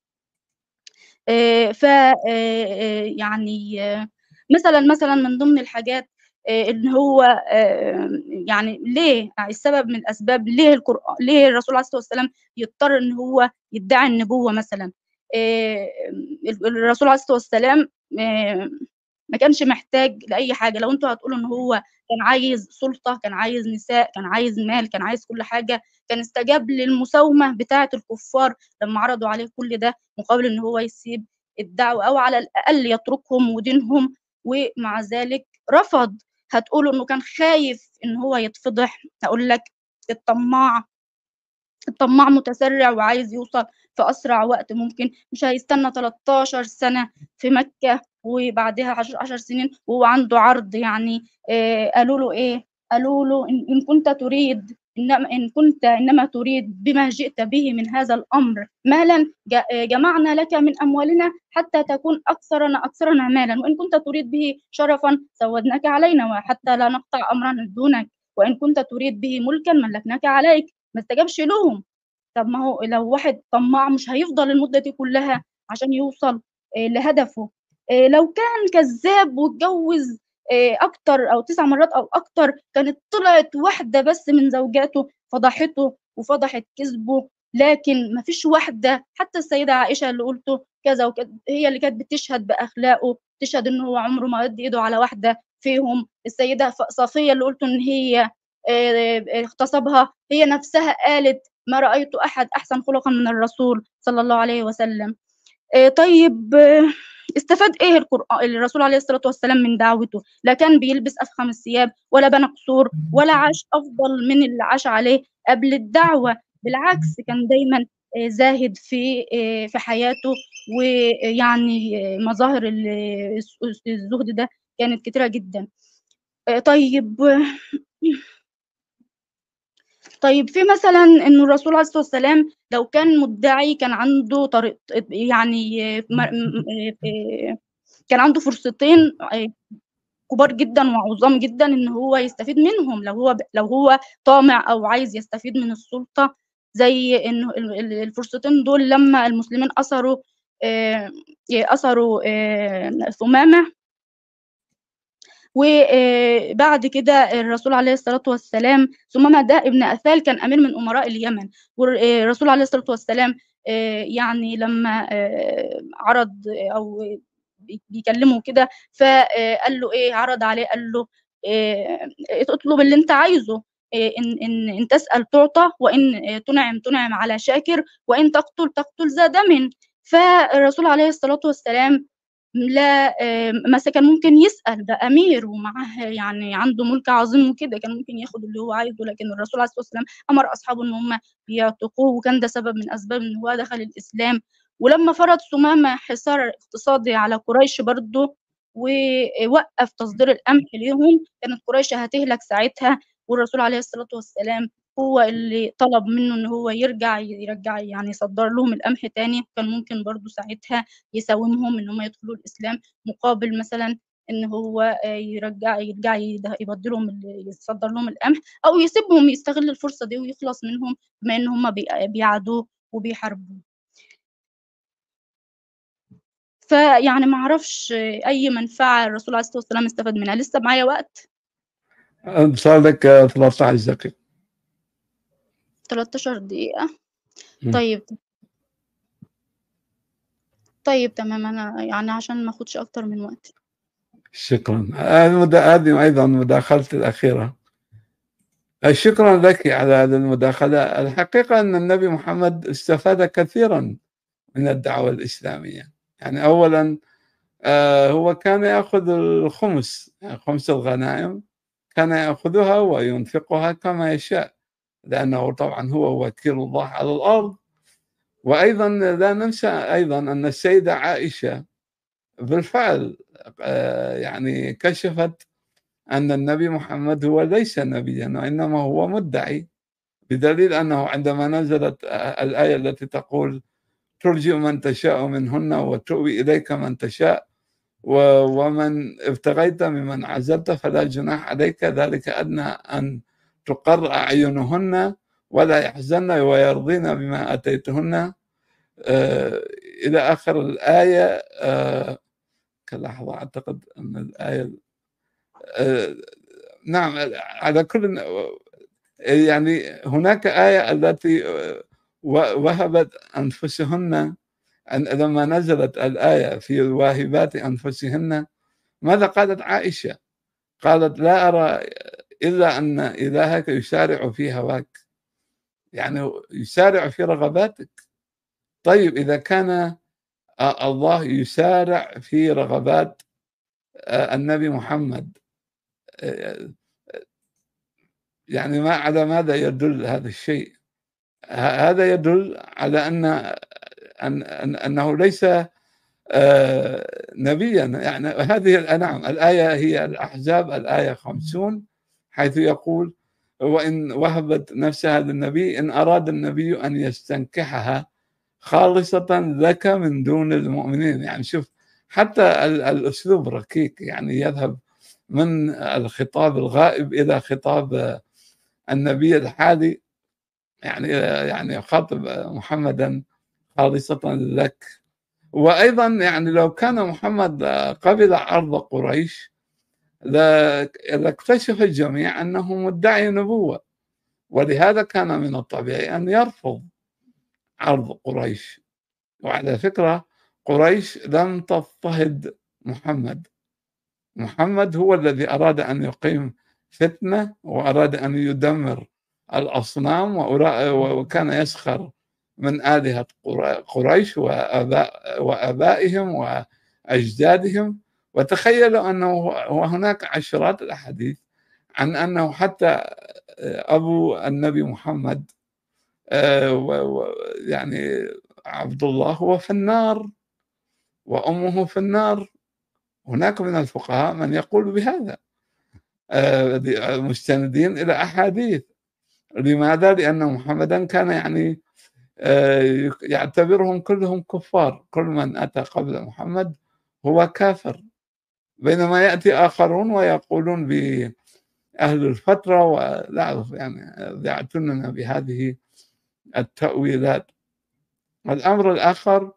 ف يعني مثلا مثلا من ضمن الحاجات ان هو يعني ليه السبب من الاسباب ليه القرآن ليه الرسول عليه الصلاة والسلام يضطر ان هو يدعي النبوة مثلا الرسول عليه الصلاة والسلام ما كانش محتاج لاي حاجه لو انتوا هتقولوا ان هو كان عايز سلطه كان عايز نساء كان عايز مال كان عايز كل حاجه كان استجاب للمساومه بتاعه الكفار لما عرضوا عليه كل ده مقابل ان هو يسيب الدعوه او على الاقل يتركهم ودينهم ومع ذلك رفض هتقولوا انه كان خايف ان هو يتفضح هقول لك الطماع الطماع متسرع وعايز يوصل في اسرع وقت ممكن مش هيستنى 13 سنه في مكه وبعدها 10 10 سنين وهو عنده عرض يعني آه قالوا له ايه قالوا له إن, ان كنت تريد إنما إن كنت إنما تريد بما جئت به من هذا الأمر مالا جمعنا لك من أموالنا حتى تكون أكثرنا أكثرنا مالا وإن كنت تريد به شرفا سودناك علينا وحتى لا نقطع أمرا دونك وإن كنت تريد به ملكا ملكناك عليك ما استجابش لهم طب ما هو لو واحد طماع مش هيفضل المدة دي كلها عشان يوصل لهدفه لو كان كذاب واتجوز اكتر او تسع مرات او اكتر كانت طلعت واحده بس من زوجاته فضحته وفضحت كذبه لكن ما فيش واحده حتى السيده عائشه اللي قلته كذا وكذا هي اللي كانت بتشهد باخلاقه تشهد ان هو عمره ما يدي ايده على واحده فيهم السيده صفيه اللي قلته ان هي اغتصبها هي نفسها قالت ما رايت احد احسن خلقا من الرسول صلى الله عليه وسلم طيب استفاد ايه القرآن الرسول عليه الصلاة والسلام من دعوته لا كان بيلبس افخم الثياب ولا بنى قصور ولا عاش افضل من اللي عاش عليه قبل الدعوة بالعكس كان دايما آه، زاهد في آه، في حياته ويعني آه، مظاهر ال- الزهد ده كانت كتيرة جدا آه، طيب طيب في مثلا انه الرسول عليه الصلاه والسلام لو كان مدعي كان عنده طريق يعني آه، م- م- آه، كان عنده فرصتين آه، كبار جدا وعظام جدا ان هو يستفيد منهم لو هو لو هو طامع او عايز يستفيد من السلطه زي انه ال- ال- الفرصتين دول لما المسلمين اسروا آه، اسروا آه، ثمامه وبعد كده الرسول عليه الصلاة والسلام ثمامة ده ابن أثال كان أمير من أمراء اليمن والرسول عليه الصلاة والسلام آه، يعني لما آه، عرض أو بيكلمه كده فقال له إيه عرض عليه قال له آه، اطلب اللي أنت عايزه آه، إن إن إن تسأل تعطى وإن آه، تنعم تنعم على شاكر وإن تقتل تقتل ذا دم فالرسول عليه الصلاة والسلام لا آه، مثلا كان ممكن يسأل ده أمير ومعاه يعني عنده ملك عظيم وكده كان ممكن ياخد اللي هو عايزه لكن الرسول عليه الصلاة والسلام أمر أصحابه إن هم يعتقوه وكان ده سبب من أسباب إن هو دخل الإسلام ولما فرض ثمامة حصار اقتصادي على قريش برضه ووقف تصدير القمح ليهم كانت قريش هتهلك ساعتها والرسول عليه الصلاة والسلام هو اللي طلب منه ان هو يرجع يرجع يعني يصدر لهم القمح تاني كان ممكن برضو ساعتها يساومهم ان هم يدخلوا الاسلام مقابل مثلا ان هو آه، يرجع يرجع يد- يبدلهم ال- يصدر لهم القمح او يسيبهم يستغل الفرصه دي ويخلص منهم بما ان هم بي- بيعادوه وبيحاربوه فيعني ما اعرفش اي منفعه الرسول عليه الصلاه والسلام استفاد منها لسه معايا وقت صار لك آه، 13 دقيقة 13 دقيقه مم. طيب طيب تمام انا يعني عشان ما اخدش اكتر من وقت شكرا هذه مد- هذه أيضا مداخلتي الأخيرة شكرا لك على هذه المداخلة الحقيقة أن النبي محمد استفاد كثيرا من الدعوة الإسلامية يعني أولا آه، هو كان يأخذ الخمس يعني خمس الغنائم كان يأخذها وينفقها كما يشاء لأنه طبعا هو وكيل الله على الأرض وأيضا لا ننسى أيضا أن السيدة عائشة بالفعل آه، يعني كشفت أن النبي محمد هو ليس نبيا وإنما هو مدعي بدليل أنه عندما نزلت آه، الآية التي تقول ترجع من تشاء منهن وتؤوي إليك من تشاء و- ومن ابتغيت ممن عزلت فلا جناح عليك ذلك أدنى أن تقر أعينهن ولا يحزن ويرضين بما أتيتهن آه، إلى آخر الآية آه، كلحظة أعتقد أن الآية آه، نعم على كل يعني هناك آية التي آه، وهبت أنفسهن أن لما نزلت الآية في واهبات أنفسهن ماذا قالت عائشة قالت لا أرى إلا أن إلهك يسارع في هواك يعني يسارع في رغباتك طيب إذا كان الله يسارع في رغبات النبي محمد يعني ما على ماذا يدل هذا الشيء هذا يدل على أن أن أن- أنه ليس آه، نبيا يعني هذه نعم الآية هي الأحزاب الآية خمسون حيث يقول وإن وهبت نفسها للنبي إن أراد النبي أن يستنكحها خالصة لك من دون المؤمنين يعني شوف حتى ال- الأسلوب ركيك يعني يذهب من الخطاب الغائب إلى خطاب آه، النبي الحالي يعني يعني يخاطب محمدا خالصة لك وأيضا يعني لو كان محمد قبل عرض قريش لا- لاكتشف الجميع أنه مدعي نبوة ولهذا كان من الطبيعي أن يرفض عرض قريش وعلى فكرة قريش لم تضطهد محمد محمد هو الذي أراد أن يقيم فتنة وأراد أن يدمر الأصنام وأرا- وكان يسخر من آلهة قرا- قريش وآباء وآبائهم أجدادهم وتخيلوا أنه وهناك عشرات الأحاديث عن أنه حتى أبو النبي محمد يعني عبد الله هو في النار وأمه في النار هناك من الفقهاء من يقول بهذا مستندين إلى أحاديث لماذا؟ لأن محمدا كان يعني آه، يعتبرهم كلهم كفار كل من أتى قبل محمد هو كافر بينما يأتي آخرون ويقولون بأهل الفترة ولا أعرف يعني يعتننا بهذه التأويلات الأمر الآخر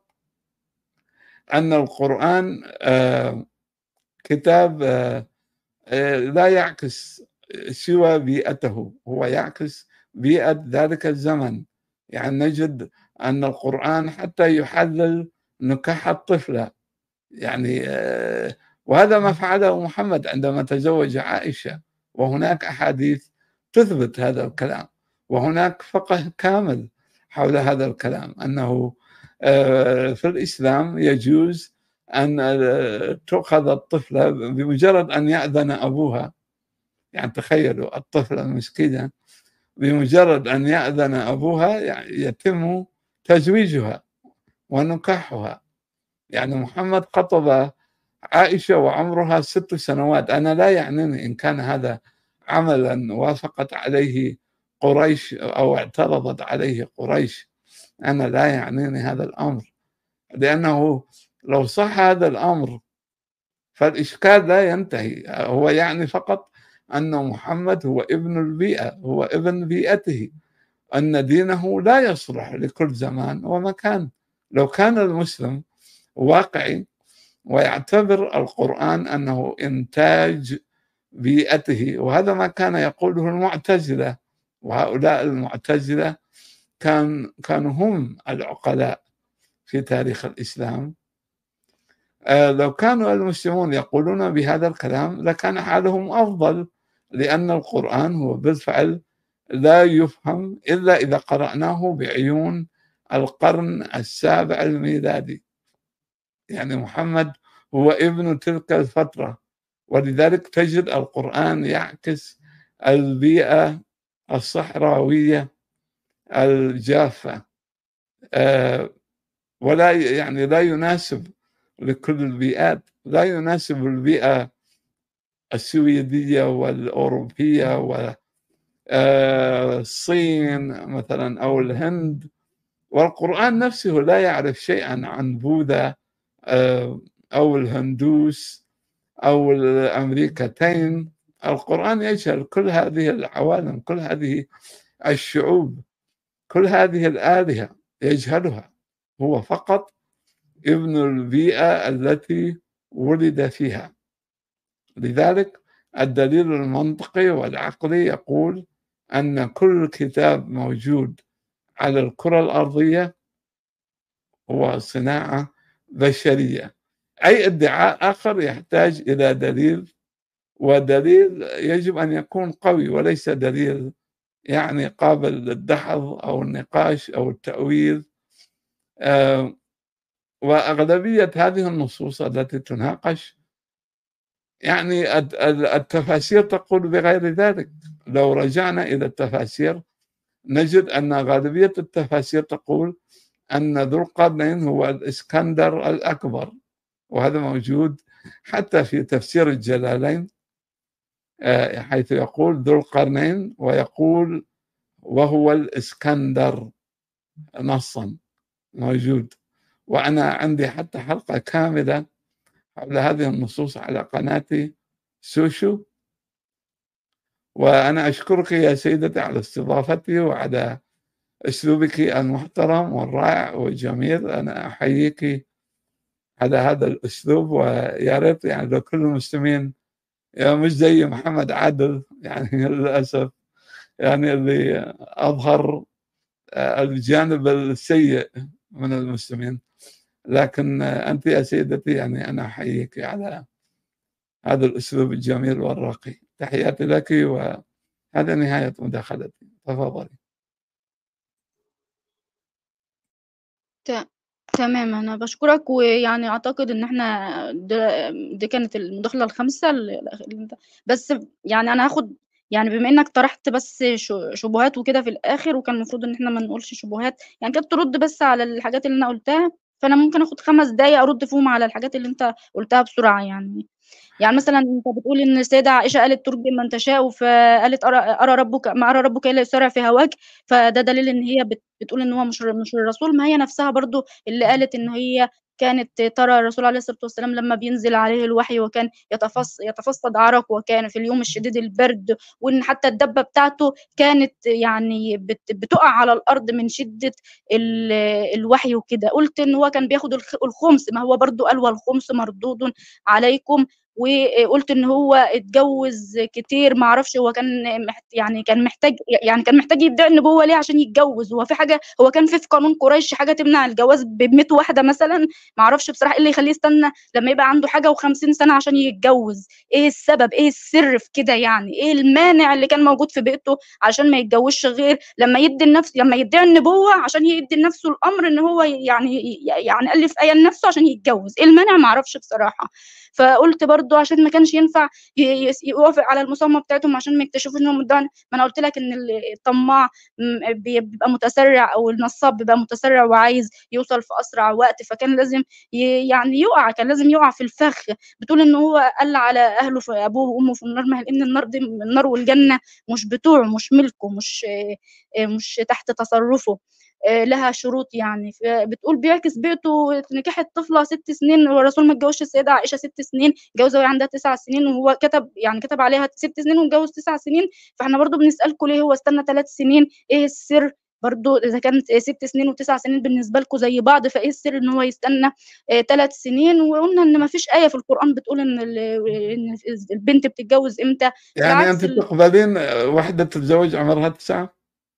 أن القرآن آه، كتاب آه، لا يعكس سوى بيئته هو يعكس بيئة ذلك الزمن يعني نجد أن القرآن حتى يحلل نكاح الطفلة يعني آه، وهذا ما فعله محمد عندما تزوج عائشة وهناك أحاديث تثبت هذا الكلام وهناك فقه كامل حول هذا الكلام أنه آه، في الإسلام يجوز أن آه، تؤخذ الطفلة بمجرد أن يأذن أبوها يعني تخيلوا الطفلة المسكينة بمجرد أن يأذن أبوها يعني يتم تزويجها ونكاحها يعني محمد خطب عائشة وعمرها ست سنوات أنا لا يعنيني إن كان هذا عملا وافقت عليه قريش أو اعترضت عليه قريش أنا لا يعنيني هذا الأمر لأنه لو صح هذا الأمر فالإشكال لا ينتهي هو يعني فقط أن محمد هو ابن البيئة هو ابن بيئته أن دينه لا يصلح لكل زمان ومكان لو كان المسلم واقعي ويعتبر القرآن أنه إنتاج بيئته وهذا ما كان يقوله المعتزلة وهؤلاء المعتزلة كان كانوا هم العقلاء في تاريخ الإسلام آه، لو كانوا المسلمون يقولون بهذا الكلام لكان حالهم أفضل لأن القرآن هو بالفعل لا يفهم إلا إذا قرأناه بعيون القرن السابع الميلادي يعني محمد هو ابن تلك الفترة ولذلك تجد القرآن يعكس البيئة الصحراوية الجافة آه، ولا يعني لا يناسب لكل البيئات لا يناسب البيئة السويدية والأوروبية والصين آه، مثلا أو الهند والقرآن نفسه لا يعرف شيئا عن بوذا آه، أو الهندوس أو الأمريكتين القرآن يجهل كل هذه العوالم كل هذه الشعوب كل هذه الآلهة يجهلها هو فقط ابن البيئة التي ولد فيها لذلك الدليل المنطقي والعقلي يقول أن كل كتاب موجود على الكرة الأرضية هو صناعة بشرية أي ادعاء آخر يحتاج إلى دليل ودليل يجب أن يكون قوي وليس دليل يعني قابل للدحض أو النقاش أو التأويل آه، وأغلبية هذه النصوص التي تناقش يعني التفاسير تقول بغير ذلك لو رجعنا إلى التفاسير نجد أن غالبية التفاسير تقول أن ذو القرنين هو الإسكندر الأكبر وهذا موجود حتى في تفسير الجلالين آه، حيث يقول ذو القرنين ويقول وهو الإسكندر نصا موجود وأنا عندي حتى حلقة كاملة حول هذه النصوص على قناتي سوشو وأنا أشكرك يا سيدتي على استضافتي وعلى أسلوبك المحترم والرائع والجميل أنا أحييك على هذا الأسلوب ويا ريت يعني لو كل المسلمين يعني مش زي محمد عادل يعني للأسف يعني اللي أظهر الجانب السيء من المسلمين لكن أنت يا سيدتي يعني أنا أحييك على هذا الأسلوب الجميل والراقي تحياتي لك وهذا نهاية مداخلتي تفضلي تمام، أنا باشكرك، ويعني أعتقد إن إحنا د دي كانت المداخلة الخامسة ال الأخ اللي أنت بس يعني أنا هاخد يعني بما إنك طرحت بس ش شبهات وكده في الآخر، وكان المفروض إن إحنا ما نقولش شبهات، يعني كانت ترد بس على الحاجات اللي أنا قُلتها، فأنا ممكن آخد 5 دقايق أرد فيهم على الحاجات اللي أنت قُلتها بسرعة يعني. يعني مثلًا أنت بتقول إن السيدة عائشة قالت ترجي من تشاء، فقالت أرى أرى ربك ما أرى ربك إلا يسارع في هواك، فده دليل إن هي بت بتقول إن هو مش ر مش الرسول، ما هي نفسها برضه اللي قالت إن هي كانت ترى الرسول عليه الصلاة والسلام لمّا بينزل عليه الوحي وكان يتفص يتفصد عرق وكان في اليوم الشديد البرد، وإن حتى الدابة بتاعته كانت يعني بت بتُقع على الأرض من شدة ال الوحي وكده، قُلت إن هو كان بياخد الخ الخُمس، ما هو برضه قال والخُمس مردود عليكم، وقُلت إن هو اتجوّز كتير، ما أعرفش هو كان محت يعني كان محتاج ي يعني كان محتاج يدعي النبوة ليه عشان يتجوّز، هو في حاجة هو كان في في قانون قريش حاجة تمنع الجواز ب100 واحدة مثلًا؟ ما أعرفش بصراحة إيه اللي يخلّيه يستنى لمّا يبقى عنده حاجة و50 سَنة عشان يتجوّز، إيه السبب، إيه السر في كده يعني، إيه المانع اللي كان موجود في بيئته عشان ما يتجوّزش غير لمّا يدّي لنفس لمّا يدّعي النبوة عشان يدّي لنفسه الأمر إن هو يعني ي يعني ألِّف آية لنفسه عشان يتجوّز، إيه المانع ما أعرفش بصراحة. فقُلت برضه عشان ما كانش ينفع ي يس يوافق على المُساومة بتاعتهم عشان ما يكتشفوش إنهم ادّعوا ما أنا قُلت لك إن ال الطماع م بي بيبقى متسرع أو النصّاب بيبقى متسرع وعايز يوصل في أسرع وقت، فكان لازم ي يعني يُقع، كان لازم يُقع في الفخ، بتقول إن هو قال على أهله ف أبوه وأمه في النار، ما لإن النار دي النار والجنة مش بتوعه، مش ملكه، مش آآ مش تحت تصرُّفه، آآ لها شروط يعني، فبتقول بيعكس بيئته نكاح الطفلة 6 سنين، والرسول ما اتجوّزش السيدة عائشة 6 سنين، اتجوّزها وهي عندها 9 سنين، وهو كتب يعني كتب عليها 6 سنين واتجوّز 9 سنين، فإحنا برضه بنسألكم ليه هو استنى 3 سنين، إيه السر؟ برضه إذا كانت 6 سنين و9 سنين بالنسبة لكم زي بعض، فإيه السر إن هو يستنى آآ 3 سنين؟ وقُلنا إن ما فيش آية في القرآن بتقول إن ال إن الز البنت بتتجوّز إمتى، يعني بالعكس أنتِ ال تقبلين واحدة تتزوج عمرها 9؟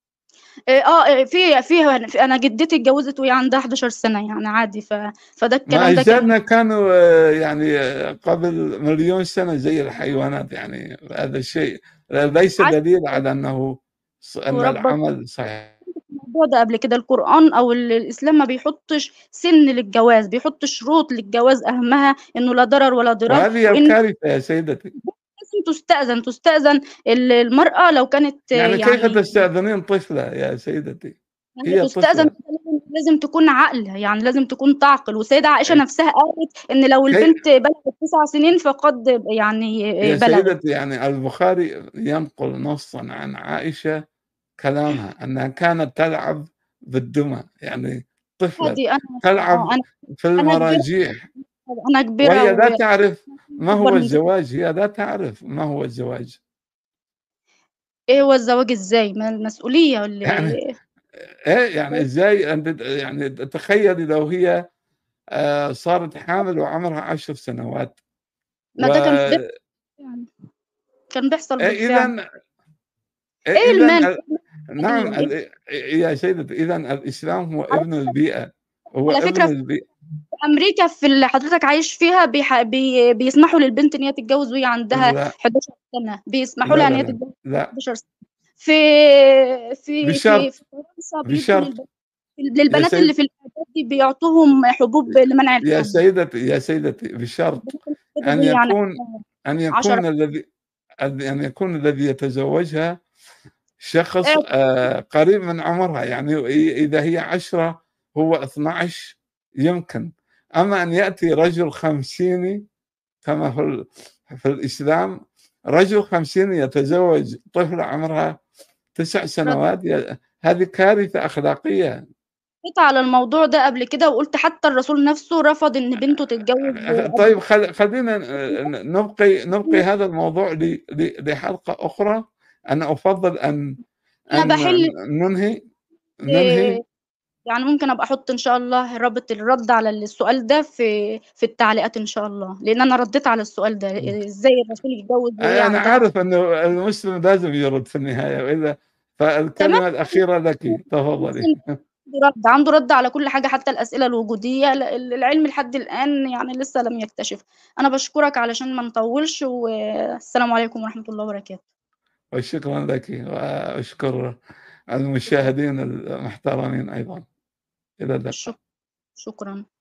آآ آه، آآ في في هن ف أنا جدتي اتجوّزت وهي عندها 11 سَنة يعني عادي، ف فده ما الكلام ده كان أجدادنا كانوا يعني قبل مليون سنة زي الحيوانات يعني، هذا الشيء ليس عش دليل على أنه ص أن وربّك العمل صحيح. الموضوع ده قبل كده، القرآن أو ال الإسلام ما بيحطّش سِن للجواز، بيحط شروط للجواز أهمها إنه لا ضرر ولا ضرار، وهذه وإن الكارثة يا سيدتي. لازم تُستأذن، تُستأذن ال المرأة لو كانت يعني كيف يعني تستأذنين طفلة يا سيدتي؟ يعني هي تُستأذن طفلة. لازم لازم تكون عاقلة، يعني لازم تكون تعقل، والسيدة عائشة أي نفسها قالت إن لو كي البنت بلغت 9 سنين فقد يعني يا بلغت. سيدتي يعني البخاري ينقل نصًا عن عائشة كلامها أنها كانت تلعب بالدمى، يعني طفلة عادي أنا تلعب آه، أنا في أنا كبيرة المراجيح. أنا كبيرة وهي لا و تعرف ما أكبر هو من كده. الزواج، هي لا تعرف ما هو الزواج. إيه هو الزواج إزاي؟ ما المسؤولية والّا يعني إيه؟ إيه يعني إزاي أنتِ ت يعني تخيّلي لو هي آآ صارت حامل وعمرها 10 سنوات ما و ده كان بيحصل يعني، كان بيحصل آآ بالفعل. إذًا أ إيه إذًا المانع؟ ال نعم ال يا سيدتي إذًا الإسلام هو على ابن فكرة البيئة، هو على ابن فكرة في البيئة. أمريكا في اللي حضرتك عايش فيها بيح بي بيسمحوا للبنت إن هي تتجوّز وهي عندها لأ. 11 سَنة، بيسمحوا لا، لها إن لا، هي لا، تتجوّز وهي لأ. 11 سَنة. في في في بشرط، في فرنسا بيدّوا بشرط. للب يا للبنات اللي سيد في الإعدادي بيعطوهم حبوب لمنع يا الحمل. سيدتي، يا سيدتي بشرط البنات اللي في أن الإعدادي يعني يكون أن 10 يكون الذي أن أن يكون الذي يتزوجها شخص آآ آآ قريب من عمرها، يعني إ إذا هي 10 هو 12 يمكن، أما أن يأتي رجل خمسيني كما في ال في الإسلام رجل خمسيني يتزوج طفلة عمرها 9 سنوات ي هذه كارثة أخلاقية. رديت على الموضوع ده قبل كده وقُلت حتى الرسول نفسه رفض إن بنته تتجوّز قبل طيب خل خلّينا ن نبقي نبقي هذا الموضوع ل ل لحلقة أخرى، أنا أفضّل أن أنا أن باحل ننهي آآ ننهي يعني ممكن أبقى أحُط إن شاء الله رابط الرَد على السؤال ده في في التعليقات إن شاء الله، لإن أنا ردّيت على السؤال ده، إمم. إ إزاي الرسول يتجوّز وهي أ أنا عندها عارف إنه المسلم لازم يرد في النهاية وإلا تمام فالكلمة الأخيرة لكِ، تفضّلي. المسلم عنده رَد، عنده رَد على كل حاجة حتى الأسئلة الوجودية، ل ال العلم لحد الآن يعني لسه لم يكتشف. أنا باشكرك علشان ما نطوّلش والسلام عليكم ورحمة الله وبركاته. وشكرًا لكِ، وأشكر المشاهدين المحترمين أيضًا. إلى اللقاء. الشك شكرًا.